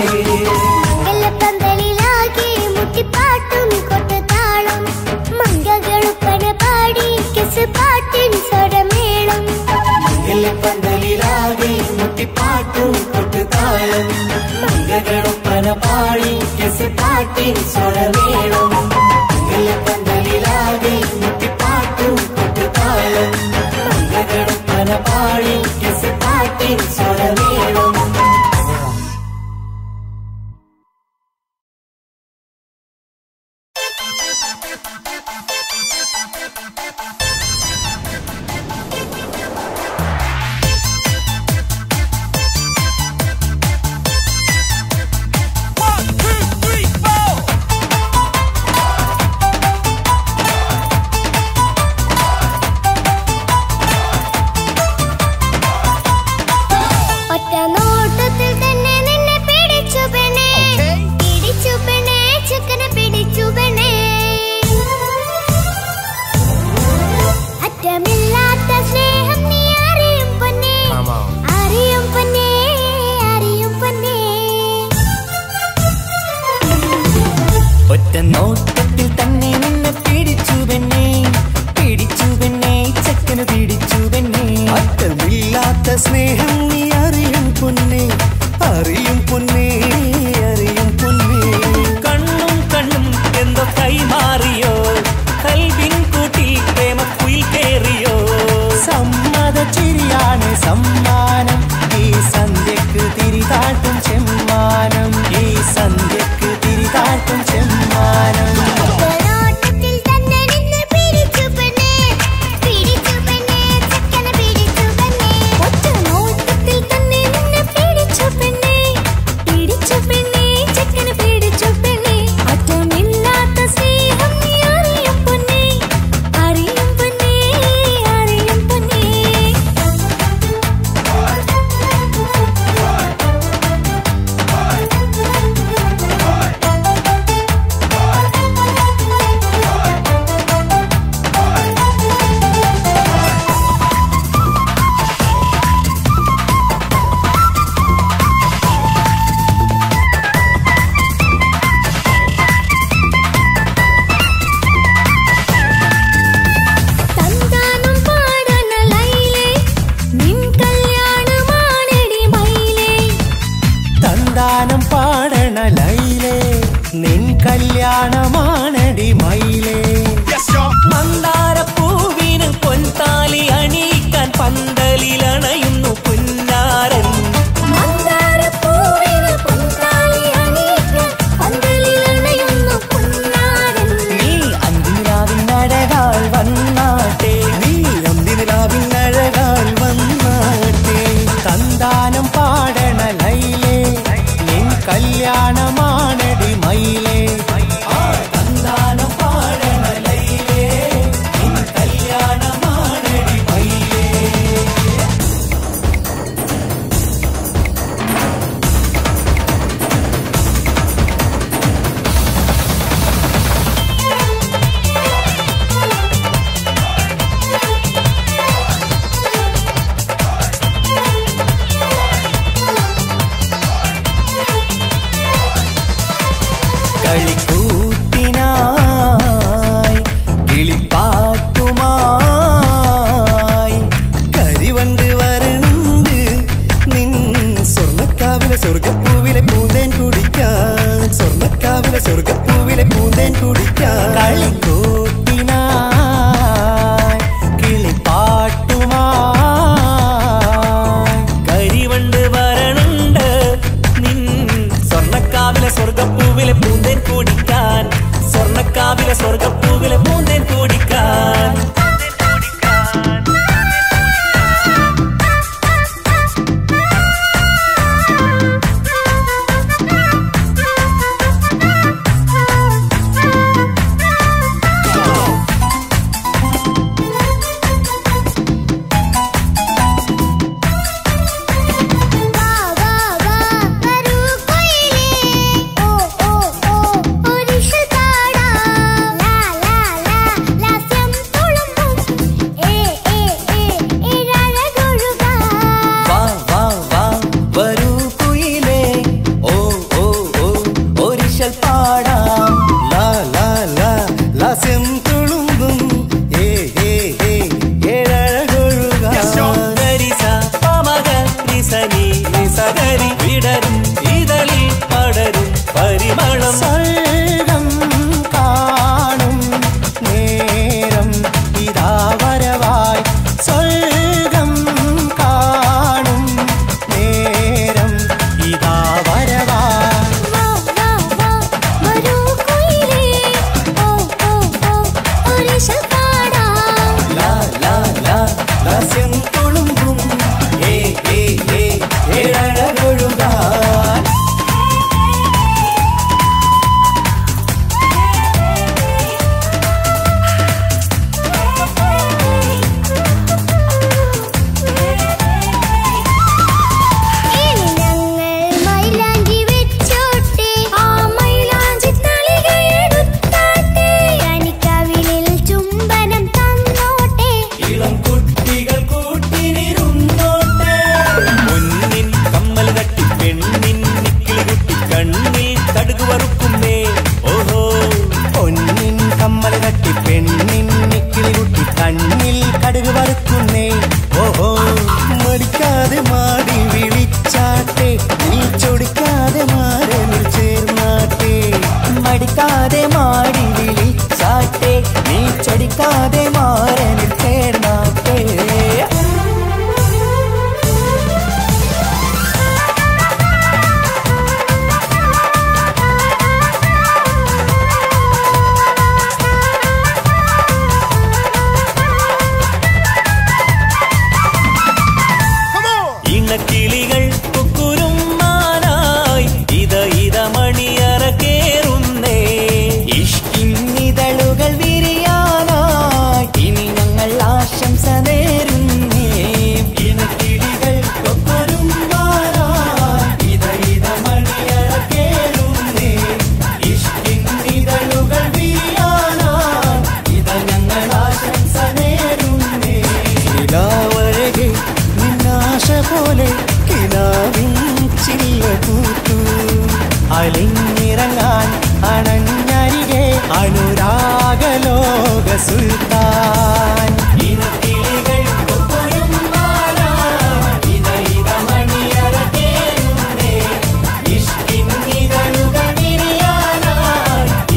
Speaker 2: മംഗലപ്പന്തലിലാകെ മുട്ടിപ്പാട്ടും കൊട്ടുതാളം മംഗകളുപ്പന പാടി കെസ് പാട്ടിൻ സ്വരമേളം
Speaker 5: പന്തലിലാകെ മുട്ടിപ്പാട്ടും കൊട്ടുതാളം മംഗളൊപ്പന പാടി കെസ് പാട്ടിൻ സ്വരമേളം പന്തലിലാകെ മുട്ടിപ്പാട്ടും കൊട്ടുതാളം മംഗളൊപ്പന പാടി കെസ് പാട്ടിൻ സ്വരമേളം
Speaker 2: ഒറ്റ നോട്ടത്തിൽ തന്നെ നിന്നെ പിടിച്ചു പെണ്ണേ പിടിച്ചു പെണ്ണേ ചെക്കനെ പിടിച്ചു പെണ്ണേ അറ്റമില്ലാത്ത സ്നേഹം നീ അറിയും പൊന്നേ അറിയും പൊന്നേ അറിയും പൊന്നേ
Speaker 1: ഒറ്റ നോട്ടത്തിൽ തന്നെ നിന്നെ പിടിച്ചു പെണ്ണേ പിടിച്ചു പെണ്ണേ ചക്കന് പിടിച്ചു പെണ്ണേ
Speaker 6: അറ്റമില്ലാത്ത സ്നേഹം നീ അറിയും പൊന്നേ അറിയും പൊന്നേ അറിയും പൊന്നേ
Speaker 5: കണ്ണും കണ്ണും എന്തോ കൈമാറിയോ കൽവിൻ കൂട്ടിൽ പ്രേമക്കുയിൽ കേറിയോ
Speaker 1: സമ്മത ചിരിയാണ് സമ്മാനം ഈ സന്ധ്യക്ക് തിരിതാട്ടും ചെമ്മാനം ഈ സന്ധ്യക്ക് തിരിതാട്ടും ചെമ്മാനം
Speaker 2: നോട്ടത്തിൽ തന്നെ നിന്നെ പിടിച്ചു പെണ്ണേ പിടിച്ചു പെണ്ണേ ചെക്കനെ പിടിച്ചു പെണ്ണേ ഒറ്റ നോട്ടത്തിൽ തന്നെ നിന്നെ പിടിച്ചു പെണ്ണേ പിടിച്ചു പെണ്ണേ
Speaker 6: കല്യാണമാണടി മയിലേ
Speaker 5: മന്ദാരപ്പൂവിന് പൊൻതാലി അണിയിക്കാൻ പന്തലിലണയുന്നു പുന്നാരൻ
Speaker 2: മന്ദാരപ്പൂവിന് പൊൻതാലി അണിയിക്കാൻ പന്തലിലണയുന്നു പൊന്നാരൻ.
Speaker 1: നീ അന്തിരാവിനഴകാൽ വന്നാട്ടെ
Speaker 6: നീ അന്തിനിലാവിൻ അഴകാൽ വന്നാട്ടെ തന്താനം പാടണ ലൈലേ നിൻ കല്യാണമാണടി മയിലേ ആ തന്താനം പാടണ ലൈലേ നിൻ കല്യാണമാണടി മയിലേ
Speaker 1: കളിക്കൂത്തിനായി കിളിപ്പാട്ടുമായി
Speaker 6: കരിവണ്ട് വരണ്ട് നിൻ സ്വർണ്ണക്കാവിലെ സ്വർഗപ്പൂവിലെ പൂന്തേൻ കുടിക്കാൻ സ്വർണ്ണക്കാവിലെ സ്വർഗപ്പൂവിലെ പൂന്തേൻ കുടിക്കാൻ
Speaker 1: കളിക്കൂത്തിനായി കിളിപ്പാട്ടുമായി
Speaker 5: കരിവണ്ട് വരണുണ്ട് നിൻ സ്വർണ്ണക്കാവിലെ സ്വർഗപ്പൂവിലെ പൂന്തേൻ കുടിക്കാൻ സ്വർണ്ണക്കാവിലെ സ്വർഗപ്പൂവിലെ പൂന്തേൻ കുടിക്കാൻ
Speaker 2: വാ വാ വാ വരൂ കൊയിലേ ഓ ഓ ഓ ഒരിഷൽ പാടാം ലാ ലാ ലാ ലാസ്യം തുളുമ്പും ഏ ഏ ഏ ഇഴഴകൊഴുകാം
Speaker 1: വാ വാ വാ വരൂ കുയിലേ ഓ ഓ ഓ ഒരിശൽ പാടാം
Speaker 6: ലാ ലാ ലാ ലാസ്യം തുളുമ്പും ഏ ഏ ഏ ഏഴഴകൊഴുകാൻ
Speaker 5: ഗരിസ പമക നിസനി നിസകരി വിടരും ഇതളിൽ പടരും പരിമളം
Speaker 6: സ്വർഗം കാണും നേരം ഇതാ വരവായി സ്വർഗം കാണും നേരം ഇതാ വരവായി
Speaker 2: വാ വാ വാ വരൂ കൊയിലേ ഓ ഓ ഓ ഒരിഷൽ പാടാം
Speaker 6: ലാ ലാ ലാ ലാസ്യം തുളുമ്പും ഏ ഏ ഏ ഏഴഴകൊഴുകാൻ
Speaker 2: ഇനി ഞങ്ങൾ മൈലാഞ്ചി വെച്ചോട്ടെ ആ മൈലാഞ്ചി തളിക എടുത്താട്ടെ കനിക്കവിളിൽ ചുംബനം തന്നോട്ടെ
Speaker 6: ഇളം കുട്ടികൾ കൂട്ടിനിരുന്നോട്ടെ
Speaker 5: പൊന്നിൻ കമ്മൽ തട്ടി പെണ്ണിൻ നിക്കിളി കുട്ടി കണ്ണിൽ കടുക് വറുക്കുന്നേ ഓഹോ
Speaker 6: പൊന്നിൻ കമ്മൽ തട്ടി പെണ്ണിൻ നിക്കിളി കുട്ടി കണ്ണിൽ കടുക് വറുക്കുന്നേ ഓഹോ മടിക്കാതെ മാടി വിളിച്ചാട്ടെ നീ ചൊടിക്കാതെ മാറനിൽ ചേർന്നാട്ടെ
Speaker 1: മടിക്കാതെ മാടി വിളിച്ചാട്ടെ നീ ചടിക്കാതെ മാറനിൽ ചേർന്നാട്ടെ
Speaker 5: ഇണക്കിളികൾ കുക്കുരും മാനായി ഇത ഇത മണിയറ കേറുന്നേ
Speaker 1: ഇഷ്കിന്നിതളുകൾ വിരിയാനായി ഇനി ഞങ്ങൾ ആശംസ നേരുന്നേ
Speaker 6: ഇണക്കിളികൾ കൊക്കൊരും മാറായി ഇത ഇത മണിയറ കേറുന്നേ ഇഷ്കിന്നിതളുകൾ വീഴാനായി ഇത ഞങ്ങൾ ആശംസ നേരുന്നേ നിലാവഴകെ നിന്നാശ പോലെ കിനാവിൻ ചില്ല കൂത്തു അലിഞ്ഞിറങ്ങാൻ അണഞ്ഞരികെ അനുരാഗലോക സുൽത്താൻ ഇനക്കിളികൾ കൊക്കൊരും മാറായി ഇത ഇത മണിയറ കേറുന്നേ ഇഷ്കിന്നിതളുകൾ വിരിയാനായി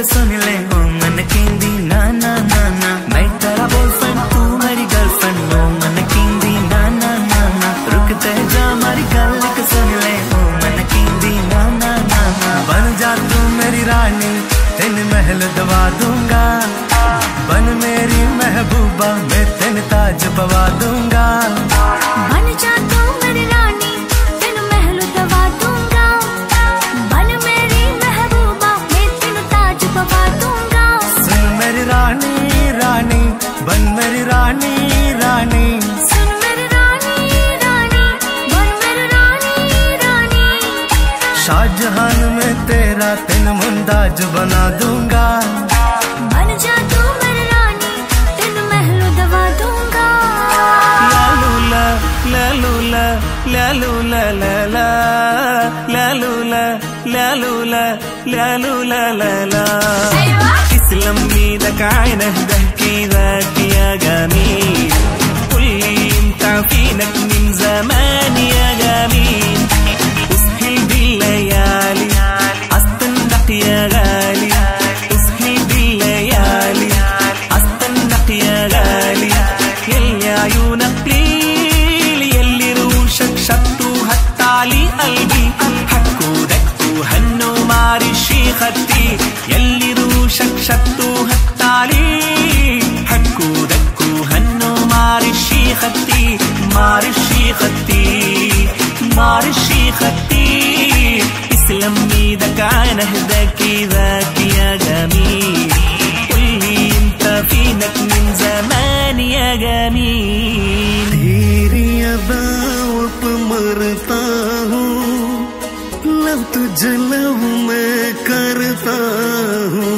Speaker 1: सुन ले ओ मन कहंदी ना ना ना ना मैं तेरा बॉयफ्रेंड तू मेरी गर्लफ्रेंड ओ मन कहंदी ना ना ना ना रुक ते जा मारी गल के सुन ले ओ मन कहंदी ना ना ना ना
Speaker 3: बन जा तू मेरी रानी तेन महल दवा दूंगा बन मेरी महबूबा मैं तेन ताज पवा दूंगा
Speaker 2: बन जा तू मेरी रानी तेनु महल दवा दूंगा बन मेरी महबूबा मैं तेनु ताज पवा दूंगा
Speaker 3: सुन मेरी रानी रानी बन मेरी रानी रानी
Speaker 2: सुन मेरी रानी रानी बन मेरी रानी रानी
Speaker 3: शाहजहान में तेरा तेन मुमताज बना दूंगा
Speaker 2: बन जा तू मेरी रानी तेनु महल दवा दूंगा
Speaker 4: ലാലൂല ലാലൂല ലാലൂല ലാലാ ലാലൂല ലാലൂല ലാലൂല ലാലാ تسلم ايدك عين اهدى ذاك يا جميل قل لي انت فينك من زمان يا جميل اسهل بالليالي استنق يا غالي اسهل بالليالي استنق يا غالي يلي عيونك ليل يلي روشك شطوا هتعلي قلبي حكوا دكوا هنوا معرشي خدي يلي روشك شطوا هتعلي حكوا دكوا هنوا معرشي خدي معرشي خدي معرشي خدي اسلم ايدك عين اهداك ذاك يا جميل قل لي انت فينك من زمان يا جميل
Speaker 3: तेरी अदाओं पे मरता हूँ लव तुझे लव मैं करता हूँ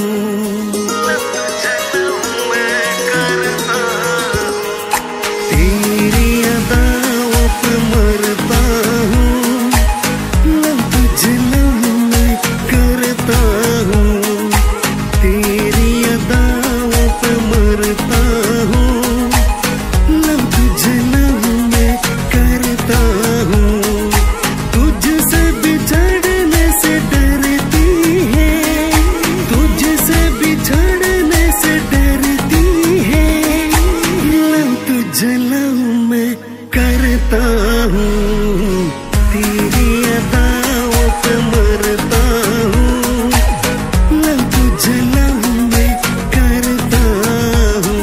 Speaker 3: तेरी अदाओं पे मरता हूँ लव तुझे लव मैं करता हूँ तेरी अदाओं पे मरता हूँ लव तुझे लव मैं करता हूँ तुझसे बिछड़ने से डरती है तुझसे बिछड़ने से डरती है लव तुझे लव मैं करता हूँ तेरी अदाओं पे मरता हूँ लव तुझे लव मैं करता हूँ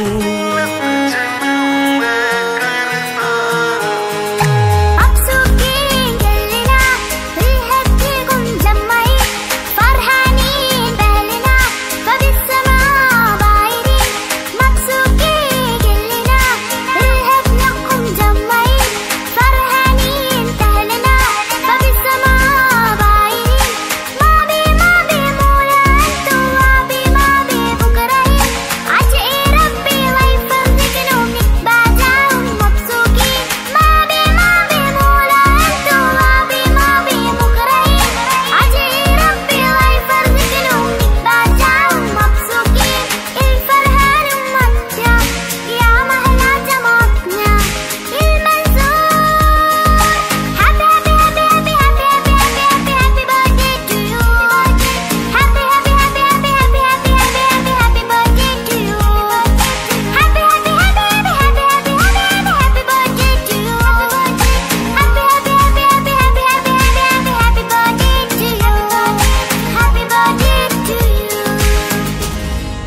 Speaker 2: مبسوطين كلنا بنحبكم مجمعين فرحانين بأهلنا فبالسماء بايرين مبسوطين كلنا بنحبكم مجمعين فرحانين بأهلنا فبالسماء بايرين ما بي ما بي مولا انتو ما بي ما بي بكرهين عجئي ربي ويفرجك نومك بعدهم مبسوطين ما بي ما بي مولا انتو ما بي ما بي بكرهين عجئي ربي ويفرجك نومك بعدهم مبسوطين الفرحان ومتع يا مهلا جمعتنا المنصور happy happy happy happy happy happy happy happy birthday to you happy happy happy happy happy happy happy happy happy birthday to you happy happy happy happy happy happy happy happy happy birthday to you happy happy happy happy happy happy happy happy happy birthday to you happy birthday to you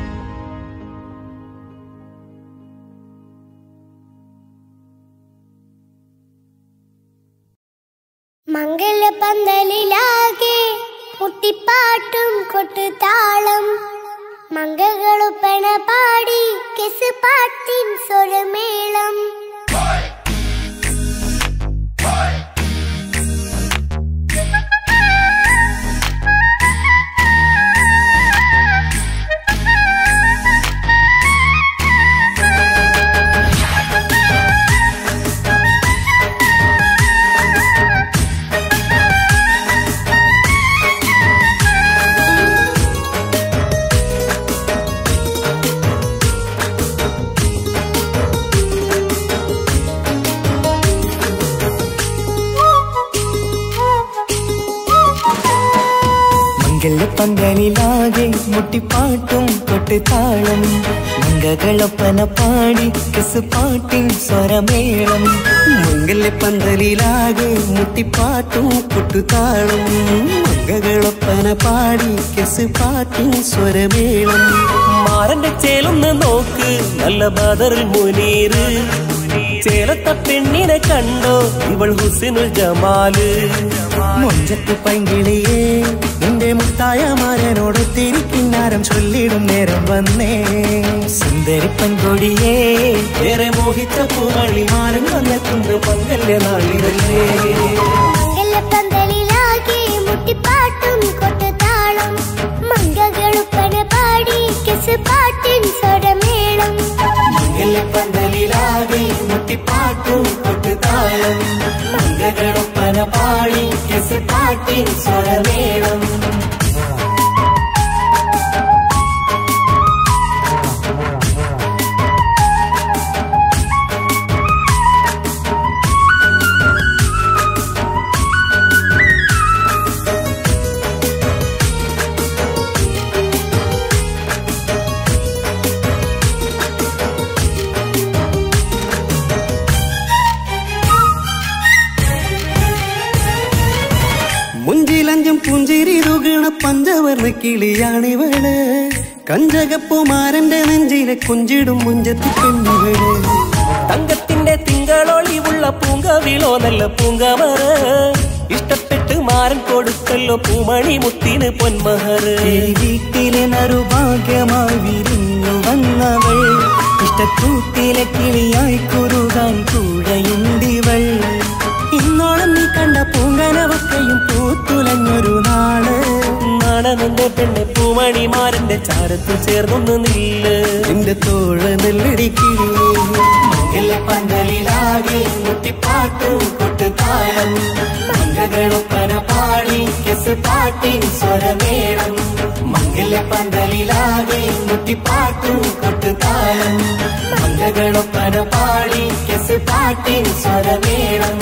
Speaker 2: മംഗളപന്തലിലാകെ കുട്ടിപ്പാട്ടും കൊട്ടുതാളം മംഗളുപ്പണ പാടി കെസ് പാട്ടിൻ സ്വരമേളം
Speaker 1: മംഗല്യപ്പന്തലിലാകെ മുട്ടിപ്പാട്ടും കൊട്ടുതാളം മംഗകളൊപ്പന പാടി kiss പാട്ടിൻ സ്വരമേളം
Speaker 5: മംഗല്യപ്പന്തലിലാകെ മുട്ടിപ്പാട്ടും കൊട്ടുതാളം മംഗകളൊപ്പന പാടി കെസ് പാട്ടിൻ സ്വരമേളം
Speaker 6: മാറന്റെ ചേലൊന്ന് നോക്ക് നല്ല ബദറിൽ മുനീറ് ചേലത്ത പെണ്ണിനെ കണ്ടോ ഇവൾ ഹുസിനുൽ ജമാല്
Speaker 5: മൊഞ്ചത്ത് പൈങ്കിളിയേ നിന്റെ മുത്തായ മാരനോട് തിരിക്കിന്നാരം ചൊല്ലിടും നേരം വന്നേ
Speaker 1: സുന്ദരി പെൺകൊടിയേ
Speaker 6: ഏറെ മോഹിച്ച പൂമള്ളി മാരൻ വന്നെത്തുന്ന പങ്കല്യ നാളിതല്ലേ
Speaker 2: മംഗലപ്പന്തലിലാകെ മുട്ടിപ്പാട്ടും കൊട്ടുതാളം മംഗകളുപ്പന പാടി കെസ് പാട്ടിൻ സ്വരമേളം
Speaker 5: മംഗല്യപ്പന്തലിലാകെ മുട്ടിപ്പാട്ടും കൊട്ടുതാളം മംഗകളൊപ്പന പാടി കെസ് പാട്ടിൻ സ്വരമേളം മുഞ്ചിലഞ്ചും പുഞ്ചിരി തുകണ പഞ്ചവർണ്ണ കിളിയാണിവള് കഞ്ചകപ്പുമാരന്റെ നെഞ്ചിലെ കുഞ്ചിടും മുഞ്ചത്തി പെണ്ണിവള്
Speaker 6: തങ്കത്തിന്റെ തിങ്കളൊളിവുള്ള പൂങ്കവിളോ നല്ല പൂങ്കമറ ഇഷ്ടപ്പെട്ട് മാരൻ കൊടുത്തല്ലോ പൂമണി മുത്തിന് പൊന്മഹറ്
Speaker 1: ഈ വീട്ടിലെ നറുഭാഗ്യമായി വിരിഞ്ഞു വന്നവൾ ഇഷ്ടക്കൂട്ടിലെ കിളിയായി കുറുകാൻ കൂടെയുണ്ടിവൾ ഇന്നോളം നീ കണ്ട പൂങ്കനവക്കയും പൂത്തുലഞ്ഞൊരു നാള്
Speaker 6: നാണനന്റെ പെണ്ണെ പൂമണിമാരന്റെ ചാരത്ത് ചേർന്നൊന്ന് നില്ല്
Speaker 5: നിന്റെ തോഴ നെല്ലടിക്കിളി പന്തലിലാകെ മുട്ടിപ്പാട്ടും കൊട്ടുതാളം മംഗകളൊപ്പന പാടി കെസ് പാട്ടിൻ സ്വരമേളം മംഗല്യ പന്തലിലാകെ മുട്ടിപ്പാട്ടും കൊട്ടുതാളം മംഗകളൊപ്പന പാടി കെസ് പാട്ടിൻ സ്വരമേളം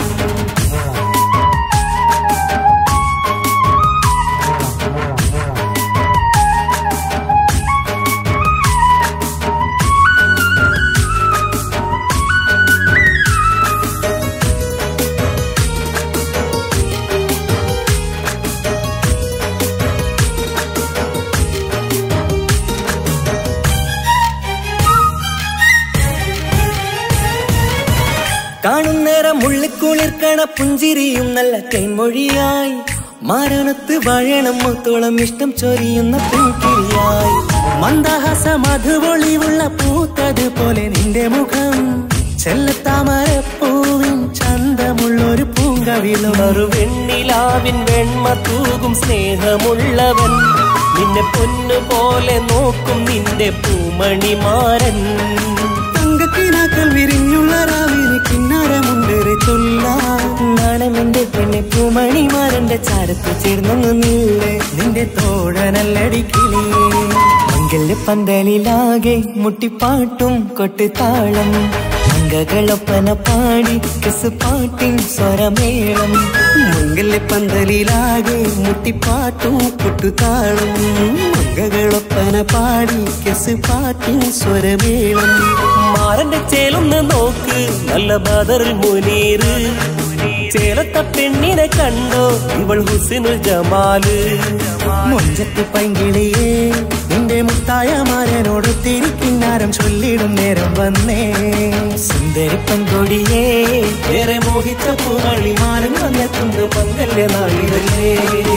Speaker 1: കാണുന്നേരം ഉള്ളിക്കുളിർക്കണ പുഞ്ചിരിയും നല്ല കൈമൊഴിയായി മാരണത്ത് വാഴണം മുത്തോളം ഇഷ്ടം ചൊരിയുന്ന പൂക്കിരിയായി
Speaker 5: മന്ദഹാസ മധുപൊളിവുള്ള പൂത്തത് പോലെ നിന്റെ മുഖം ചെല്ലത്താമരപ്പൂവിൻ ചന്തമുള്ളൊരു പൂങ്കവിളും
Speaker 6: ഒരു വെണ്ണിലാവിൻ വെണ്മ തൂകും സ്നേഹമുള്ളവൻ നിന്നെ പൊന്നു പോലെ നോക്കും നിന്റെ പൂമണിമാരൻ
Speaker 5: തങ്കക്കിനാക്കൾ വിരിഞ്ഞുള്ള രാവിലെ കിന്നാരമുണ്ടേറെ ചൊല്ലാം
Speaker 1: നാണമെന്റെ പെണ്ണെ പൂമണിമാരന്റെ ചാരത്ത് ചേർന്നൊന്ന് നീളെ
Speaker 5: നിന്റെ തോഴനല്ലടിക്കിളിയേ
Speaker 1: മംഗല്യ പന്തലിലാകെ മുട്ടിപ്പാട്ടും കൊട്ടുതാളം അംഗകളൊപ്പന പാടി കിസ് പാട്ടിൻ സ്വരമേളം
Speaker 5: മംഗല്യ പന്തലിലാകെ മുട്ടിപ്പാട്ടും കൊട്ടുതാളം മംഗകളൊപ്പന പാടി കെസ് പാട്ടിൻ സ്വരമേളം
Speaker 6: മാറന്റെ ചേലൊന്ന് നോക്ക് നല്ല ബദറിൽ മുനീറ് ചേലത്ത പെണ്ണിനെ കണ്ടോ ഇവൾ ഹുസിനുൽ ജമാല്
Speaker 5: മൊഞ്ചത്ത് പൈങ്കിളിയേ നിന്റെ മുത്തായ മാരനോട് തിരിക്കിന്നാരം ചൊല്ലിടും നേരം വന്നേ
Speaker 1: സുന്ദരി പെൺകൊടിയേ
Speaker 6: ഏറെ മോഹിച്ച പൂമള്ളി മാരൻ വന്നെത്തുന്ന പങ്കല്യ നാളിതല്ലേ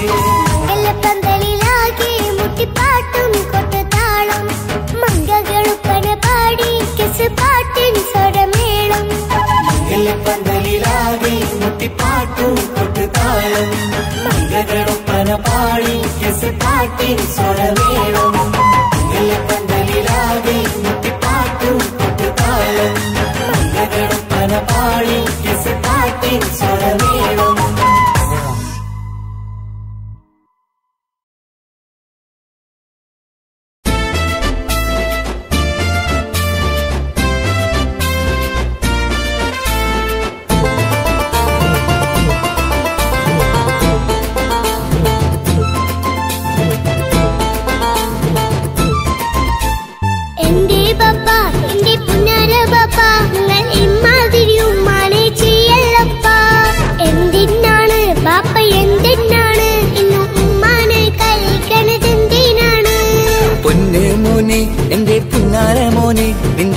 Speaker 2: മംഗലപ്പന്തലിലാകെ മുട്ടിപ്പാട്ടും കൊട്ടുതാളം മംഗകളുപ്പന പാടി കെസ് പാട്ടിൻ സ്വരമേളം
Speaker 5: പന്തലിലാകെ മുട്ടിപ്പാട്ടും കൊട്ടുതാളം മംഗകളൊപ്പന പാടി കെസ് പാട്ടിൻ സ്വരമേളം പന്തലിലാകെ മുട്ടിപ്പാട്ടും കൊട്ടുതാളം മംഗകളൊപ്പന പാടി കെസ് പാട്ടിൻ സ്വരമേളം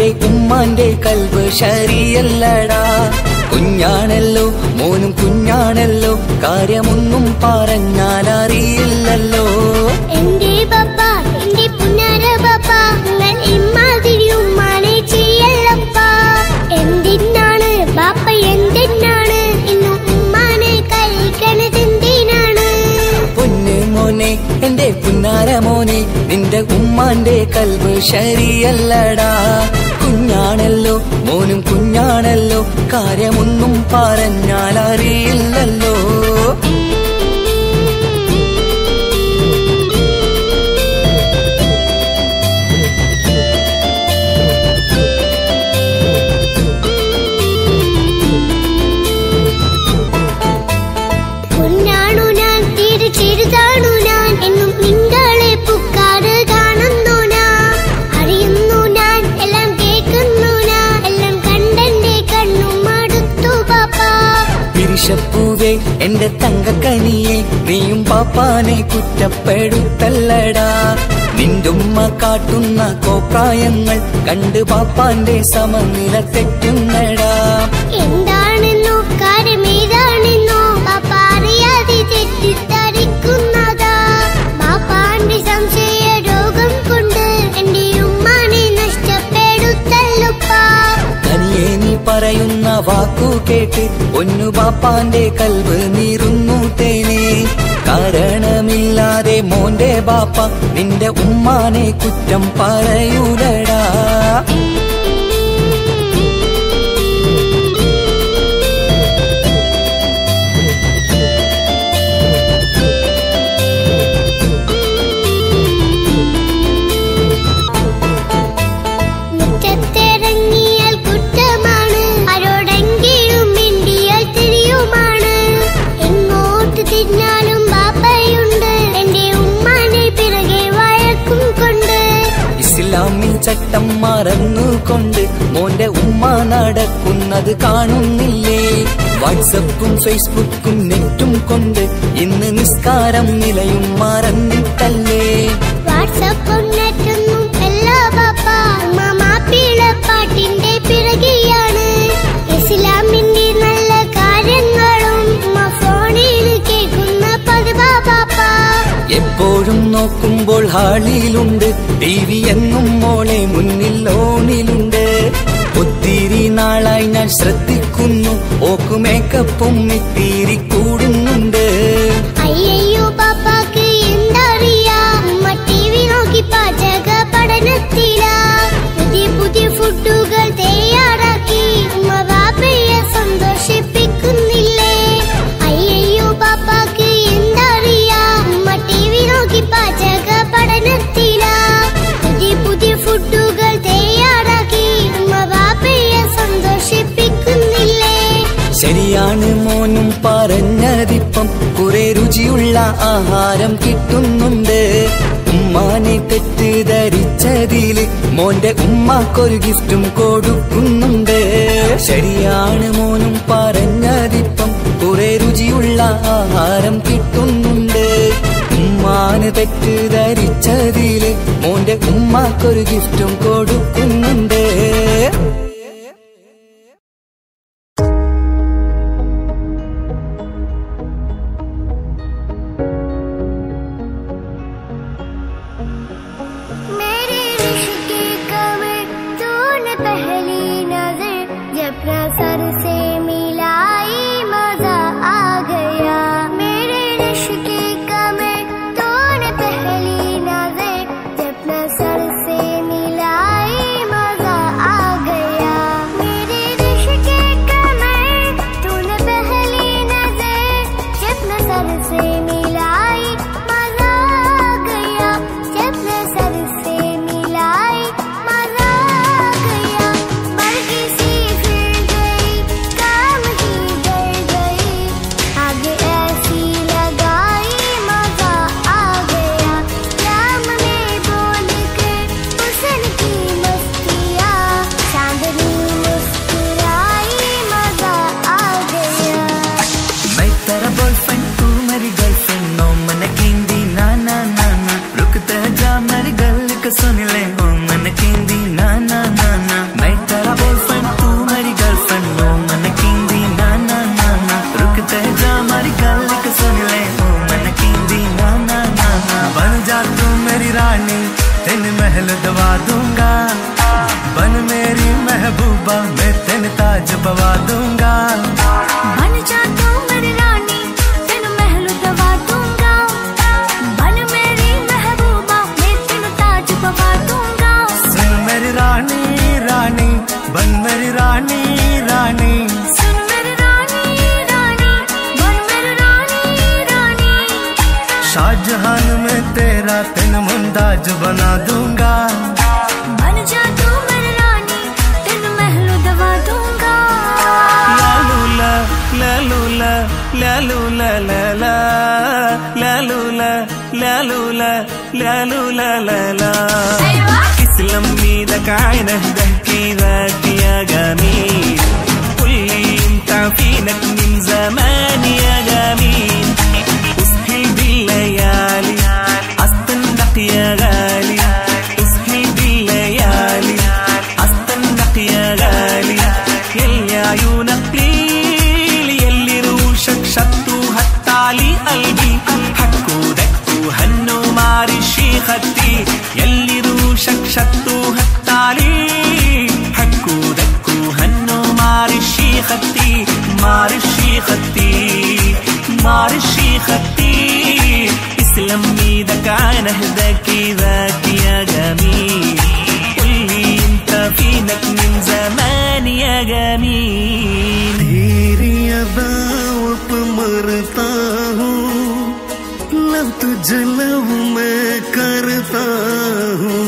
Speaker 1: ഉമ്മാന്റെ കൽവ് ശരിയല്ലടാ കുഞ്ഞാണല്ലോ മോനും കുഞ്ഞാണല്ലോ കാര്യമൊന്നും പറഞ്ഞാൽ അറിയില്ലല്ലോ
Speaker 2: എന്റെ പപ്പ എന്റെ പുന്നാര പപ്പ നിങ്ങൾ ഇമ്മാതിരി ഉമ്മാനെ ചെയ്യല്ലപ്പ എന്തിനാണ് ബാപ്പ എന്തിനാണ് ഇന്ന് ഉമ്മാനെ കഴിക്കണത് എന്തിനാണ്
Speaker 1: പൊന്നു മോനെ എന്റെ പുന്നാര മോനെ നിന്റെ ഉമ്മാന്റെ കൽവ് ശരിയല്ലടാ കുഞ്ഞാണല്ലോ മോനും കുഞ്ഞാണല്ലോ കാര്യമൊന്നും പറഞ്ഞാൽ അറിയില്ലല്ലോ
Speaker 2: പൊന്നാണു ഞാൻ തീരെ ചെറുതാണു ഞാൻ എന്നും നിങ്ങളെ പുക്കാറ് കാണുന്നു ഞാൻ അറിയുന്നു ഞാൻ എല്ലാം കേൾക്കുന്നു ഞാൻ എല്ലാം കണ്ടെന്റെ കണ്ണും മടുത്തു പാപ്പ
Speaker 1: പിരിശപ്പൂവേ എന്റെ തങ്കക്കനിയെ നീയും പാപ്പാനെ കുറ്റപ്പെടുത്തല്ലടാ നിന്റുമ്മ കാട്ടുന്ന കോപ്രായങ്ങൾ കണ്ട് പാപ്പാന്റെ സമനില തെറ്റുന്നടാ
Speaker 2: എന്താണെന്നോ കാര്യമേതാണെന്നോ പാപ്പ അറിയാതെ തെറ്റിദ്ധരിക്കുന്നതാ പാപ്പാന്റെ സംശയ രോഗം കൊണ്ട് എന്റെ ഉമ്മാനെ നഷ്ടപ്പെടുത്തല്ലുപ്പാ
Speaker 1: കനിയെ നീ പറയുന്ന വാക്കു കേട്ട് ഒന്നു പാപ്പാന്റെ കൽവ് നീറുന്നു തേനെ കാരണമില്ലാതെ മോന്റെ ബാപ്പ നിന്റെ ഉമ്മാനെ കുറ്റം പറയൂലടാ
Speaker 2: മുറ്റത്തിറങ്ങിയാൽ കുറ്റമാണ് ആരോടെങ്കിലും മിണ്ടിയാൽ തിരിയുമാണ് എങ്ങോട്ട് തിരിഞ്ഞാലും ബാപ്പയുണ്ട് എന്റെ ഉമ്മാനെ പിറകെ വഴക്കും കൊണ്ട്
Speaker 1: ഇസ്ലാമിൽ ചട്ടം മറന്നുകൊണ്ട് മോന്റെ ഉമ്മ നടക്കുന്നത് കാണുന്നില്ലേ വാട്സപ്പും ഫേസ്ബുക്കും നെറ്റും കൊണ്ട് ഇന്ന് നിസ്കാരം നിലയും മറന്നിട്ടല്ലേ
Speaker 2: വാട്സപ്പും നെറ്റൊന്നും എല്ലാ ബാപ്പ മാപ്പിള പാട്ടിന്റെ പിറകെയാണ് ഇസ്ലാമിന്റെ നല്ല കാര്യങ്ങളും ഉമ്മ ഫോണിൽ കേൾക്കുന്ന പതിവാ ബാപ്പ
Speaker 1: എപ്പോഴും നോക്കുമ്പോൾ ഹാളിയിലുണ്ട് ടി വി എങ്ങും മോളെ മുന്നിൽ ഓണിലുണ്ട് ഒത്തിരി നാളായി ഞാൻ ശ്രദ്ധിക്കുന്നു ഓക്കു മേക്കപ്പും ഇത്തിരി കൂടുന്നുണ്ട്
Speaker 2: അയ്യയ്യോ പാപ്പാക്ക് എന്തറിയാ ഉമ്മ ടി വി നോക്കി പാചക പഠനത്തിലാ പുതിയ പുതിയ ഫുഡുകൾ തയ്യാറാക്കി ഉമ്മ ബാപ്പയെ സന്തോഷിപ്പിക്കുന്നില്ലേ അയ്യയ്യോ പാപ്പാക്ക് എന്തറിയാ ഉമ്മ ടി വി നോക്കി പാചക പഠനത്തിലാ പുതിയ പുതിയ ഫുഡുകൾ തയ്യാറാക്കി ഉമ്മ ബാപ്പയെ സന്തോഷിപ്പിക്കുന്നില്ലേ
Speaker 1: ശരിയാണ് മോനും പറഞ്ഞതിപ്പം കുറെ രുചിയുള്ള ആഹാരം കിട്ടുന്നുണ്ട് ഉമ്മാനെ തെറ്റിദ്ധരിച്ചതില് മോന്റെ ഉമ്മാക്കൊരു ഗിഫ്റ്റും കൊടുക്കുന്നുണ്ട് ശരിയാണ് മോനും പറഞ്ഞതിപ്പം കുറെ രുചിയുള്ള ആഹാരം കിട്ടുന്നുണ്ട് ഉമ്മാന് തെറ്റിദ്ധരിച്ചതില് മോന്റെ ഉമ്മാക്കൊരു ഗിഫ്റ്റും കൊടുക്കുന്നുണ്ട്
Speaker 2: मेरे रिश्क की कमर तूने पहली नजर जब नजर से मिलाई मजा आ गया मेरे रिश्क की कमर तूने पहली नजर जब नजर से मिलाई मजा
Speaker 3: रानी तेन महल दवा दूंगा बन मेरी महबूबा मैं तेन ताज पवा दूंगा
Speaker 2: बन जा तू मेरी रानी तेनु महल दवा दूंगा बन मेरी महबूबा मैं तेनु ताज पवा दूंगा
Speaker 3: सुन मेरी रानी रानी बन मेरी रानी रानी
Speaker 2: सुन मेरी रानी रानी बन मेरी रानी रानी
Speaker 3: शाहजहान में तेरा तेन मुमताज बना दूंगा
Speaker 2: बन जा तू मेरी रानी तेनु महल दवा दूंगा
Speaker 4: ലാലൂല ലാലൂല ലാലൂല ലാലാ ലാലൂല ലാലൂല ലാലൂല ലാലാ تسلم ايدك عينك ضحكي ذاك يا جميل قول لي انت فينك من زمان يا جميل اسهل بالليالي استنقق يا غالي اسهل بالليالي استنقق يا غالي يلي عيونك ليل يلي روشك شطوا هتعلي قلبي حكوا دكوا هنوا معرشي خدي يلي روشك شطوا هتعلي حكوا دكوا هنوا معرشي خدي معرشي خدي معرشي خدي اسلم ايدك عن هداك ذاك يا جميل قولي انت فينك من زمان يا جميل
Speaker 3: तेरी अदाओं पे मरता हूँ लव तुझे लव मैं करता हूँ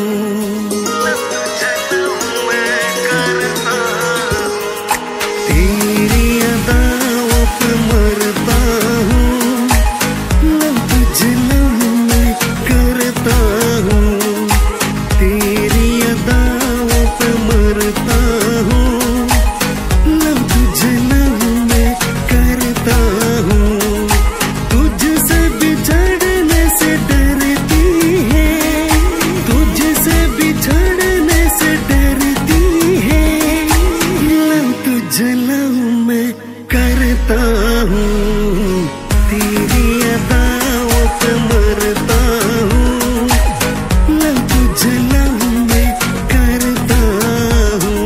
Speaker 3: तेरी अदाओं पे मरता हूँ लव तुझे लव मैं करता हूँ तेरी अदाओं पे मरता हूँ लव तुझे लव मैं करता हूँ तुझसे बिछड़ने से डरती है तुझसे बिछड़ने से डरती है लव तुझे लव मैं करता हूँ तेरी अदाओं पे मरता हूँ लव तुझे लव मैं करता हूँ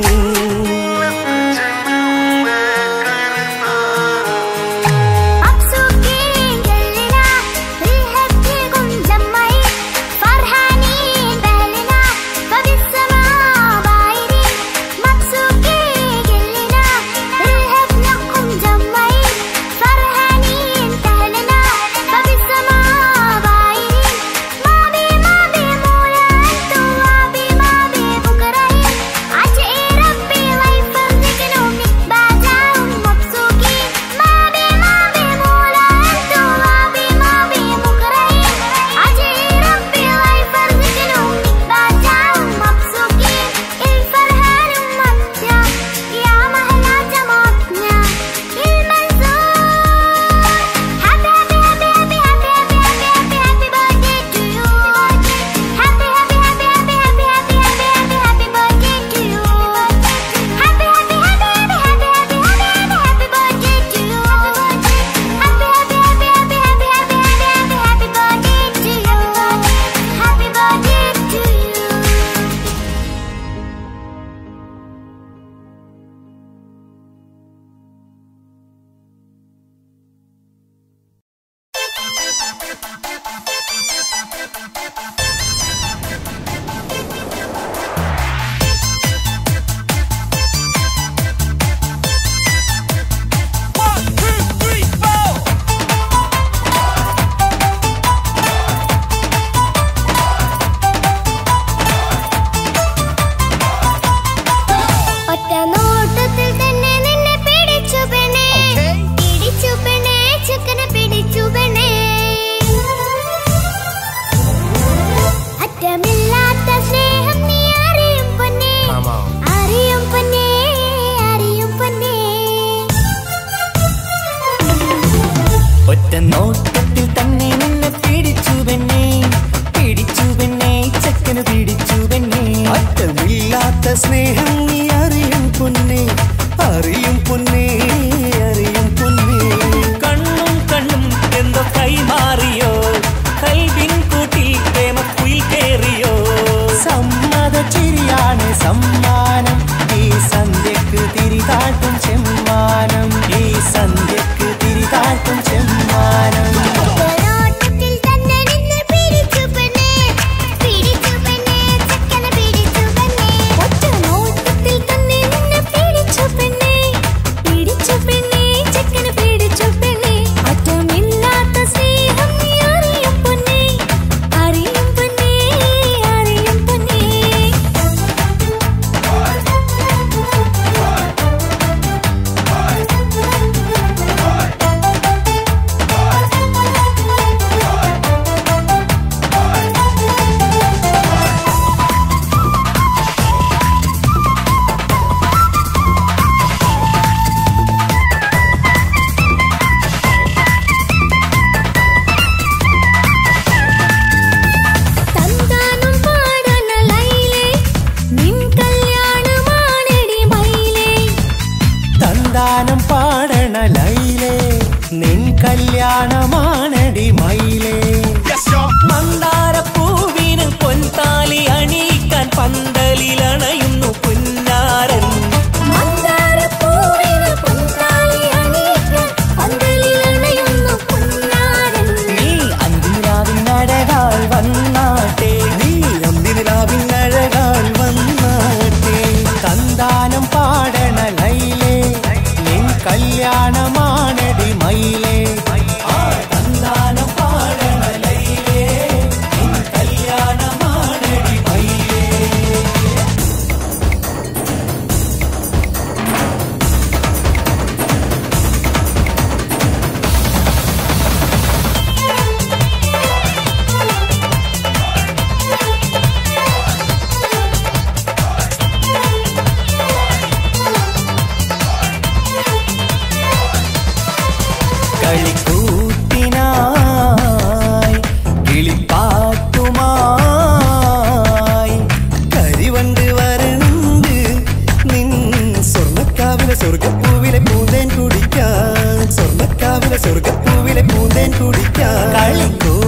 Speaker 2: مبسوطين كلنا بالهبتكم جمعين فرحانين بأهلنا فبالسماء بايرين مبسوطين كلنا بالهبتكم جمعين فرحانين بأهلنا فبالسماء بايرين ما بي ما بي مولا أنتم ما بي ما بي بكرهين عجئي ربي لا يفرقنا بعدهم مبسوطين ما بي ما بي مولا أنتم ما بي ما بي بكرهين عجئي ربي لا يفرقنا بعدهم مبسوطين الفرحان ممتع يا مهلا جمعتنا المنصور happy happy happy happy happy happy happy happy birthday to you happy happy happy happy happy happy happy happy happy birthday to you happy happy happy happy happy happy happy happy birthday to you happy happy happy happy happy happy happy happy birthday to you happy birthday to you ഒറ്റ നോട്ടത്തിൽ തന്നെ നിന്നെ പിടിച്ചു പെണ്ണേ പിടിച്ചു പെണ്ണേ ചക്കനെ പിടിച്ചു പെണ്ണേ അറ്റമില്ലാത്ത സ്നേഹം നീ അറിയും പൊന്നേ അറിയും പൊന്നേ അറിയും പൊന്നേ
Speaker 4: ഒറ്റ നോട്ടത്തിൽ തന്നെ നിന്നെ പിടിച്ചു പെണ്ണേ പിടിച്ചു പെണ്ണേ ചക്കന് പിടിച്ചു പെണ്ണേ
Speaker 3: അറ്റമില്ലാത്ത സ്നേഹം നീ അറിയും പൊന്നേ അറിയും പൊന്നേ അറിയും പൊന്നേ
Speaker 4: കണ്ണും കണ്ണും എന്തോ കൈമാറിയോ കൽവിൻ കൂട്ടിൽ പ്രേമക്കുയിൽ കേറിയോ
Speaker 5: തേൻ കുടിക്കാം
Speaker 3: കളിക്കൂ